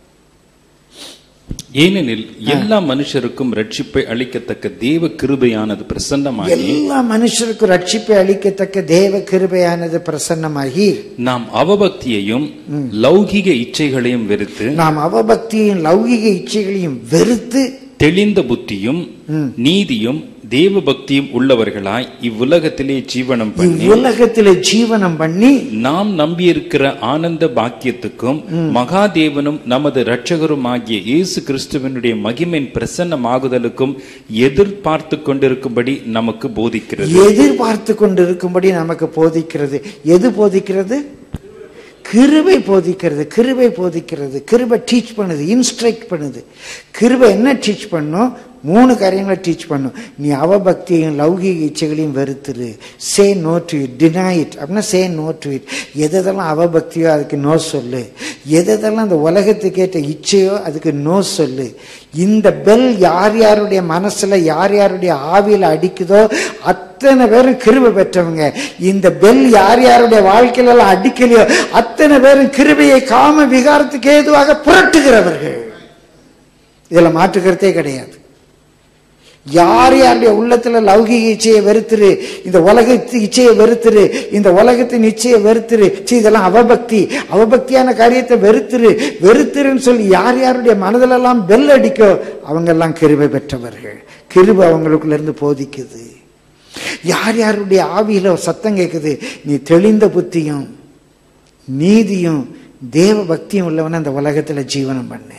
ஏனெனில் எல்லா மனுஷருக்கும் ரட்சிப்பை அளிக்கத்தக்க தேவ கிருபையானது பிரசன்னமாகி எல்லா மனுஷருக்கும் ரட்சிப்பை அளிக்கத்தக்க தேவ கிருபையானது பிரசன்னமாகி நாம் அவபக்தியையும் லௌகிக இச்சைகளையும் வெறுத்து நாம் அவபக்தியும் லௌகிக இச்சைகளையும் வெறுத்து தெளிந்த புத்தியும் நீதியும் தேவ பக்தியும் உள்ளவர்களாய் இவ்வுலகத்திலே ஜீவனம் பண்ணி இவ்வுலகத்திலே ஜீவனம் பண்ணி நாம் நம்பியிருக்கிற ஆனந்த பாக்கியத்துக்கும் மகாதேவனும் நமது இரட்சகருமாகிய இயேசு கிறிஸ்துவனுடைய மகிமையின் பிரசன்னமாகுதலுக்கும் எதிர்பார்த்து கொண்டிருக்கும்படி நமக்கு போதிக்கிறது எதிர்பார்த்து கொண்டிருக்கும்படி நமக்கு போதிக்கிறது எது போதிக்கிறது கிருபை போதிக்கிறது கிருபை போதிக்கிறது கிருபை டீச் பண்ணுது இன்ஸ்ட்ரக்ட் பண்ணுது கிருபை என்ன டீச் பண்ணும் மூணு காரியங்களை டீச் பண்ணும் நீ அவபக்தியையும் லௌகிக இச்சைகளையும் வெறுத்துரு say no to it deny it அப்படின்னா சே நோ டு இட் எதெல்லாம் அவபக்தியோ அதுக்கு நோ சொல்லு எதெல்லாம் அந்த உலகத்துக்கு ஏற்ற இச்சையோ அதுக்கு நோ சொல்லு இந்த பெல் யார் யாருடைய மனசுல யார் யாருடைய ஆவியில அடிக்குதோ அத்தனை பேரும் கிருபை பெற்றவங்க இந்த பெல் யார் யாருடைய வாழ்க்கையில எல்லாம் அடிக்கலையோ அத்தனை பேரும் கிருபையை காம விகாரத்துக்கு ஏதுவாக புரட்டுகிறவர்கள் இதுல மாற்றுக்கிறதே கிடையாது யார் யாருடைய உள்ளத்துல லௌகிக இச்சையை வெறுத்துரு இந்த உலகத்து இச்சையை வெறுத்துரு இந்த உலகத்தின் இச்சையை வெறுத்துரு சீ இதெல்லாம் அவபக்தி அவபக்தியான காரியத்தை வெறுத்துரு வெறுத்துருன்னு சொல்லி யார் யாருடைய மனதிலெல்லாம் பெல் அடிக்கோ அவங்க எல்லாம் கிருபை பெற்றவர்கள் கிருபை அவங்களுக்குள்ள இருந்து போதிக்குது யார் யாருடைய ஆவியில ஒரு சத்தம் கேட்குது நீ தெளிந்த புத்தியும் நீதியும் தேவ பக்தியும் உள்ளவன அந்த உலகத்துல ஜீவனம் பண்ணு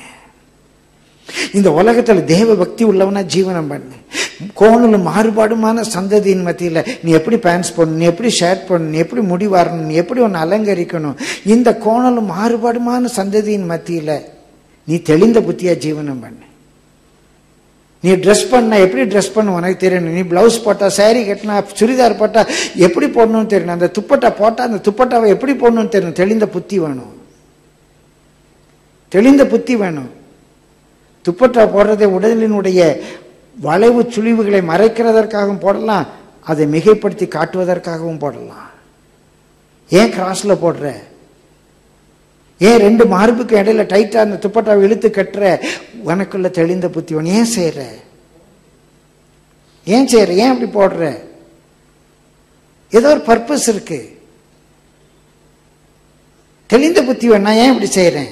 இந்த உலகத்துல தேவ பக்தி உள்ளவனா ஜீவனம் பண்ணு கோணலும் மாறுபாடுமான சந்ததியின் மத்தியில நீ எப்படி பேண்ட்ஸ் போடணும் நீ எப்படி ஷர்ட் போடணும் நீ எப்படி முடி வாரணும் நீ எப்படி ஒன்று அலங்கரிக்கணும் இந்த கோணலும் மாறுபாடுமான சந்ததியின் மத்தியில நீ தெளிந்த புத்தியா ஜீவனம் பண்ணு நீ ட்ரெஸ் பண்ண எப்படி ட்ரெஸ் பண்ண உனக்கு தெரியணும் நீ பிளவுஸ் போட்டா saree கட்டினா சுடிதார் போட்டா எப்படி போடணும்னு தெரியணும் அந்த துப்பட்டா போட்டா அந்த துப்பட்டாவை எப்படி போடணும்னு தெரியணும் தெளிந்த புத்தி வேணும் தெளிந்த புத்தி வேணும் துப்பட்டா போடுறதை உடலினுடைய வளைவு சுழிவுகளை மறைக்கிறதற்காகவும் போடலாம் அதை மிகைப்படுத்தி காட்டுவதற்காகவும் போடலாம் ஏன் கிராஸ்ல போடுற ஏன் ரெண்டு மார்புக்கு இடையில டைட்டா அந்த துப்பட்டாவை இழுத்து கட்டுற உனக்குள்ள தெளிந்த புத்தி வேணும் ஏன் செய்யற ஏன் செய்யற ஏன் அப்படி போடுற ஏதோ ஒரு பர்பஸ் இருக்கு தெளிந்த புத்தி வேணும் நான் ஏன் இப்படி செய்யறேன்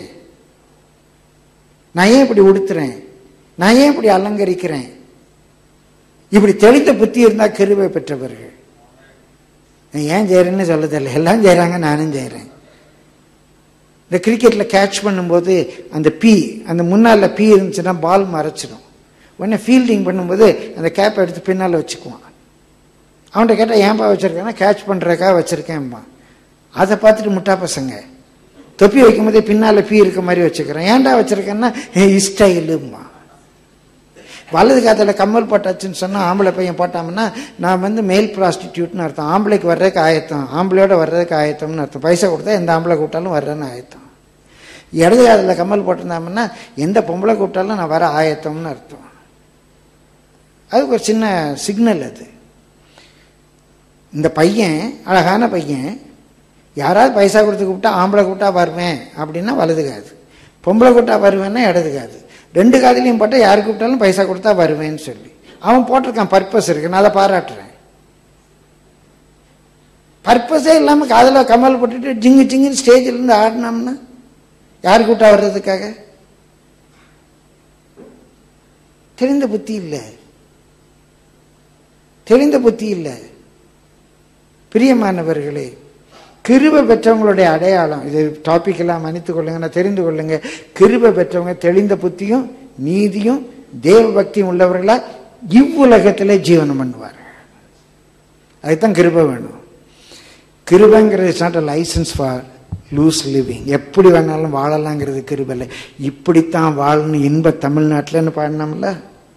நான் ஏன் இப்படி உடுத்துறேன் நான் ஏன் இப்படி அலங்கரிக்கிறேன் இப்படி தெளிந்த புத்தி இருந்தா கிருபை பெற்றவர்கள் நான் ஏன் செய்யறேன்னு சொல்ல தெரியல எல்லாம் செய்றாங்க நானும் செய்றேன் இந்த கிரிக்கெட்ல கேட்ச் பண்ணும்போது அந்த பி அந்த முன்னால பி இருந்துச்சுன்னா பால் மறைச்சிடும் உடனே ஃபீல்டிங் பண்ணும்போது அந்த கேப்பை எடுத்து பின்னால வச்சுக்குவான் அவன்கிட்ட கேட்டால் ஏன்பா வச்சிருக்கேன்னா கேட்ச் பண்றதுக்காக வச்சிருக்கேன்பா அதை பார்த்துட்டு முட்டா பசங்க தொப்பி வைக்கும்போதே பின்னால பீ இருக்க மாதிரி வச்சுக்கிறேன் ஏன்டா வச்சிருக்கேன்னா இஸ்டைலுமா வலது காத்துல கம்மல் போட்டாச்சுன்னு சொன்னா ஆம்பளை பையன் போட்டாங்கன்னா நான் வந்து மேல் ப்ராஸ்டிடியூட்னு அர்த்தம் ஆம்பளைக்கு வர்றதுக்கு ஆயத்தம் ஆம்பளையோட வர்றதுக்கு ஆயத்தம்னு அர்த்தம் பைசா கொடுத்தா எந்த ஆம்பளை கூப்பிட்டாலும் வர்றேன்னு ஆயத்தம் இடது காலத்தில் கம்மல் போட்டிருந்தாங்கன்னா எந்த பொம்பளை கூப்பிட்டாலும் நான் வர ஆயத்தம்னு அர்த்தம் அதுக்கு ஒரு சின்ன சிக்னல் அது இந்த பையன் அழகான பையன் யாராவது பைசா கொடுத்து கூப்பிட்டா ஆம்பளை கூப்பிட்டா வருவேன் அப்படின்னா வலது காது பொம்பளை கூப்பிட்டா வருவேன்னா இடது காது ரெண்டு காதுலையும் போட்டால் யார் கூப்பிட்டாலும் பைசா கொடுத்தா வருவேன்னு சொல்லி அவன் போட்டிருக்கான் பர்பஸ் இருக்கு நான் அதை பாராட்டுறேன் பர்பஸே இல்லாமல் காதில் கமல் போட்டுட்டு ஜிங்கு ஜிங்குன்னு ஸ்டேஜில் இருந்து ஆடினோம்னா யார் கூப்பிட்டா வர்றதுக்காக தெரிந்த புத்தி இல்லை தெரிந்த புத்தி இல்லை பிரியமானவர்களே கிருபை பெற்றவங்களுடைய அடையாளம் இது டாபிக் எல்லாம் மன்னித்துக் கொள்ளுங்க நான் தெரிந்து கொள்ளுங்க கிருபை பெற்றவங்க தெளிந்த புத்தியும் நீதியும் தேவ பக்தியும் உள்ளவர்களா இவ்வுலகத்திலே ஜீவனம் பண்ணுவார் அதுதான் கிருபை வேணும் கிருபைங்கிறது it's not a licence for loose living எப்படி வேணாலும் வாழலாங்கிறது கிருபை இல்லை இப்படித்தான் வாழணும் இன்ப தமிழ்நாட்டில்னு பாடினோம்ல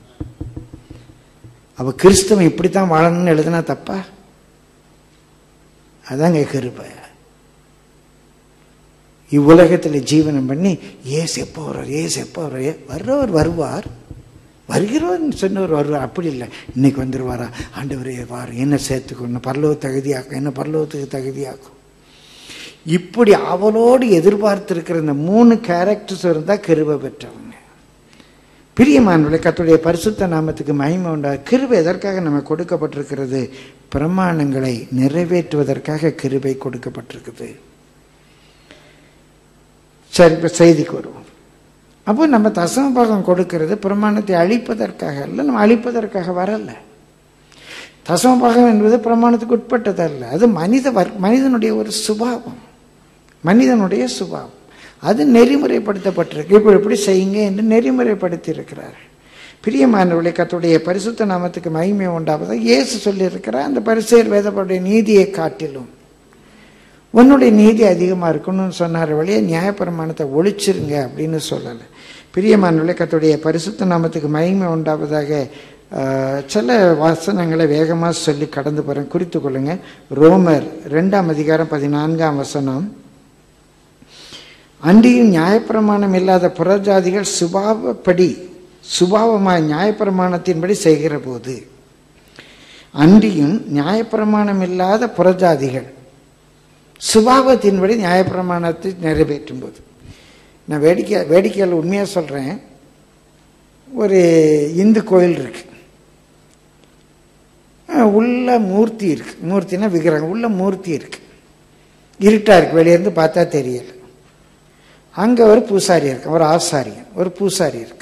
அவ கிறிஸ்தவன் இப்படித்தான் வாழணும்னு எழுதுனா தப்பா அதாங்க கிருபை இவ்வுலகத்தில் ஜீவனம் பண்ணி ஏசு எப்போ வர்றார் ஏசு எப்போ வர்றார் வர்றவர் வருவார் வருகிறவர் சொன்னவர் வருவார் அப்படி இல்லை இன்னைக்கு வந்துடுவாரா ஆண்டவரே வார் என்ன சேர்த்துக்கணும் பரலோக தகுதியாக்கும் என்ன பரலோகத்துக்கு தகுதியாக்கும் இப்படி அவளோடு எதிர்பார்த்திருக்கிற இந்த மூணு கேரக்டர்ஸ் இருந்தால் கிருபை பெற்றவங்க பிரியமானவர்களே கத்துடைய பரிசுத்த நாமத்துக்கு மகிமை உண்டா கிருபை எதற்காக நம்ம கொடுக்கப்பட்டிருக்கிறது பிரமாணங்களை நிறைவேற்றுவதற்காக கிருபை கொடுக்கப்பட்டிருக்குது சரி இப்போ செய்திக்கு வருவோம் அப்போ நம்ம தசம பாகம் கொடுக்கிறது பிரமாணத்தை அழிப்பதற்காக அல்ல நம்ம அழிப்பதற்காக வரல தசம பாகம் என்பது பிரமாணத்துக்கு உட்பட்டதல்ல அது மனித வர் மனிதனுடைய ஒரு சுபாவம் மனிதனுடைய சுபாவம் அது நெறிமுறைப்படுத்தப்பட்டிருக்கு இப்போ இப்படி செய்யுங்க என்று நெறிமுறைப்படுத்தி இருக்கிறார் பிரியமானவர்களே கத்துடைய பரிசுத்த நாமத்துக்கு மகிமை உண்டாவதாக இயேசு சொல்லியிருக்கிறார் அந்த பரிசெயர் வேதப்படைய நீதியை காட்டிலும் உன்னுடைய நீதி அதிகமாக இருக்கணும்னு சொன்னார் வழியே நியாயப்பிரமாணத்தை ஒழிச்சிருங்க அப்படின்னு சொல்லலை பிரியமானவர்களே கத்துடைய பரிசுத்த நாமத்துக்கு மகிமை உண்டாவதாக ஆஹ், சில வசனங்களை வேகமாக சொல்லி கடந்து போகிறேன் குறித்து கொள்ளுங்க ரோமர் ரெண்டாம் அதிகாரம் பதினான்காம் வசனம் அன்றியும் நியாயப்பிரமாணம் இல்லாத புறஜாதிகள் சுபாவப்படி சுபாவமாய் நியாயப்பிரமாணத்தின்படி செய்கிற போது அன்றியும் நியாயப்பிரமாணம் இல்லாத புறஜாதிகள் சுபாவத்தின்படி நியாயப்பிரமாணத்தை நிறைவேற்றும் போது நான் வேடிக்கை வேடிக்கையில் உண்மையாக சொல்கிறேன் ஒரு இந்து கோயில் இருக்கு அஹ் உள்ள மூர்த்தி இருக்கு மூர்த்தினா விக்கிரகம் உள்ள மூர்த்தி இருக்கு இருட்டாக இருக்கு வெளியேருந்து பார்த்தா தெரியல அங்கே ஒரு பூசாரி இருக்கான் ஒரு ஆசாரியன் ஒரு பூசாரி இருக்கான்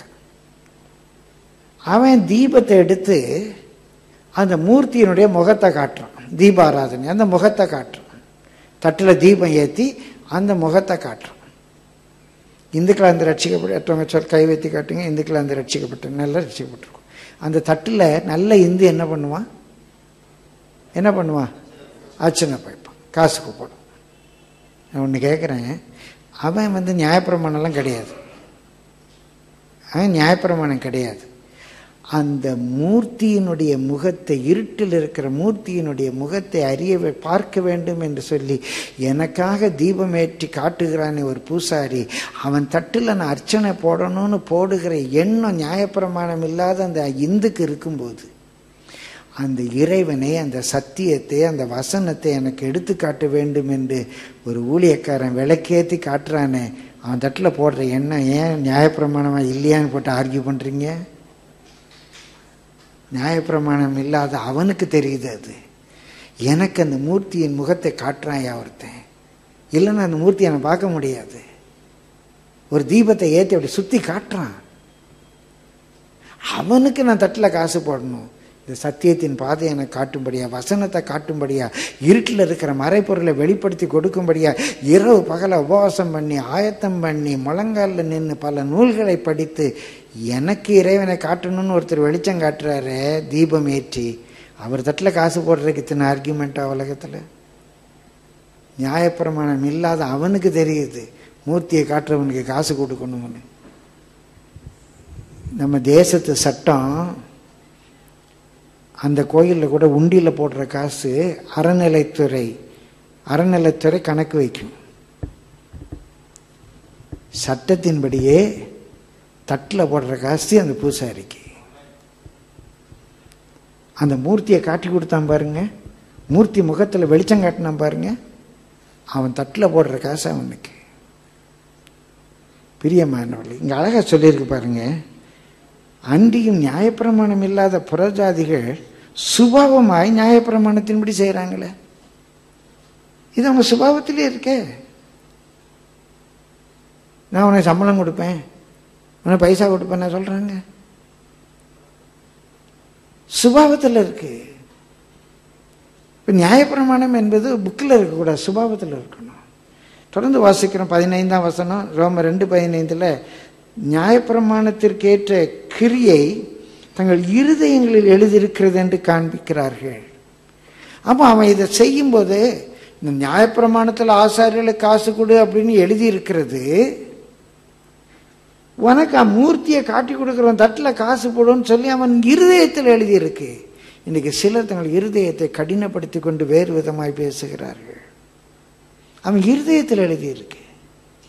அவன் தீபத்தை எடுத்து அந்த மூர்த்தியினுடைய முகத்தை காட்டுறான் தீபாராதனை அந்த முகத்தை காட்டுறான் தட்டில் தீபம் ஏற்றி அந்த முகத்தை காட்டுறான் இந்துக்கள் அந்த ரட்சிக்கப்பட்டவங்க சொல் கை வைத்து காட்டுங்க இந்துக்கள் அந்த ரட்சிக்கப்பட்ட நல்லா ரட்சிக்கப்பட்டிருக்கும் அந்த தட்டில் நல்ல இந்து என்ன பண்ணுவான் என்ன பண்ணுவான் அர்ச்சனை பைப்பான் காசு கூப்பிடும் நான் ஒன்று கேட்குறேன் அவன் வந்து நியாயப்பிரமாணம்லாம் கிடையாது அவன் நியாயப்பிரமாணம் கிடையாது அந்த மூர்த்தியினுடைய முகத்தை இருட்டில் இருக்கிற மூர்த்தியினுடைய முகத்தை அறிய வே- பார்க்க வேண்டும் என்று சொல்லி எனக்காக தீபமேற்றி காட்டுகிறானே ஒரு பூசாரி அவன் தட்டில் நான் அர்ச்சனை போடணும்னு போடுகிற எண்ணம் நியாயப்பிரமாணம் இல்லாத அந்த இந்துக்கு இருக்கும்போது அந்த இறைவனை அந்த சத்தியத்தை அந்த வசனத்தை எனக்கு எடுத்து காட்ட வேண்டும் என்று ஒரு ஊழியக்காரன் விளக்கேற்றி காட்டுறானே அவன் தட்டில் போடுற எண்ணம் ஏன் நியாயப்பிரமாணமாக இல்லையான்னு போட்டு ஆர்கியூ பண்ணுறீங்க நியாயப்பிரமாணம் இல்லாத அவனுக்கு தெரியுது அது எனக்கு அந்த மூர்த்தியின் முகத்தை காட்டுறான் ஒருத்தன் இல்லைன்னா அந்த மூர்த்தியை நான் பார்க்க முடியாது ஒரு தீபத்தை ஏற்றி அப்படி சுற்றி காட்டுறான் அவனுக்கு நான் தட்டில் காசு போடணும் இந்த சத்தியத்தின் பாதையை எனக்கு காட்டும்படியா வசனத்தை காட்டும்படியா இருட்டில் இருக்கிற மறைப்பொருளை வெளிப்படுத்தி கொடுக்கும்படியா இரவு பகல உபவாசம் பண்ணி ஆயத்தம் பண்ணி முழங்காலில் நின்று பல நூல்களை படித்து எனக்கு இறைவனை காட்டணும்னு ஒருத்தர் வெளிச்சம் காட்டுறாரு தீபம் ஏற்றி அவர் தட்டில் காசு போடுறதுக்கு இத்தனை ஆர்கியூமெண்ட்டா உலகத்தில் நியாயப்பிரமாணம் இல்லாத அவனுக்கு தெரியுது மூர்த்தியை காட்டுறவனுக்கு காசு கொடுக்கணும்னு நம்ம தேசத்து சட்டம் அந்த கோயிலில் கூட உண்டியில் போடுற காசு அறநிலைத்துறை அறநிலைத்துறை கணக்கு வைக்கும் சட்டத்தின்படியே தட்டில் போடுற காசு அந்த பூசாரிக்கு அந்த மூர்த்தியை காட்டி கொடுத்தான் பாருங்க மூர்த்தி முகத்தில் வெளிச்சம் காட்டினான் பாருங்க அவன் தட்டில் போடுற காசு அவனுக்கு பிரியமானவர்கள் இங்கே அழகாக சொல்லியிருக்கு பாருங்க அன்றியும் நியாயப்பிரமாணம் இல்லாத புறஜாதிகள் சுபாவமாய் நியாயப்பிரமாணத்தின்படி செய்கிறாங்களே இது அவங்க சுபாவத்திலே இருக்கே நான் உனக்கு சம்பளம் கொடுப்பேன் உனக்கு பைசா கொடுப்பேன் நான் சொல்கிறாங்க சுபாவத்தில் இருக்கு இப்போ நியாயப்பிரமாணம் என்பது புக்கில் இருக்கக்கூடாது சுபாவத்தில் இருக்கணும் தொடர்ந்து வாசிக்கிறோம் பதினைந்தாம் வசனம் ரோம ரெண்டு பதினைந்தில் நியாயப்பிரமாணத்திற்கேற்ற கிரியை தங்கள் இருதயங்களில் எழுதியிருக்கிறது என்று காண்பிக்கிறார்கள் அப்போ அவன் இதை செய்யும்போது இந்த நியாயப்பிரமாணத்தில் ஆசாரியர்களுக்கு காசு கொடு அப்படின்னு எழுதியிருக்கிறது உனக்கு அவன் மூர்த்தியை காட்டி கொடுக்குறவன் தட்டில் காசு போடுன்னு சொல்லி அவன் இருதயத்தில் எழுதியிருக்கு இன்னைக்கு சிலர் தங்கள் இருதயத்தை கடினப்படுத்தி கொண்டு வேறு விதமாய் பேசுகிறார்கள் அவன் இருதயத்தில் எழுதியிருக்கு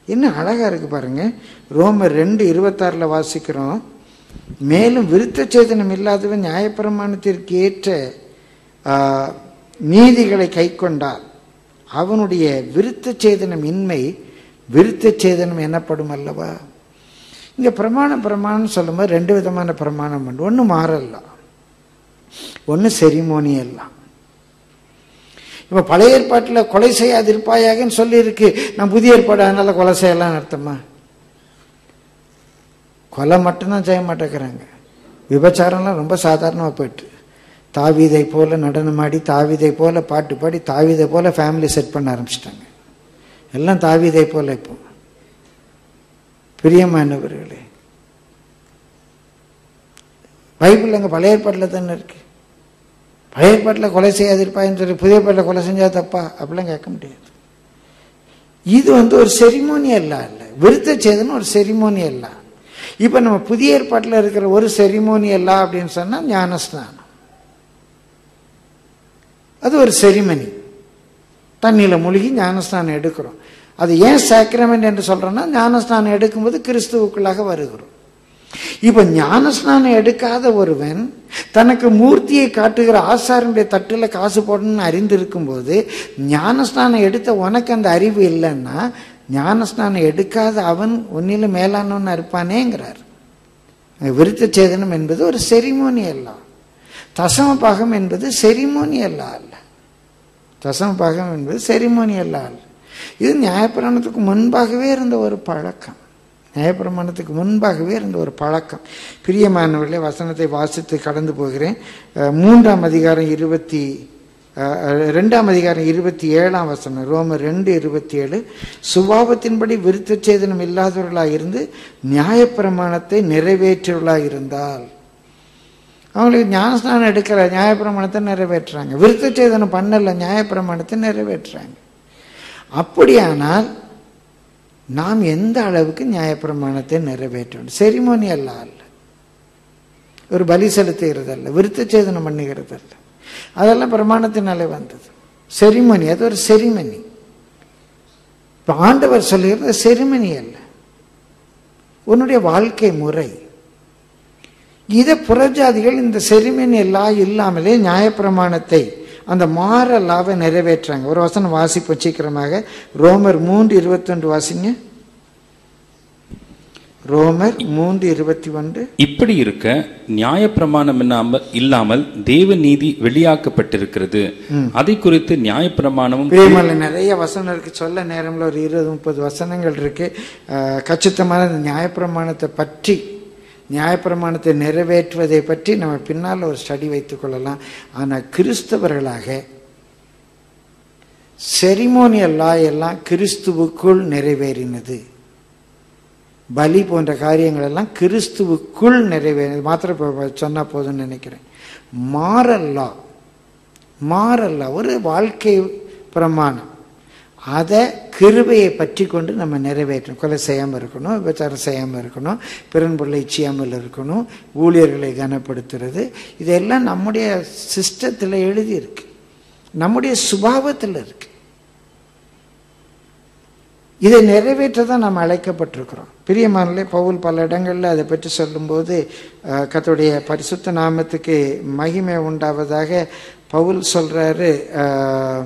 என்ன அழகா இருக்கு பாருங்க ரோமர் ரெண்டு இருபத்தாறில் வாசிக்கிறோம் மேலும் விருத்த சேதனம் இல்லாதவன் நியாயப்பிரமாணத்திற்கு ஏற்ற ஆ, நீதிகளை கைக்கொண்டால் அவனுடைய விருத்த சேதனம் இன்மை விருத்த சேதனம் எனப்படும் அல்லவா இங்க பிரமாணம் பிரமாணம் சொல்லும்போது ரெண்டு விதமான பிரமாணம் உண்டு ஒன்று மாறலாம் ஒன்று செரிமோனியல்லாம் இப்போ பழைய ஏற்பாட்டில் கொலை செய்யாதிருப்பாயாகன்னு சொல்லியிருக்கு நான் புதிய ஏற்பாடு அதனால கொலை செய்யலாம் அர்த்தமா கொலை மட்டும்தான் செய்ய மாட்டேங்கிறாங்க விபச்சாரம்லாம் ரொம்ப சாதாரணமாக போயிட்டு தாவீதை போல நடனமாடி தாவீதை போல பாட்டு பாடி தாவீதை போல ஃபேமிலி செட் பண்ண ஆரம்பிச்சிட்டாங்க எல்லாம் தாவீதை போல இப்போ பிரியமானவர்களே பைபிள் அங்கே பழைய ஏற்பாட்டில் தானே இருக்கு பழைய ஏற்பாட்டில் கொலை செய்யாதிருப்பாயின்னு சொல்லி புதிய ஏற்பாட்டில் கொலை செஞ்சா தப்பா அப்படிலாம் கேட்க முடியாது இது வந்து ஒரு செரிமோனி அல்ல இல்லை விருத்த சேதனம் ஒரு செரிமோனி அல்ல இப்போ நம்ம புதிய ஏற்பாட்டில் இருக்கிற ஒரு செரிமோனி அல்ல அப்படின்னு சொன்னால் ஞானஸ்நானம் அது ஒரு செரிமனி தண்ணியில் மூழ்கி ஞானஸ்நானம் எடுக்கிறோம் அது ஏன் சாக்ரமெண்ட் என்று சொல்றோம்னா ஞானஸ்நானம் எடுக்கும்போது கிறிஸ்துவுக்குள்ளாக வருகிறோம் இப்ப ஞானஸ்நானம் எடுக்காத ஒருவன் தனக்கு மூர்த்தியை காட்டுகிற ஆசாரனுடைய தட்டுல காசு போடணும்னு அறிந்திருக்கும் போது ஞானஸ்நானம் எடுத்த உனக்கு அந்த அறிவு இல்லைன்னா ஞானஸ்நானம் எடுக்காத அவன் ஒன்னிலும் மேலானவன் இருப்பானேங்கிறார் விருத்த சேதனம் என்பது ஒரு செரிமோனி அல்ல தசம பாகம் என்பது செரிமோனி அல்ல அல்ல தசம பாகம் என்பது செரிமோனி அல்ல அல்ல இது நியாயப்பிரமாணத்துக்கு முன்பாகவே இருந்த ஒரு பழக்கம் நியாயப்பிரமாணத்துக்கு முன்பாகவே இருந்த ஒரு பழக்கம் பிரியமானவர்களே வசனத்தை வாசித்து கடந்து போகிறேன் அஹ், மூன்றாம் அதிகாரம் இருபத்தி அஹ், ரெண்டாம் அதிகாரம் இருபத்தி ஏழாம் வசனம் ரோமர் ரெண்டு இருபத்தி ஏழு சுபாவத்தின்படி விருத்த சேதனம் இல்லாதவர்களாக இருந்து நியாயப்பிரமாணத்தை நிறைவேற்றவர்களாக இருந்தால் அவங்களுக்கு ஞானஸ்நானம் எடுக்கிற நியாயப்பிரமாணத்தை நிறைவேற்றுறாங்க விருத்த சேதனம் பண்ணல நியாயப்பிரமாணத்தை நிறைவேற்றுறாங்க அப்படியானால் நாம் எந்த அளவுக்கு நியாயப்பிரமாணத்தை நிறைவேற்ற வேண்டும் செரிமோனி அல்ல அல்ல ஒரு பலி செலுத்துகிறது அல்ல விருத்த சேதனம் பண்ணுகிறது அல்ல அதெல்லாம் பிரமாணத்தினாலே வந்தது செரிமனி அது ஒரு செரிமனி இப்போ ஆண்டவர் சொல்லுகிறது செரிமனி அல்ல உன்னுடைய வாழ்க்கை முறை இதை புறஜாதிகள் இந்த செரிமனி எல்லாம் இல்லாமலே நியாயப்பிரமாணத்தை அந்த மாறலாவை நிறைவேற்றாங்க ஒரு வசனம் வாசிப்போம் சீக்கிரமாக ரோமர் மூன்று இருபத்தொன்று வாசிங்க ரோமர் மூன்று இருபத்தி ஒன்று இப்படி இருக்க நியாயப்பிரமாணம் இல்லாம- இல்லாமல் தேவ நீதி வெளியாக்கப்பட்டிருக்கிறது அதை குறித்து நியாயப்பிரமாணமும் பிரியமல்ல நிறைய வசனம் இருக்கு சொல்ல நேரம்ல ஒரு இருபது முப்பது வசனங்கள் இருக்கு அஹ், கச்சிதமான இந்த நியாயப்பிரமாணத்தை பற்றி நியாயப்பிரமாணத்தை நிறைவேற்றுவதை பற்றி நம்ம பின்னால் ஒரு ஸ்டடி வைத்துக் கொள்ளலாம் ஆனால் கிறிஸ்தவர்களாக செரிமோனியல் லா எல்லாம் கிறிஸ்துவுக்குள் நிறைவேறினது பலி போன்ற காரியங்கள் எல்லாம் கிறிஸ்துவுக்குள் நிறைவேறினது மாத்திரம் இப்போ சொன்னா போதும்னு நினைக்கிறேன் மாறல்லா மாறல்ல ஒரு வாழ்க்கை பிரமாணம் அதை கிருபையை பற்றி கொண்டு நம்ம நிறைவேற்றணும் கொலை செய்யாமல் இருக்கணும் விபச்சாரம் செய்யாமல் இருக்கணும் பிறன்பொருளை இச்சியாமல் இருக்கணும் ஊழியர்களை கனப்படுத்துறது இதெல்லாம் நம்முடைய சிஸ்டத்தில் எழுதியிருக்கு நம்முடைய சுபாவத்தில் இருக்கு இதை நிறைவேற்ற தான் நாம் அழைக்கப்பட்டிருக்கிறோம் பிரியமானலே பவுல் பல இடங்களில் அதை பற்றி சொல்லும்போது அஹ், கர்த்தருடைய பரிசுத்த நாமத்துக்கு மகிமை உண்டாவதாக பவுல் சொல்றாரு அஹ்,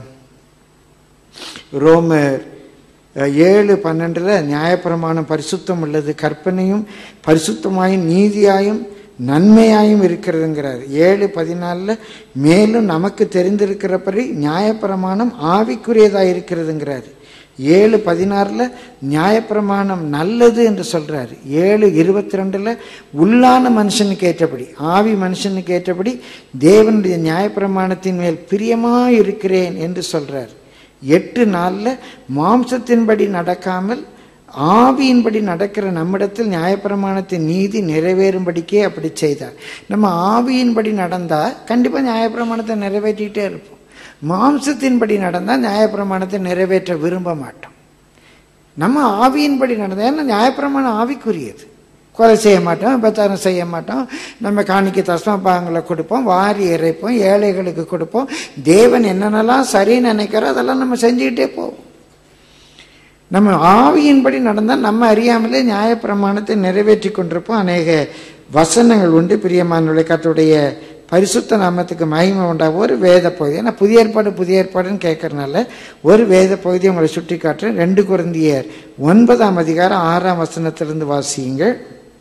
ரோமர் அஹ், ஏழு பன்னெண்டுல நியாயப்பிரமாணம் பரிசுத்தம் உள்ளது கற்பனையும் பரிசுத்தமாயும் நீதியாயும் நன்மையாயும் இருக்கிறதுங்கிறார் ஏழு பதினாலில் மேலும் நமக்கு தெரிந்திருக்கிறபடி நியாயப்பிரமாணம் ஆவிக்குரியதாக இருக்கிறதுங்கிறார் ஏழு பதினாறில் நியாயப்பிரமாணம் நல்லது என்று சொல்றாரு ஏழு இருபத்தி ரெண்டில் உள்ளான மனுஷனுக்கு ஏற்றபடி ஆவி மனுஷனுக்கு ஏற்றபடி தேவனுடைய நியாயப்பிரமாணத்தின் மேல் பிரியமாக இருக்கிறேன் என்று சொல்றார் எட்டு நாளில் மாம்சத்தின்படி நடக்காமல் ஆவியின்படி நடக்கிற நம்மிடத்தில் நியாயப்பிரமாணத்தின் நீதி நிறைவேறும்படிக்கே அப்படி செய்தார் நம்ம ஆவியின்படி நடந்தால் கண்டிப்பாக நியாயப்பிரமாணத்தை நிறைவேற்றிட்டே இருப்போம் மாம்சத்தின்படி நடந்தால் நியாயப்பிரமாணத்தை நிறைவேற்ற விரும்ப மாட்டோம் நம்ம ஆவியின்படி நடந்தா ஏன்னா நியாயப்பிரமாணம் ஆவிக்குரியது கொலை செய்ய மாட்டோம் விபச்சாரம் செய்ய மாட்டோம் நம்ம காணிக்க தஸ்மபாகங்களை கொடுப்போம் வாரி இறைப்போம் ஏழைகளுக்கு கொடுப்போம் தேவன் என்னென்னலாம் சரின்னு நினைக்கிறோ அதெல்லாம் நம்ம செஞ்சுக்கிட்டே போவோம் நம்ம ஆவியின்படி நடந்தால் நம்ம அறியாமலே நியாயப்பிரமாணத்தை நிறைவேற்றி கொண்டிருப்போம் அநேக வசனங்கள் உண்டு பிரியமானவர்களே கர்த்தருடைய பரிசுத்த நாமத்துக்கு மகிமை உண்டாக ஒரு வேத பகுதி ஏன்னா புதிய ஏற்பாடு புதிய ஏற்பாடுன்னு கேட்கறதுனால ஒரு வேத பகுதி உங்களை சுட்டி காட்டுறேன் ரெண்டு குருந்தியர் ஒன்பதாம் அதிகாரம் ஆறாம் வசனத்திலிருந்து வாசியுங்கள்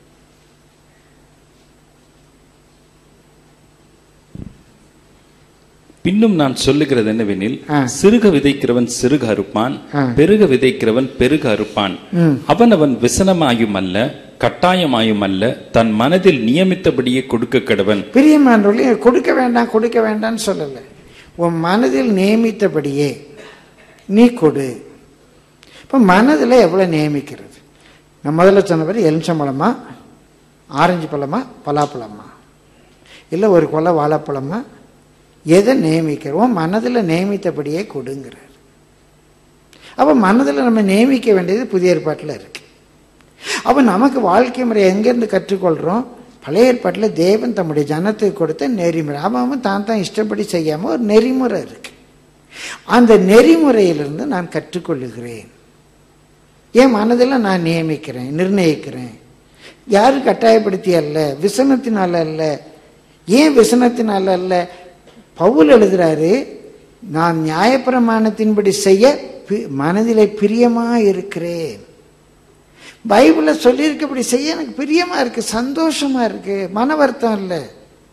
பின்னும் நான் சொல்லுகிறது என்னவெனில் ஆ. சிறுக விதைக்கிறவன் சிறுக அறுப்பான் ஆ. பெருக விதைக்கிறவன் பெருக அறுப்பான் ம். அவன் அவன் விசனமாயும் அல்ல கட்டாயமாயும் அல்ல தன் மனதில் நியமித்தபடியே கொடுக்க கடவன் பிரியமானவர்களே கொடுக்க வேண்டாம் கொடுக்க வேண்டாம்னு சொல்லலை உன் மனதில் நியமித்தபடியே நீ கொடு இப்போ மனதில் எவ்வளோ நியமிக்கிறது நான் முதல்ல சொன்னபடி எலுமிச்சம்பழமா ஆரஞ்சு பழமா பலாப்பழமா இல்லை ஒரு கொலை வாழைப்பழமா எதை நியமிக்கிறோம் மனதில் நியமித்தபடியே கொடுங்கிறார் அப்போ மனதில் நம்ம நியமிக்க வேண்டியது புதிய ஏற்பாட்டில் இருக்கு அப்போ நமக்கு வாழ்க்கை முறை எங்கேருந்து கற்றுக்கொள்கிறோம் பழைய ஏற்பாட்டில் தேவன் தம்முடைய ஜனத்துக்கு கொடுத்த நெறிமுறை அவன் அவன் தான் தான் இஷ்டப்படி செய்யாமல் ஒரு நெறிமுறை இருக்கு அந்த நெறிமுறையிலிருந்து நான் கற்றுக்கொள்ளுகிறேன் என் மனதில் நான் நியமிக்கிறேன் நிர்ணயிக்கிறேன் யாரும் கட்டாயப்படுத்தி அல்ல விசனத்தினால அல்ல ஏன் விசனத்தினால அல்ல பவுல் எழுதுறாரு நான் நியாயப்பிரமாணத்தின்படி செய்ய பி- மனதிலே பிரியமா இருக்கிறேன் பைபிள சொல்லியிருக்கபடி செய்ய எனக்கு பிரியமா இருக்கு சந்தோஷமா இருக்கு மன வருத்தம் இல்லை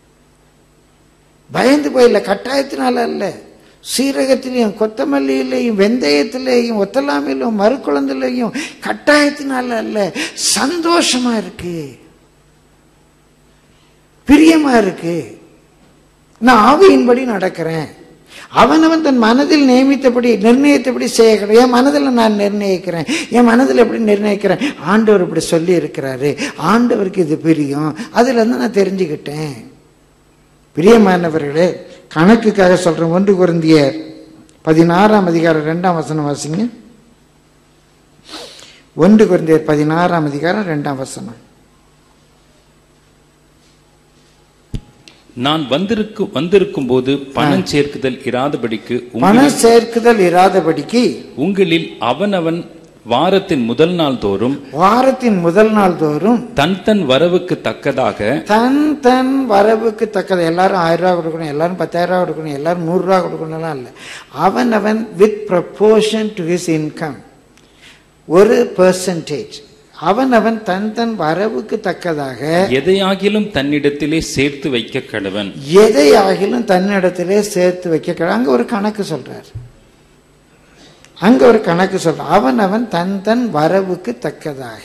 பயந்து போயில்ல கட்டாயத்தினால அல்ல சீரகத்திலையும் கொத்தமல்லியிலையும் வெந்தயத்திலையும் ஒத்தலாமையிலும் மறுக்குழந்தையிலையும் கட்டாயத்தினால அல்ல சந்தோஷமா இருக்கு பிரியமா இருக்கு நான் ஆவியின்படி நடக்கிறேன் அவனவன் தன் மனதில் நியமித்தபடி நிர்ணயித்தபடி செய்ய என் மனதில் நான் நிர்ணயிக்கிறேன் என் மனதில் எப்படி நிர்ணயிக்கிறேன் ஆண்டவர் இப்படி சொல்லி இருக்கிறாரு ஆண்டவருக்கு இது பிரியம் அதுல இருந்து நான் தெரிஞ்சுக்கிட்டேன் பிரியமானவர்களே கணக்குக்காக சொல்றேன் ஒன்று குருந்திய பதினாறாம் அதிகாரம் ரெண்டாம் வசனம் வாசிங்க ஒன்று குருந்தியர் பதினாறாம் அதிகாரம் ரெண்டாம் வசனம் நான் வந்திருக்கும் வந்திருக்கும் போது பணம் சேர்க்குதல் இராதபடிக்கு உங்கள்- பணம் சேர்க்குதல் இராதபடிக்கு உங்களில் அவனவன் வாரத்தின் முதல் நாள் தோறும் வாரத்தின் முதல் நாள் தோறும் தன் தன் வரவுக்கு தக்கதாக தன் தன் வரவுக்கு தக்கது எல்லாரும் ஆயிரம் ரூபா கொடுக்கணும் எல்லாரும் பத்தாயிரம் ரூபா கொடுக்கணும் எல்லாரும் நூறு ரூபா கொடுக்கணும்லாம் இல்லை அவன் அவன் with proportion to his income ஒரு பெர்சன்டேஜ் அவன் அவன் தன் தன் வரவுக்கு தக்கதாக எதையாகிலும் தன்னிடத்திலே சேர்த்து வைக்க கடவன் எதை ஆகிலும் தன்னிடத்திலே சேர்த்து வைக்க க- அங்க ஒரு கணக்கு சொல்றார் அங்க ஒரு கணக்கு சொல்ற அவன் அவன் தன் தன் வரவுக்கு தக்கதாக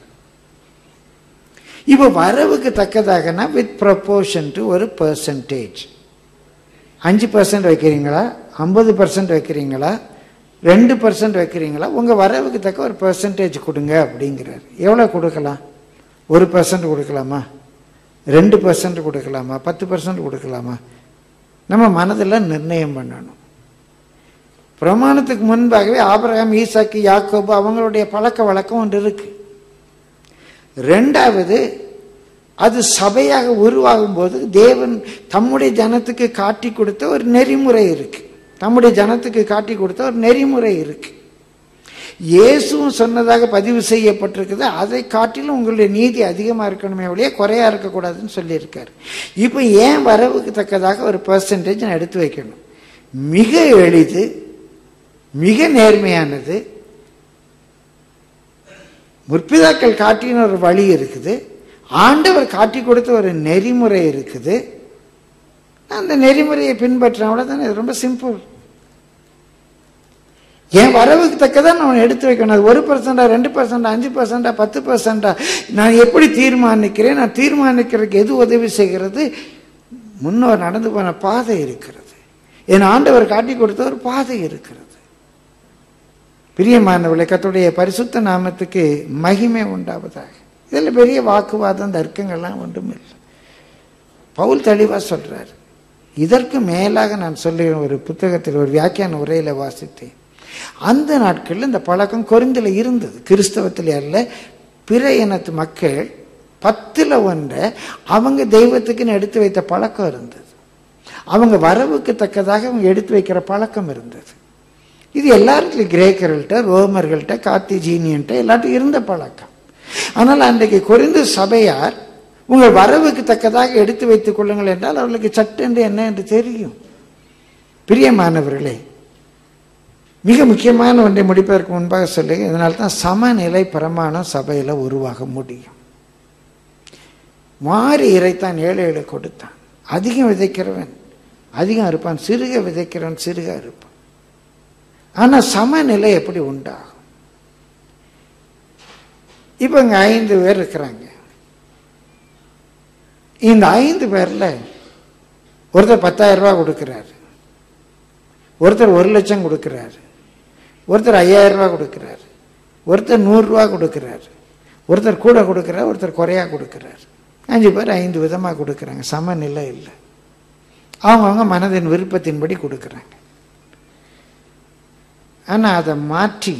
இப்ப வரவுக்கு தக்கதாகனா வித் ப்ரப்போர்ஷன் டு ஒரு பெர்சன்டேஜ் அஞ்சு பர்சன்ட் வைக்கிறீங்களா ஐம்பது பர்சன்ட் வைக்கிறீங்களா ரெண்டு பர்சன்ட் வைக்கிறீங்களா உங்க வரவுக்கு தக்க ஒரு பெர்சன்டேஜ் கொடுங்க அப்படிங்கிறார் எவ்வளவு கொடுக்கலாம் ஒரு பர்சன்ட் கொடுக்கலாமா ரெண்டு பர்சன்ட் கொடுக்கலாமா பத்து பர்சன்ட் கொடுக்கலாமா நம்ம மனதில் நிர்ணயம் பண்ணணும் பிரமாணத்துக்கு முன்பாகவே ஆபிரகாம் ஈசாக்கு யாக்கோபு அவங்களுடைய பழக்க வழக்கம் ஒன்று இருக்கு ரெண்டாவது அது சபையாக உருவாகும் போது தேவன் தம்முடைய ஜனத்துக்கு காட்டி கொடுத்த ஒரு நெறிமுறை இருக்கு தம்முடைய ஜனத்துக்கு காட்டி கொடுத்த ஒரு நெறிமுறை இருக்கு இயேசுவும் சொன்னதாக பதிவு செய்யப்பட்டிருக்குது அதை காட்டிலும் உங்களுடைய நீதி அதிகமாக இருக்கணுமே ஒழிய குறையா இருக்கக்கூடாதுன்னு சொல்லியிருக்காரு இப்போ ஏன் வரவுக்கு தக்கதாக ஒரு பர்சன்டேஜ் நான் எடுத்து வைக்கணும் மிக எளிது மிக நேர்மையானது முற்பிதாக்கள் காட்டின ஒரு வழி இருக்குது ஆண்டவர் காட்டி கொடுத்த ஒரு நெறிமுறை இருக்குது அந்த நெறிமுறையை பின்பற்ற அவ்வளோதானே இது ரொம்ப சிம்பிள் என் வரவுக்கு தக்கதான் நான் எடுத்து வைக்கணும் அது ஒரு பர்சன்டா ரெண்டு பர்சன்டா அஞ்சு பர்சன்டா பத்து பர்சன்டா நான் எப்படி தீர்மானிக்கிறேன் நான் தீர்மானிக்கிறதுக்கு எது உதவி செய்கிறது முன்னோர் நடந்து போன பாதை இருக்கிறது என் ஆண்டவர் காட்டி கொடுத்த ஒரு பாதை இருக்கிறது பிரியமானவளை கத்துடைய பரிசுத்த நாமத்துக்கு மகிமை உண்டாவதாக இதில் பெரிய வாக்குவாதம் தர்க்கங்கள்லாம் ஒன்றும் இல்லை பவுல் தெளிவா சொல்றார் இதற்கு மேலாக நான் சொல்லுகிறேன் ஒரு புத்தகத்தில் ஒரு வியாக்கியான உரையில வாசித்தேன் அந்த நாட்களில் இந்த பழக்கம் கொரிந்தில் இருந்தது கிறிஸ்தவத்தில் அல்ல பிற இனத்து மக்கள் பத்துல ஒன்றை அவங்க தெய்வத்துக்குன்னு எடுத்து வைத்த பழக்கம் இருந்தது அவங்க வரவுக்கு தக்கதாக அவங்க எடுத்து வைக்கிற பழக்கம் இருந்தது இது எல்லாருக்கும் கிரேக்கர்கள்ட்ட ரோமர்கள்ட்ட கார்த்திஜீனியன்ட்ட எல்லாத்தையும் இருந்த பழக்கம் ஆனால் அன்றைக்கு குறைந்த சபையார் உங்கள் வரவுக்கு தக்கதாக எடுத்து வைத்துக் கொள்ளுங்கள் என்றால் அவர்களுக்கு சட்டென்று என்ன என்று தெரியும் பிரியமானவர்களே மிக முக்கியமான ஒன்றை முடிப்பதற்கு முன்பாக சொல்லுங்க இதனால தான் சமநிலை பிரமாணம் சபையில் உருவாக முடியும் மாறி இறைத்தான் ஏழை ஏழை கொடுத்தான் அதிகம் விதைக்கிறவன் அதிகம் இருப்பான் சிறுக விதைக்கிறவன் சிறுக இருப்பான் ஆனால் சமநிலை எப்படி உண்டாகும் இப்போ இங்கே ஐந்து பேர் இருக்கிறாங்க இந்த ஐந்து பேர்ல ஒருத்தர் பத்தாயிரம் ரூபாய் கொடுக்கிறாரு ஒருத்தர் ஒரு லட்சம் கொடுக்கிறாரு ஒருத்தர் ஐயாயிரம் ரூபாய் கொடுக்கிறாரு ஒருத்தர் நூறுரூவா கொடுக்கிறாரு ஒருத்தர் கூட கொடுக்கிறார் ஒருத்தர் குறையா கொடுக்கிறார் அஞ்சு பேர் ஐந்து விதமாக கொடுக்குறாங்க சமநிலை இல்லை அவங்கவுங்க மனதின் விருப்பத்தின்படி கொடுக்குறாங்க ஆனால் அதை மாற்றி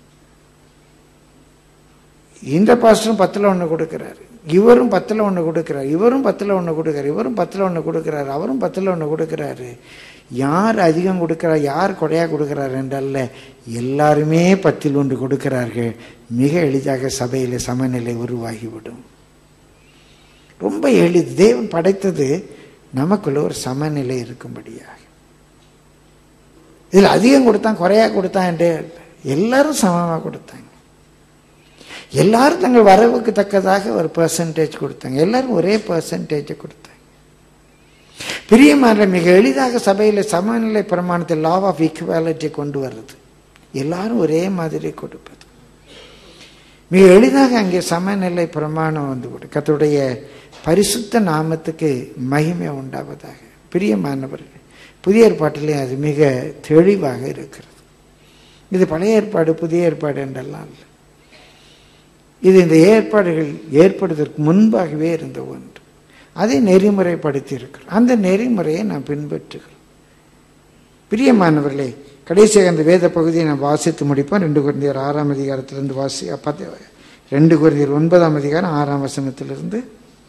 இந்த பாஸ்டரும் பத்தில் ஒன்று கொடுக்குறாரு இவரும் பத்தில் ஒன்று கொடுக்குறாரு இவரும் பத்தில் ஒன்று கொடுக்குறாரு இவரும் பத்தில் ஒன்று கொடுக்குறாரு அவரும் பத்தில் ஒன்று கொடுக்குறாரு யார் அதிகம் கொடுக்கிறார் யார் கொடையாக கொடுக்கிறார் என்றல்ல எல்லாருமே பத்தில் ஒன்று கொடுக்கிறார்கள் மிக எளிதாக சபையில் சமநிலை உருவாகிவிடும் ரொம்ப எளிது தேவன் படைத்தது நமக்குள்ள ஒரு சமநிலை இருக்கும்படியாக இதில் அதிகம் கொடுத்தான் குறையா கொடுத்தான் என்றே இல்லை. எல்லாரும் சமமாக கொடுத்தாங்க எல்லாரும் தங்கள் வரவுக்கு தக்கதாக ஒரு பெர்சன்டேஜ் கொடுத்தாங்க எல்லாரும் ஒரே பெர்சன்டேஜை கொடுத்தாங்க பிரியமான மிக எளிதாக சபையில் சமநிலை பிரமாணத்தில் லா ஆஃப் ஈக்குவாலிட்டி கொண்டு வர்றது எல்லாரும் ஒரே மாதிரி கொடுப்பது மிக எளிதாக அங்கே சமநிலை பிரமாணம் வந்து விடும் கர்த்தருடைய பரிசுத்த நாமத்துக்கு மகிமை உண்டாவதாக பிரியமானவர்கள் புதிய ஏற்பாட்டிலே அது மிக தெளிவாக இருக்கிறது இது பழைய ஏற்பாடு புதிய ஏற்பாடு என்றெல்லாம் இல்லை இது இந்த ஏற்பாடுகள் ஏற்படுவதற்கு முன்பாகவே இருந்த ஒன்று அதை நெறிமுறைப்படுத்தி இருக்கிறோம் அந்த நெறிமுறையை நான் பின்பற்றுகிறோம் பிரியமானவர்களே கடைசியாக அந்த வேத பகுதியை நான் வாசித்து முடிப்போம் ரெண்டு குருந்தியர் ஆறாம் அதிகாரத்திலிருந்து வாசி பத்து ரெண்டு குருந்தியர் ஒன்பதாம் அதிகாரம் ஆறாம் வசனத்திலிருந்து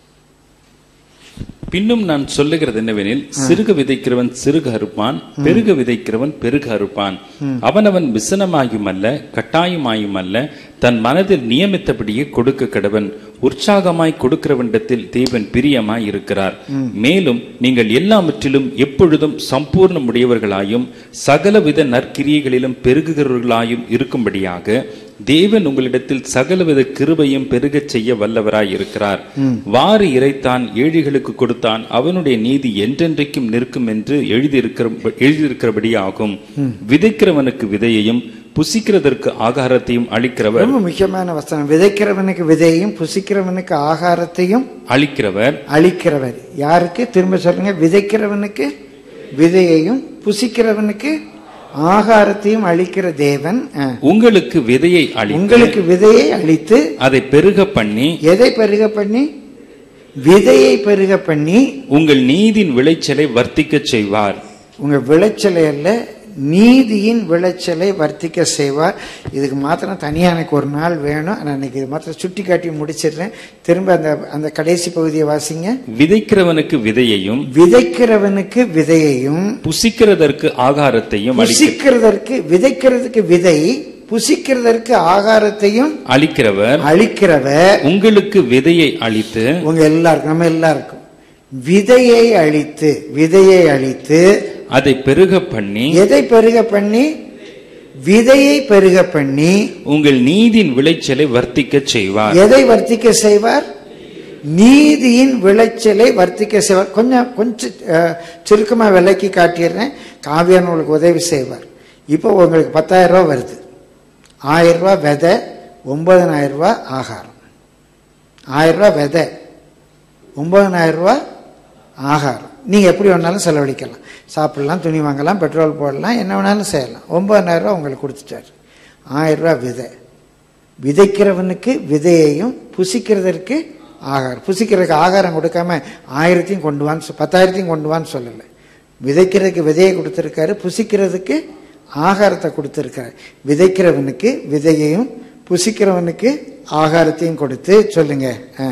பின்னும் நான் சொல்லுகிறது என்னவெனில் சிறுக விதைக்கிறவன் சிறுக அறுப்பான் பெருக விதைக்கிறவன் பெருக அறுப்பான் அவனவன் விசனமாயும் அல்ல கட்டாயமாயும் அல்ல தன் மனதில் நியமித்தபடியே கொடுக்க கடவன் உற்சாகமாய் கொடுக்கிறவனிடத்தில் தேவன் பிரியமாய் இருக்கிறார் மேலும் நீங்கள் எல்லாவற்றிலும் எப்பொழுதும் சம்பூர்ணமுடையவர்களாயும் சகலவித நற்கிரியைகளிலும் பெருகுகிறவர்களாயும் இருக்கும்படியாக தேவன் உங்களிடத்தில் சகலவித கிருபையும் பெருகச் செய்ய வல்லவராய் இருக்கிறார் வாரி இறைத்தான் ஏழைகளுக்கு கொடுத்தான் அவனுடைய நீதி என்றென்றைக்கும் நிற்கும் என்று எழுதியிருக்கிற எழுதியிருக்கிறபடியாகும் விதைக்கிறவனுக்கு விதையையும் புசிக்கிறதற்கு ஆகாரத்தையும் அளிக்கிறவர் ரொம்ப முக்கியமான வசனம் விதைக்கிறவனுக்கு விதையையும் புசிக்கிறவனுக்கு ஆகாரத்தையும் அளிக்கிறவர் அளிக்கிறவர் யாருக்கு திரும்ப சொல்லுங்க விதைக்கிறவனுக்கு விதையையும் புசிக்கிறவனுக்கு ஆகாரத்தையும் அளிக்கிற தேவன் ஆ. உங்களுக்கு விதையை அளித்து உங்களுக்கு விதையை அளித்து அதை பெருக பண்ணி எதை பெருக பண்ணி விதையை பெருக பண்ணி உங்கள் நீதின் விளைச்சலை வர்த்திக்கச் செய்வார் உங்க விளைச்சலை அல்ல நீதியின் விளைச்சலை வர்த்திக்க செய்வார் இதுக்கு மாத்திரம் தனியா எனக்கு ஒரு நாள் வேணும் நான் இன்னைக்கு இது மாத்திரம் சுட்டி காட்டி முடிச்சிடுறேன் திரும்ப அந்த அந்த கடைசி பகுதியை வாசிங்க விதைக்கிறவனுக்கு விதையையும் விதைக்கிறவனுக்கு விதையையும் புசிக்கிறதற்கு ஆகாரத்தையும் அளிக்க புசிக்கிறதற்கு விதைக்கிறதுக்கு விதை புசிக்கிறதற்கு ஆகாரத்தையும் அளிக்கிறவர் அளிக்கிறவர் உங்களுக்கு விதையை அளித்து உங்க எல்லாருக்கும் நம்ம எல்லாருக்கும் விதையை அளித்து விதையை அளித்து அதை பெருக பண்ணி எதை பெருக பண்ணி விதையை பெருக பண்ணி உங்கள் நீதின் விளைச்சலை வர்த்திக்கச் செய்வார் எதை வர்த்திக்க செய்வார் நீதியின் விளைச்சலை வர்த்திக்க செய்வார் கொஞ்சம் கொஞ்சம் அஹ், சுருக்கமா விலைக்கு காட்டிடுறேன் காவியான் உங்களுக்கு உதவி செய்வார் இப்போ உங்களுக்கு பத்தாயிரம் ரூபாய் வருது ஆயிரம் ரூபாய் விதை ஒன்பதனாயிரம் ரூபாய் ஆகாரம் ஆயிரம் ரூபாய் விதை ஒன்பதனாயிரம் ரூபாய் ஆகாரம் நீங்க எப்படி வேணாலும் செலவழிக்கலாம் சாப்பிடலாம் துணி வாங்கலாம் பெட்ரோல் போடலாம் என்ன வேணாலும் செய்யலாம் ஒன்பதனாயிரம் ரூபாய் உங்களுக்கு கொடுத்துட்டாரு ஆயிரம் ரூபாய் விதை விதைக்கிறவனுக்கு விதையையும் புசிக்கிறதற்கு ஆகாரம் புசிக்கிறதுக்கு ஆகாரம் கொடுக்காம ஆயிரத்தையும் கொண்டு வான்னு சொ- பத்தாயிரத்தையும் கொண்டு வான்னு சொல்லலை விதைக்கிறதுக்கு விதையை கொடுத்துருக்காரு புசிக்கிறதுக்கு ஆகாரத்தை கொடுத்துருக்காரு விதைக்கிறவனுக்கு விதையையும் புசிக்கிறவனுக்கு ஆகாரத்தையும் கொடுத்து சொல்லுங்க ஆ.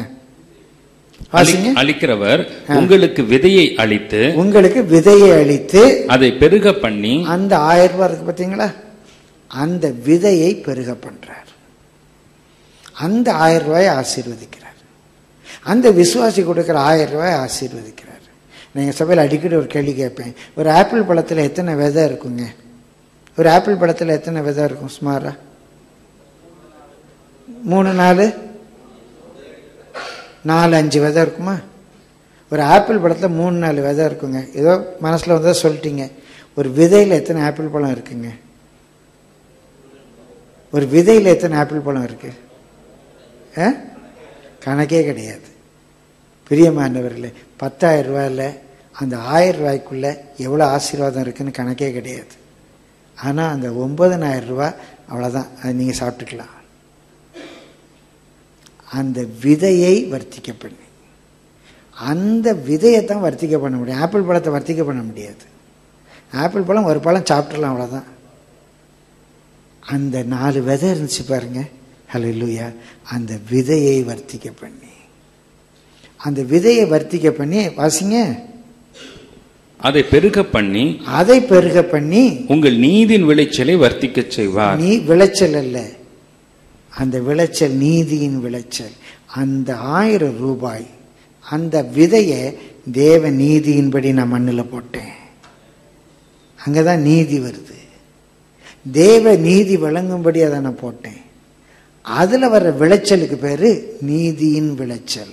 வாசிங்க அளி- அளிக்கிறவர் உங்களுக்கு விதையை அளித்து உங்களுக்கு விதையை அளித்து அதை பெருக பண்ணி அந்த ஆயிரம் ரூபாய் இருக்கு பார்த்தீங்களா அந்த விதையை பெருக பண்றார் அந்த ஆயிரம் ரூபாயை ஆசீர்வதிக்கிறார் அந்த விசுவாசி கொடுக்குற ஆயிரம் ரூபாயை ஆசீர்வதிக்கிறார் நீங்கள் சபையில் அடிக்கடி ஒரு கேள்வி கேட்பேன் ஒரு ஆப்பிள் பழத்தில் எத்தனை விதை இருக்குங்க ஒரு ஆப்பிள் பழத்தில் எத்தனை விதை இருக்கும் சுமாரா மூணு நாலு நாலு அஞ்சு விதை இருக்குமா ஒரு ஆப்பிள் பழத்தில் மூணு நாலு விதை இருக்குங்க ஏதோ மனசில் வந்தா சொல்லிட்டீங்க ஒரு விதையில் எத்தனை ஆப்பிள் பழம் இருக்குங்க ஒரு விதையில் எத்தனை ஆப்பிள் பழம் இருக்கு ஆ? கணக்கே கிடையாது பிரியமானவர்களே பத்தாயிரம் ரூபாயில் அந்த ஆயிரம் ரூபாய்க்குள்ள எவ்வளோ ஆசீர்வாதம் இருக்குன்னு கணக்கே கிடையாது ஆனால் அந்த ஒன்பதனாயிரம் ரூபாய் அவ்வளோதான் அது நீங்கள் சாப்பிட்டுக்கலாம் அந்த விதையை வர்த்திக்க பண்ணி அந்த விதையை தான் வர்த்திக்க பண்ண முடியும் ஆப்பிள் பழத்தை வர்த்திக்க பண்ண முடியாது ஆப்பிள் பழம் ஒரு பழம் சாப்பிட்றலாம் அவ்வளோதான் அந்த நாலு விதை இருந்துச்சு பாருங்க ஹலோ லூயா அந்த விதையை வர்த்திக்க பண்ணி அந்த விதையை வர்த்திக்க பண்ணி வாசிங்க அதை பெருக பண்ணி அதை பெருக பண்ணி உங்கள் நீதின் விளைச்சலை வர்த்திக்கச் செய்வார் நீ விளைச்சல் அல்ல அந்த விளைச்சல் நீதியின் விளைச்சல் அந்த ஆயிரம் ரூபாய் அந்த விதையை தேவ நீதியின்படி நான் மண்ணில் போட்டேன் அங்கதான் நீதி வருது தேவ நீதி வழங்கும்படி அதை நான் போட்டேன் அதுல வர்ற விளைச்சலுக்கு பேரு நீதியின் விளைச்சல்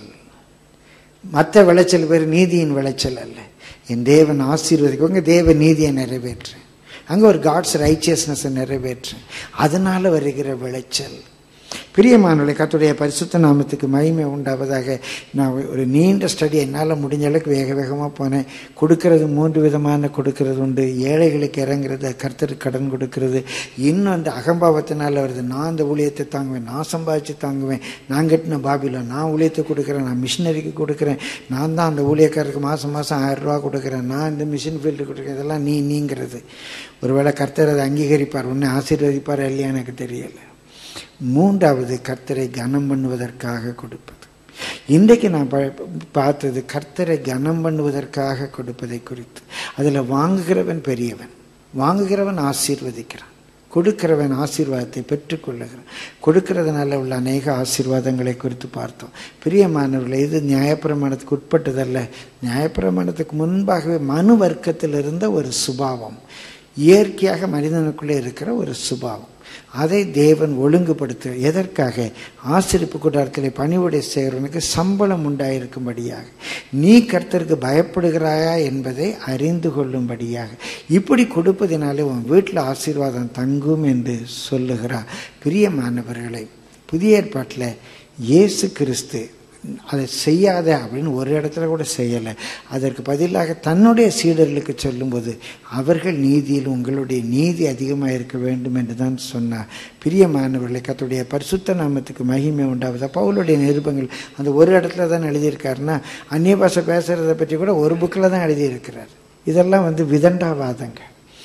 மற்ற விளைச்சல் பேர் நீதியின் விளைச்சல் அல்ல என் தேவன் ஆசீர்வதிக்கவங்க தேவ நீதியை நிறைவேற்றேன் அங்க ஒரு காட்ஸ் ரைச்சியஸ்னஸை நிறைவேற்றேன் அதனால வருகிற விளைச்சல் பிரியமானவர்களே கர்த்தருடைய பரிசுத்த நாமத்துக்கு மகிமை உண்டாவதாக நான் ஒரு நீண்ட ஸ்டடி என்னால் முடிஞ்ச அளவுக்கு வேக வேகமாக போனேன் கொடுக்கறது மூன்று விதமான கொடுக்கறது உண்டு ஏழைகளுக்கு இறங்குறது கர்த்தருக்கு கடன் கொடுக்கறது இன்னும் அந்த அகம்பாவத்தினால வருது நான் அந்த ஊழியத்தை தாங்குவேன் நான் சம்பாதிச்சு தாங்குவேன் நான் கட்டின பாபில நான் ஊழியத்தை கொடுக்குறேன் நான் மிஷினரிக்கு கொடுக்குறேன் நான் தான் அந்த ஊழியக்காரருக்கு மாதம் மாதம் ஆயிரம் ரூபா கொடுக்குறேன் நான் இந்த மிஷின் ஃபீல்டு கொடுக்குறேன் இதெல்லாம் நீ நீங்கிறது ஒருவேளை கர்த்தர் அதை அங்கீகரிப்பார் உன்னை ஆசீர்வதிப்பார் இல்லையா எனக்கு தெரியலை மூன்றாவது கர்த்தரை கனம் பண்ணுவதற்காக கொடுப்பது இன்றைக்கு நான் ப- பார்த்தது கர்த்தரை கனம் பண்ணுவதற்காக கொடுப்பதை குறித்து அதில் வாங்குகிறவன் பெரியவன் வாங்குகிறவன் ஆசீர்வதிக்கிறான் கொடுக்கிறவன் ஆசீர்வாதத்தை பெற்றுக்கொள்ளுகிறான் கொடுக்கிறதுனால உள்ள அநேக ஆசீர்வாதங்களை குறித்து பார்த்தோம் பிரியமானவர்களே இது நியாயப்பிரமாணத்துக்கு உட்பட்டதல்ல நியாயப்பிரமாணத்துக்கு முன்பாகவே மனு வர்க்கத்தில் இருந்த ஒரு சுபாவம் இயற்கையாக மனிதனுக்குள்ளே இருக்கிற ஒரு சுபாவம் அதை தேவன் ஒழுங்குபடுத்த எதற்காக ஆசிரிப்பு கூட்டாரத்தில் பணிவுடை செய்கிறவனுக்கு சம்பளம் உண்டாயிருக்கும்படியாக நீ கர்த்தருக்கு பயப்படுகிறாயா என்பதை அறிந்து கொள்ளும்படியாக இப்படி கொடுப்பதினாலே உன் வீட்டில் ஆசீர்வாதம் தங்கும் என்று சொல்லுகிறார் பிரியமானவர்களை புதிய ஏற்பாட்டில் இயேசு கிறிஸ்து அதை செய்யாத அப்படின்னு ஒரு இடத்துல கூட செய்யலை அதற்கு பதிலாக தன்னுடைய சீடர்களுக்கு சொல்லும்போது அவர்கள் நீதியில் உங்களுடைய நீதி அதிகமாக இருக்க வேண்டும் என்று தான் சொன்னார் பிரியமானவர்களை கத்துடைய பரிசுத்த நாமத்துக்கு மகிமை உண்டாவதா பவுலுடைய நிருபங்கள் அந்த ஒரு இடத்துல தான் எழுதியிருக்காருன்னா அந்நிய பாஷை பேசுறதை பற்றி கூட ஒரு புக்கில் தான் எழுதியிருக்கிறார் இதெல்லாம் வந்து விதண்டாவாதங்க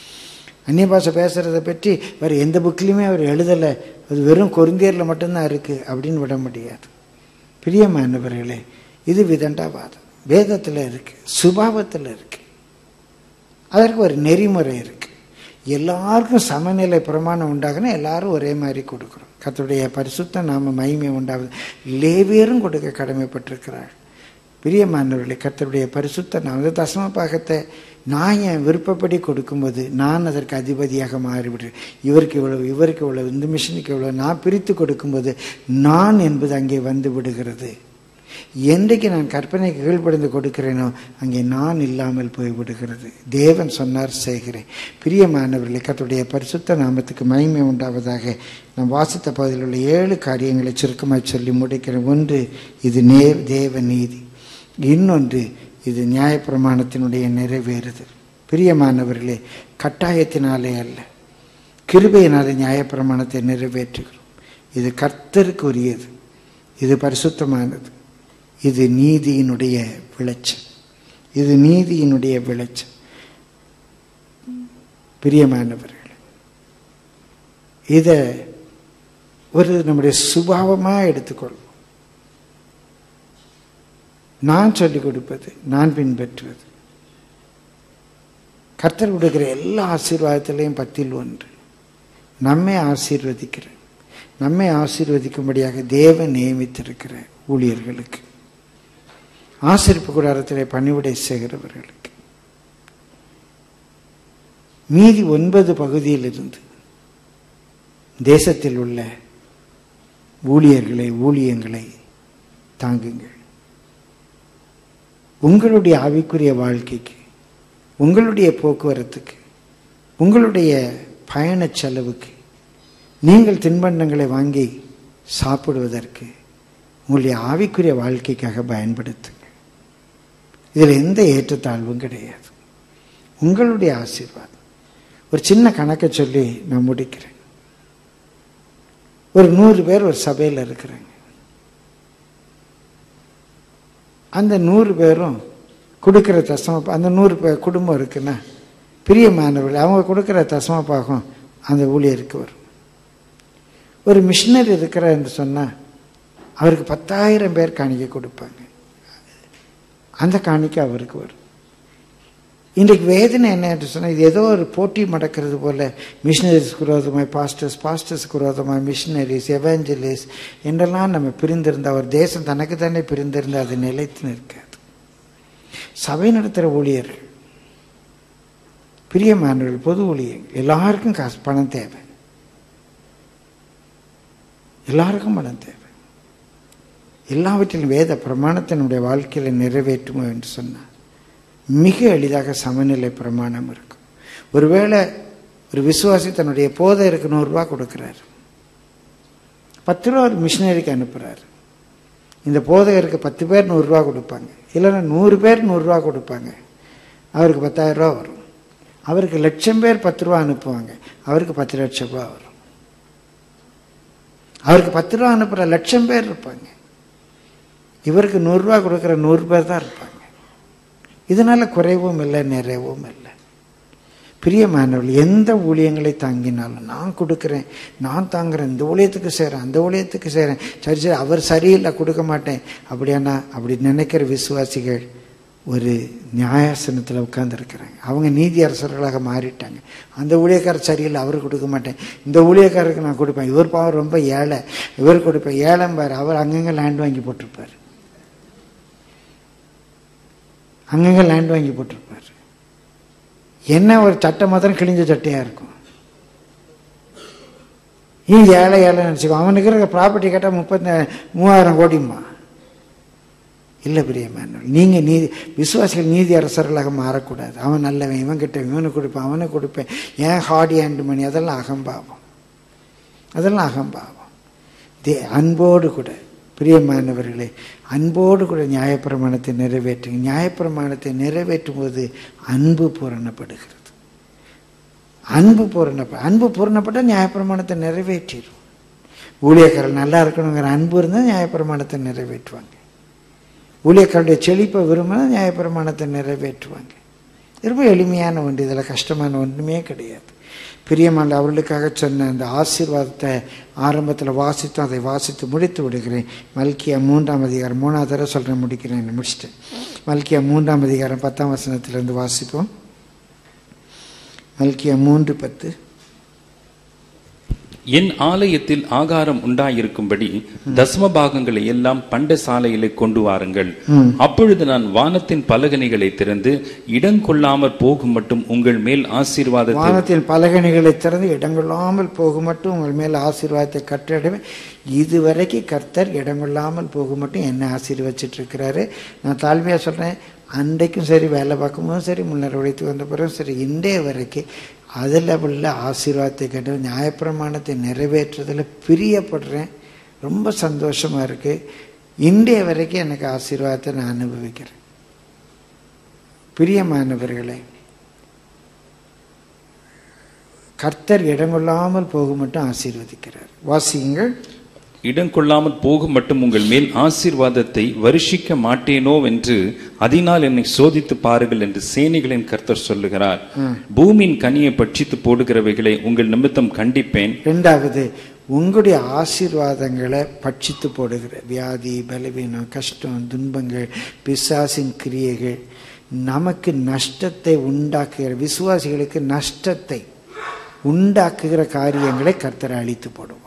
அந்நிய பாஷை பேசுகிறத பற்றி வேறு எந்த புக்லேயுமே அவர் எழுதலை அது வெறும் கொருந்தியரில் மட்டும்தான் இருக்குது அப்படின்னு விட முடியாது பிரியமானவர்களே இது விதண்டாவாதம் வேதத்தில் இருக்கு சுபாவத்தில் இருக்கு அதற்கு ஒரு நெறிமுறை இருக்கு எல்லாருக்கும் சமநிலை பிரமாணம் உண்டாகுனா எல்லாரும் ஒரே மாதிரி கொடுக்குறோம் கர்த்தருடைய பரிசுத்த நாம மகிமை உண்டாகுது லேவியரும் கொடுக்க கடமைப்பட்டிருக்கிறார் பிரியமானவர்களே கர்த்தருடைய பரிசுத்த நாம தசம பாகத்தை நான் என் விருப்பப்படி கொடுக்கும்போது நான் அதற்கு அதிபதியாக மாறிவிடுறேன் இவருக்கு இவ்வளவு இவருக்கு இவ்வளவு இந்த மிஷினுக்கு இவ்வளவு நான் பிரித்து கொடுக்கும்போது நான் என்பது அங்கே வந்து விடுகிறது என்றைக்கு நான் கற்பனைக்கு கீழ்ப்படிந்து கொடுக்கிறேனோ அங்கே நான் இல்லாமல் போய்விடுகிறது தேவன் சொன்னார் செய்கிறேன் பிரியமானவர்களே கர்த்தருடைய பரிசுத்த நாமத்துக்கு மகிமை உண்டாவதாக நான் வாசித்த பகுதியில் உள்ள ஏழு காரியங்களை சுருக்கமாக சொல்லி முடிக்கிறேன் ஒன்று இது நே தேவ நீதி இன்னொன்று இது நியாயப்பிரமாணத்தினுடைய நிறைவேறுதல் பிரியமானவர்களே கட்டாயத்தினாலே அல்ல கிருபையினாலே நியாயப்பிரமாணத்தை நிறைவேற்றுகிறோம் இது கர்த்தருக்கு உரியது இது பரிசுத்தமானது இது நீதியினுடைய விளைச்சல் இது நீதியினுடைய விளைச்சல் பிரியமானவர்கள் இதை ஒரு நம்முடைய சுபாவமாக எடுத்துக்கொள்வோம் நான் சொல்லிக் கொடுப்பது நான் பின்பற்றுவது கர்த்தர் கொடுக்கிற எல்லா ஆசீர்வாதத்திலையும் பத்தில் ஒன்று நம்மை ஆசீர்வதிக்கிற நம்மை ஆசீர்வதிக்கும்படியாக தேவன் நியமித்திருக்கிற ஊழியர்களுக்கு ஆசிரிப்பு கூடாரத்திலே பணிவிடை செய்கிறவர்களுக்கு மீதி ஒன்பது பகுதியிலிருந்து தேசத்தில் உள்ள ஊழியர்களை ஊழியங்களை தாங்குங்கள் உங்களுடைய ஆவிக்குரிய வாழ்க்கைக்கு உங்களுடைய போக்குவரத்துக்கு உங்களுடைய பயண செலவுக்கு நீங்கள் தின்பண்டங்களை வாங்கி சாப்பிடுவதற்கு உங்களுடைய ஆவிக்குரிய வாழ்க்கைக்காக பயன்படுத்துங்க இதில் எந்த ஏற்றத்தாழ்வும் கிடையாது உங்களுடைய ஆசீர்வாதம் ஒரு சின்ன கணக்கை சொல்லி நான் முடிக்கிறேன் ஒரு நூறு பேர் ஒரு சபையில் இருக்கிறாங்க அந்த நூறு பேரும் கொடுக்குற தசம அந்த நூறு பேர் குடும்பம் இருக்குன்னா பிரியமானவர்கள் அவங்க கொடுக்குற தசம பாகம் அந்த ஊழியருக்கு வரும் ஒரு மிஷினரி இருக்கிறான்னு சொன்னால் அவருக்கு பத்தாயிரம் பேர் காணிக்கை கொடுப்பாங்க அந்த காணிக்கை அவருக்கு வரும் இன்றைக்கு வேதனை என்ன என்று சொன்னால் இது ஏதோ ஒரு போட்டி மடக்கிறது போல மிஷினரிஸ்க்கு விரோதமாய் பாஸ்டர்ஸ் பாஸ்டர்ஸ்க்கு விரோதமாய் மிஷினரிஸ் எவாஞ்சலிஸ் என்றெல்லாம் நம்ம பிரிந்திருந்த அவர் தேசம் தனக்கு தானே பிரிந்திருந்து அது நிலைத்து நிற்காது சபை நடத்துகிற ஊழியர்கள் பிரியமானவர்கள் பொது ஊழியர்கள் எல்லாருக்கும் காசு பணம் தேவை எல்லாருக்கும் பணம் தேவை எல்லாவற்றிலும் வேத பிரமாணத்தினுடைய வாழ்க்கையில் நிறைவேற்றுமோ என்று சொன்னார் மிக எளிதாக சமநிலை பிரமாணம் இருக்கும் ஒருவேளை ஒரு விசுவாசி தன்னுடைய போதையருக்கு நூறுரூவா கொடுக்குறாரு பத்து ரூபா ஒரு மிஷினரிக்கு அனுப்புகிறாரு இந்த போதையருக்கு பத்து பேர் நூறுரூவா கொடுப்பாங்க இல்லைன்னா நூறு பேர் நூறுரூவா கொடுப்பாங்க அவருக்கு பத்தாயிரம் ரூபா வரும் அவருக்கு லட்சம் பேர் பத்து ரூபா அனுப்புவாங்க அவருக்கு பத்து லட்சம் ரூபா வரும் அவருக்கு பத்து ரூபா அனுப்புகிற லட்சம் பேர் இருப்பாங்க இவருக்கு நூறுரூவா கொடுக்குற நூறு பேர் தான் இருப்பாங்க இதனால குறைவும் இல்லை நிறைவும் இல்லை பிரியமானவர்கள் எந்த ஊழியங்களை தாங்கினாலும் நான் கொடுக்குறேன் நான் தாங்குறேன் இந்த ஊழியத்துக்கு செய்கிறேன் அந்த ஊழியத்துக்கு செய்கிறேன் சரி சரி அவர் சரியில்லை கொடுக்க மாட்டேன் அப்படியானா அப்படி நினைக்கிற விசுவாசிகள் ஒரு நியாயாசனத்தில் உட்கார்ந்துருக்கிறாங்க அவங்க நீதி அரசர்களாக மாறிட்டாங்க அந்த ஊழியக்காரர் சரியில்லை அவர் கொடுக்க மாட்டேன் இந்த ஊழியக்காரருக்கு நான் கொடுப்பேன் இவர் பாவம் ரொம்ப ஏழை இவர் கொடுப்பேன் ஏழம்பார் அவர் அங்கங்கே லேண்ட் வாங்கி போட்டிருப்பார் அங்கங்கே லேண்ட் வாங்கி போட்டிருப்பார் என்ன ஒரு சட்டை மாத்திரம் கிழிஞ்ச சட்டையாக இருக்கும் நீ ஏழை ஏழை நினச்சிக்கோ அவனுக்கு இருக்கிற ப்ராப்பர்ட்டி கேட்டால் முப்பத்தி மூவாயிரம் கோடிம்மா இல்லை பிரியமான நீங்கள் நீதி விசுவாசிகள் நீதி அரசர்களாக மாறக்கூடாது அவன் நல்லவன் இவன் கிட்ட இவனுக்கு கொடுப்பேன் அவனுக்கு கொடுப்பேன் ஏன் ஹார்டி ஹேண்டு மணி அதெல்லாம் அகம்பாவம் அதெல்லாம் அகம்பாவம் தே அன்போடு கூட பிரியமானவர்களே அன்போடு கூட நியாயப்பிரமாணத்தை நிறைவேற்றுங்க நியாயப்பிரமாணத்தை நிறைவேற்றும் போது அன்பு பூரணப்படுகிறது அன்பு பூரணப்ப அன்பு பூரணப்பட்டால் நியாயப்பிரமாணத்தை நிறைவேற்றிடும் ஊழியக்காரர் நல்லா இருக்கணுங்கிற அன்பு இருந்தால் நியாயப்பிரமாணத்தை நிறைவேற்றுவாங்க ஊழியக்காரருடைய செழிப்பை விரும்பினா நியாயப்பிரமாணத்தை நிறைவேற்றுவாங்க ரொம்ப எளிமையான ஒன்று இதில் கஷ்டமான ஒன்றுமே கிடையாது பிரியமான அவர்களுக்காக சொன்ன அந்த ஆசீர்வாதத்தை ஆரம்பத்தில் வாசித்தும் அதை வாசித்து முடித்து விடுகிறேன் மல்கியா மூன்றாம் அதிகாரம் மூணாவது தடவை சொல்கிறேன் முடிக்கிறேன் முடிச்சிட்டேன் மல்கியா மூன்றாம் அதிகாரம் பத்தாம் வசனத்திலிருந்து வாசிப்போம் மல்கியா மூன்று பத்து என் ஆலயத்தில் ஆகாரம் உண்டாயிருக்கும்படி தசம பாகங்களை எல்லாம் பண்ட சாலையிலே கொண்டு வாருங்கள் அப்பொழுது நான் வானத்தின் பலகணிகளை திறந்து இடங்கொள்ளாமற் போகும் மட்டும் உங்கள் மேல் ஆசீர்வாதத்தை வானத்தின் பலகணிகளை திறந்து இடங்கொள்ளாமல் போகும் மட்டும் உங்கள் மேல் ஆசீர்வாதத்தை கட்டிடுவேன் இதுவரைக்கும் கர்த்தர் இடங்கொள்ளாமல் போகும் மட்டும் என்ன ஆசீர்வச்சிட்டு இருக்கிறாரு நான் தாழ்மையாக சொல்கிறேன் அன்றைக்கும் சரி வேலை பார்க்கும்போதும் சரி முன்னர் உழைத்து வந்த பிறகும் சரி இன்றைய வரைக்கும் அதில் உள்ள ஆசீர்வாதத்தை கேட்டு நியாயப்பிரமாணத்தை நிறைவேற்றுறதில் பிரியப்படுறேன் ரொம்ப சந்தோஷமாக இருக்குது இன்றைய வரைக்கும் எனக்கு ஆசீர்வாதத்தை நான் அனுபவிக்கிறேன் பிரியமானவர்களே கர்த்தர் இடங்கொள்ளாமல் போக மட்டும் ஆசீர்வதிக்கிறார் வாசியுங்கள் இடம் கொள்ளாமல் போகும் மட்டும் உங்கள் மேல் ஆசீர்வாதத்தை வருஷிக்க மாட்டேனோ என்று அதனால் என்னை சோதித்து பாருங்கள் என்று சேனைகளின் கர்த்தர் சொல்லுகிறார் பூமியின் கனியை பட்சித்து போடுகிறவைகளை உங்கள் நிமித்தம் கண்டிப்பேன் ரெண்டாவது உங்களுடைய ஆசீர்வாதங்களை பட்சித்து போடுகிற வியாதி பலவீனம் கஷ்டம் துன்பங்கள் பிசாசின் கிரியைகள் நமக்கு நஷ்டத்தை உண்டாக்குகிற விசுவாசிகளுக்கு நஷ்டத்தை உண்டாக்குகிற காரியங்களை கர்த்தர் அழித்து போடுவார்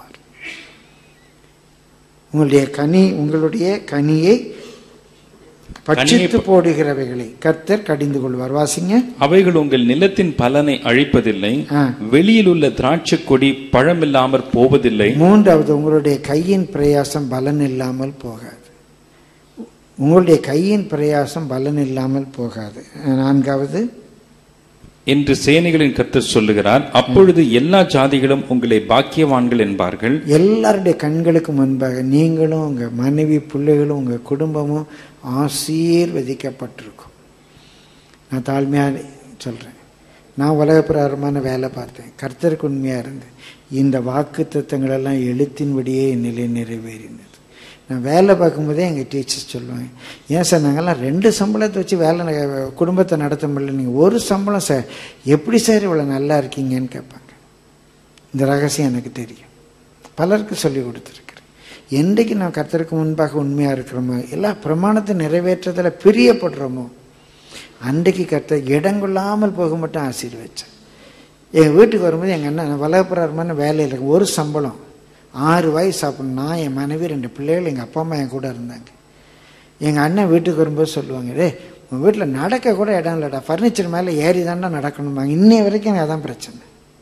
உங்களுடைய கனி உங்களுடைய கனியை பட்சித்து போடுகிறவைகளை கர்த்தர் கடிந்து கொள்வார் வாசிங்க அவைகள் உங்கள் நிலத்தின் பலனை அழிப்பதில்லை ஆ. வெளியில் உள்ள திராட்சை கொடி பழமில்லாமற் போவதில்லை மூன்றாவது உங்களுடைய கையின் பிரயாசம் பலன் இல்லாமல் போகாது உங்களுடைய கையின் பிரயாசம் பலன் இல்லாமல் போகாது நான்காவது என்று சேனைகளின் கர்த்தர் சொல்லுகிறார் அப்பொழுது எல்லா ஜாதிகளும் உங்களை பாக்கியவான்கள் என்பார்கள் எல்லாருடைய கண்களுக்கு முன்பாக நீங்களும் உங்க மனைவி பிள்ளைகளும் உங்க குடும்பமும் ஆசீர்வதிக்கப்பட்டிருக்கும் நான் தாழ்மையாக சொல்றேன் நான் உலகப்பிரகாரமான வேலை பார்த்தேன் கர்த்தருக்கு உண்மையா இருந்தேன் இந்த வாக்கு தத்துவங்களெல்லாம் எழுத்தின்படியே என்னிலே நிறைவேறினது நான் வேலை பார்க்கும்போதே எங்கள் டீச்சர்ஸ் சொல்லுவாங்க ஏன் சார் நாங்கள்லாம் ரெண்டு சம்பளத்தை வச்சு வேலை ந- குடும்பத்தை நடத்த முடியல நீங்கள் ஒரு சம்பளம் சார் எப்படி சார் இவ்வளோ நல்லா இருக்கீங்கன்னு கேட்பாங்க இந்த ரகசியம் எனக்கு தெரியும் பலருக்கு சொல்லி கொடுத்துருக்கிறேன் என்றைக்கு நான் கர்த்தருக்கு முன்பாக உண்மையாக இருக்கிறோமோ எல்லா பிரமாணத்தை நிறைவேற்றதில் பிரியப்படுறோமோ அன்றைக்கு கர்த்தர் இடங்கொள்ளாமல் போக மட்டும் ஆசீர்வச்சேன் எங்கள் வீட்டுக்கு வரும்போது எங்கள் அண்ணன் வலகப்புறாரமான வேலையில் இருக்கு ஒரு சம்பளம் ஆறு வாய் சாப்பிடணும் நான் என் மனைவி ரெண்டு பிள்ளைகள் எங்கள் அப்பா அம்மா என் கூட இருந்தாங்க எங்கள் அண்ணன் வீட்டுக்கு வரும்போது சொல்லுவாங்க டே உன் வீட்டில் நடக்க கூட இடம் இல்லைடா ஃபர்னிச்சர் மேலே ஏறி தாண்டா நடக்கணுமாங்க இன்னைய வரைக்கும் எனக்கு அதான் பிரச்சனை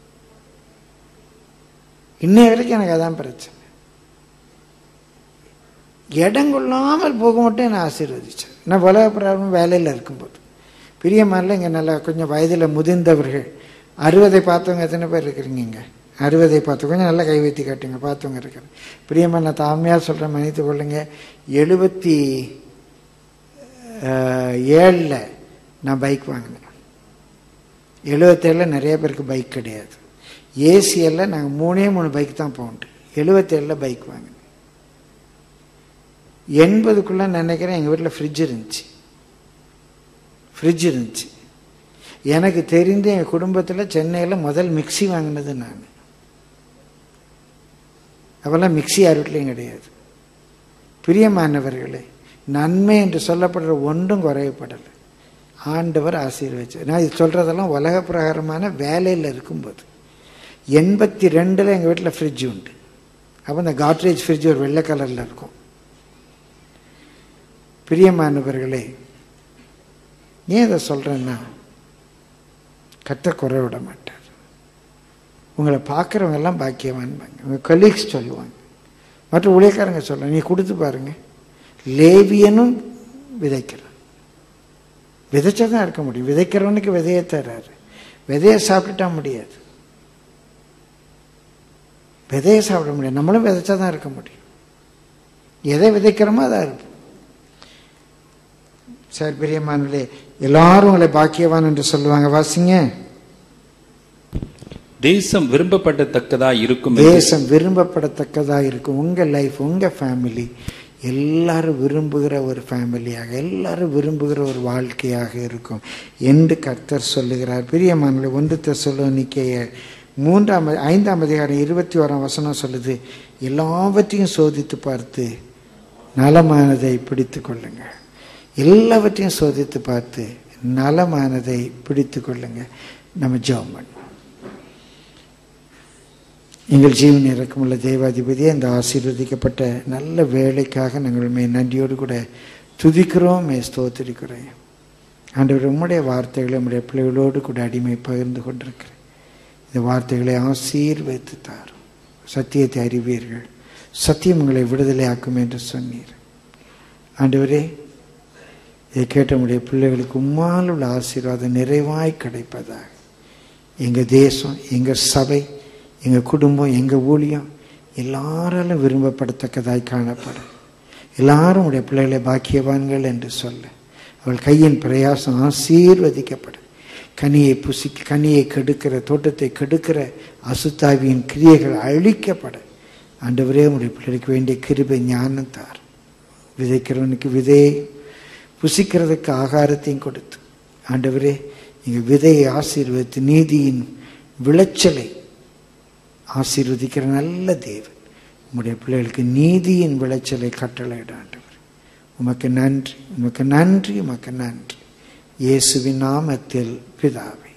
இன்னைய வரைக்கும் எனக்கு அதான் பிரச்சனை இடம் கொள்ளாமல் போக மட்டும் என்னை ஆசீர்வதிச்சேன் நான் உலகப்பிரகாரம் வேலையில் இருக்கும்போது பிரியமானில் இங்கே நல்லா கொஞ்சம் வயதில் முதிர்ந்தவர்கள் அறுபதை பார்த்தவங்க எத்தனை பேர் இருக்கிறீங்க இங்கே அறுபதை பார்த்து கொஞ்சம் நல்லா கை வைத்து காட்டுங்க பார்த்தவங்க இருக்கிறேன் பிரியமா நான் தாழ்மையாக சொல்கிறேன் மன்னித்து கொள்ளுங்க எழுபத்தி ஏழில் நான் பைக் வாங்கினேன் எழுபத்தேழில் நிறைய பேருக்கு பைக் கிடையாது ஏசிஎல்ல நாங்கள் மூணே மூணு பைக் தான் போகண்டு எழுபத்தேழில் பைக் வாங்கினேன் எண்பதுக்குள்ள நினைக்கிறேன் எங்கள் வீட்டில் ஃப்ரிட்ஜ் இருந்துச்சு ஃப்ரிட்ஜ் இருந்துச்சு எனக்கு தெரிந்து எங்கள் குடும்பத்தில் சென்னையில் முதல் மிக்ஸி வாங்கினது நான் அப்போல்லாம் மிக்ஸி யார் வீட்லையும் கிடையாது பிரியமானவர்களே நன்மை என்று சொல்லப்படுற ஒன்றும் குறையப்படலை ஆண்டவர் ஆசீர்வச்சு நான் இது சொல்கிறதெல்லாம் உலக பிரகாரமான வேலையில் இருக்கும்போது எண்பத்தி ரெண்டில் எங்கள் வீட்டில் ஃப்ரிட்ஜ் உண்டு அப்போ இந்த காட்ரேஜ் ஃப்ரிட்ஜ் ஒரு வெள்ளை கலரில் இருக்கும் பிரியமானவர்களே ஏன் இதை சொல்கிறேன்னா கத்த குறை விட மாட்டார் உங்களை பார்க்குறவங்க எல்லாம் பாக்கியவான்பாங்க உங்கள் கொலீக்ஸ் சொல்லுவாங்க மற்ற ஊழியக்காரங்க சொல்லுவாங்க நீ கொடுத்து பாருங்க லேவியனும் விதைக்கிறான் விதைச்சா தான் இருக்க முடியும் விதைக்கிறவனுக்கு விதையை தர்றாரு விதையை சாப்பிட்டுட்டா முடியாது விதையை சாப்பிட முடியாது நம்மளும் விதைச்சா தான் இருக்க முடியும் எதை விதைக்கிறோமோ அதான் இருப்போம் சார் பிரியமானே எல்லாரும் உங்களை பாக்கியவான் என்று சொல்லுவாங்க வாசிங்க தேசம் விரும்பப்படத்தக்கதா இருக்கும் என்று தேசம் விரும்பப்படத்தக்கதா இருக்கும் உங்க லைஃப் உங்க ஃபேமிலி எல்லாரும் விரும்புகிற ஒரு ஃபேமிலியாக எல்லாரும் விரும்புகிற ஒரு வாழ்க்கையாக இருக்கும் என்று கர்த்தர் சொல்லுகிறார் பிரியமானே ஒன்று தெசலோனிக்கேய மூன்றாம் ஐந்தாம் அதிகாரம் இருபத்தி ஓராம் வசனம் சொல்லுது எல்லாவற்றையும் சோதித்து பார்த்து நலமானதை பிடித்து கொள்ளுங்க எல்லாவற்றையும் சோதித்து பார்த்து நலமானதை பிடித்து கொள்ளுங்க நம்ம ஜெபம் பண்ணுவோம் எங்கள் ஜீவன் இறக்கமுள்ள தேவாதிபதியே இந்த ஆசீர்வதிக்கப்பட்ட நல்ல வேலைக்காக நாங்கள் மே நன்றியோடு கூட துதிக்கிறோம் மே ஸ்தோத்திரிக்கிறோம் ஆண்டவர் உம்முடைய வார்த்தைகளை உம்முடைய பிள்ளைகளோடு கூட அடிமை பகிர்ந்து கொண்டிருக்கிறேன் இந்த வார்த்தைகளை ஆசீர்வைத்து தாரும் சத்தியத்தை அறிவீர்கள் சத்தியம் உங்களை விடுதலை ஆக்கும் என்று சொன்னீர் ஆண்டவரே இதை கேட்ட உடைய பிள்ளைகளுக்கு உம்மால் உள்ள ஆசீர்வாதம் நிறைவாய் கிடைப்பதாக எங்கள் தேசம் எங்கள் சபை எங்கள் குடும்பம் எங்கள் ஊழியம் எல்லாராலும் விரும்பப்படத்தக்கதாய் காணப்படும் எல்லாரும் உடைய பிள்ளைகளை பாக்கியவான்கள் என்று சொல்ல அவள் கையின் பிரயாசம் ஆசீர்வதிக்கப்படும் கனியை புசிக்க கனியை கெடுக்கிற தோட்டத்தை கெடுக்கிற அசுத்தாவியின் கிரியைகள் அழிக்கப்பட ஆண்டவரே உடைய பிள்ளைக்கு வேண்டிய கிருபை ஞானம் தார் விதைக்கிறவனுக்கு விதையை புசிக்கிறதுக்கு ஆகாரத்தையும் கொடுத்து ஆண்டவரே எங்கள் விதையை ஆசீர்வதித்து நீதியின் விளைச்சலை ஆசீர்வதிக்கிற நல்ல தேவன் உம்முடைய பிள்ளைகளுக்கு நீதியின் விளைச்சலை கட்டளையிட ஆண்டவர் உமக்கு நன்றி உமக்கு நன்றி உமக்கு நன்றி இயேசுவின் நாமத்தில் பிதாவே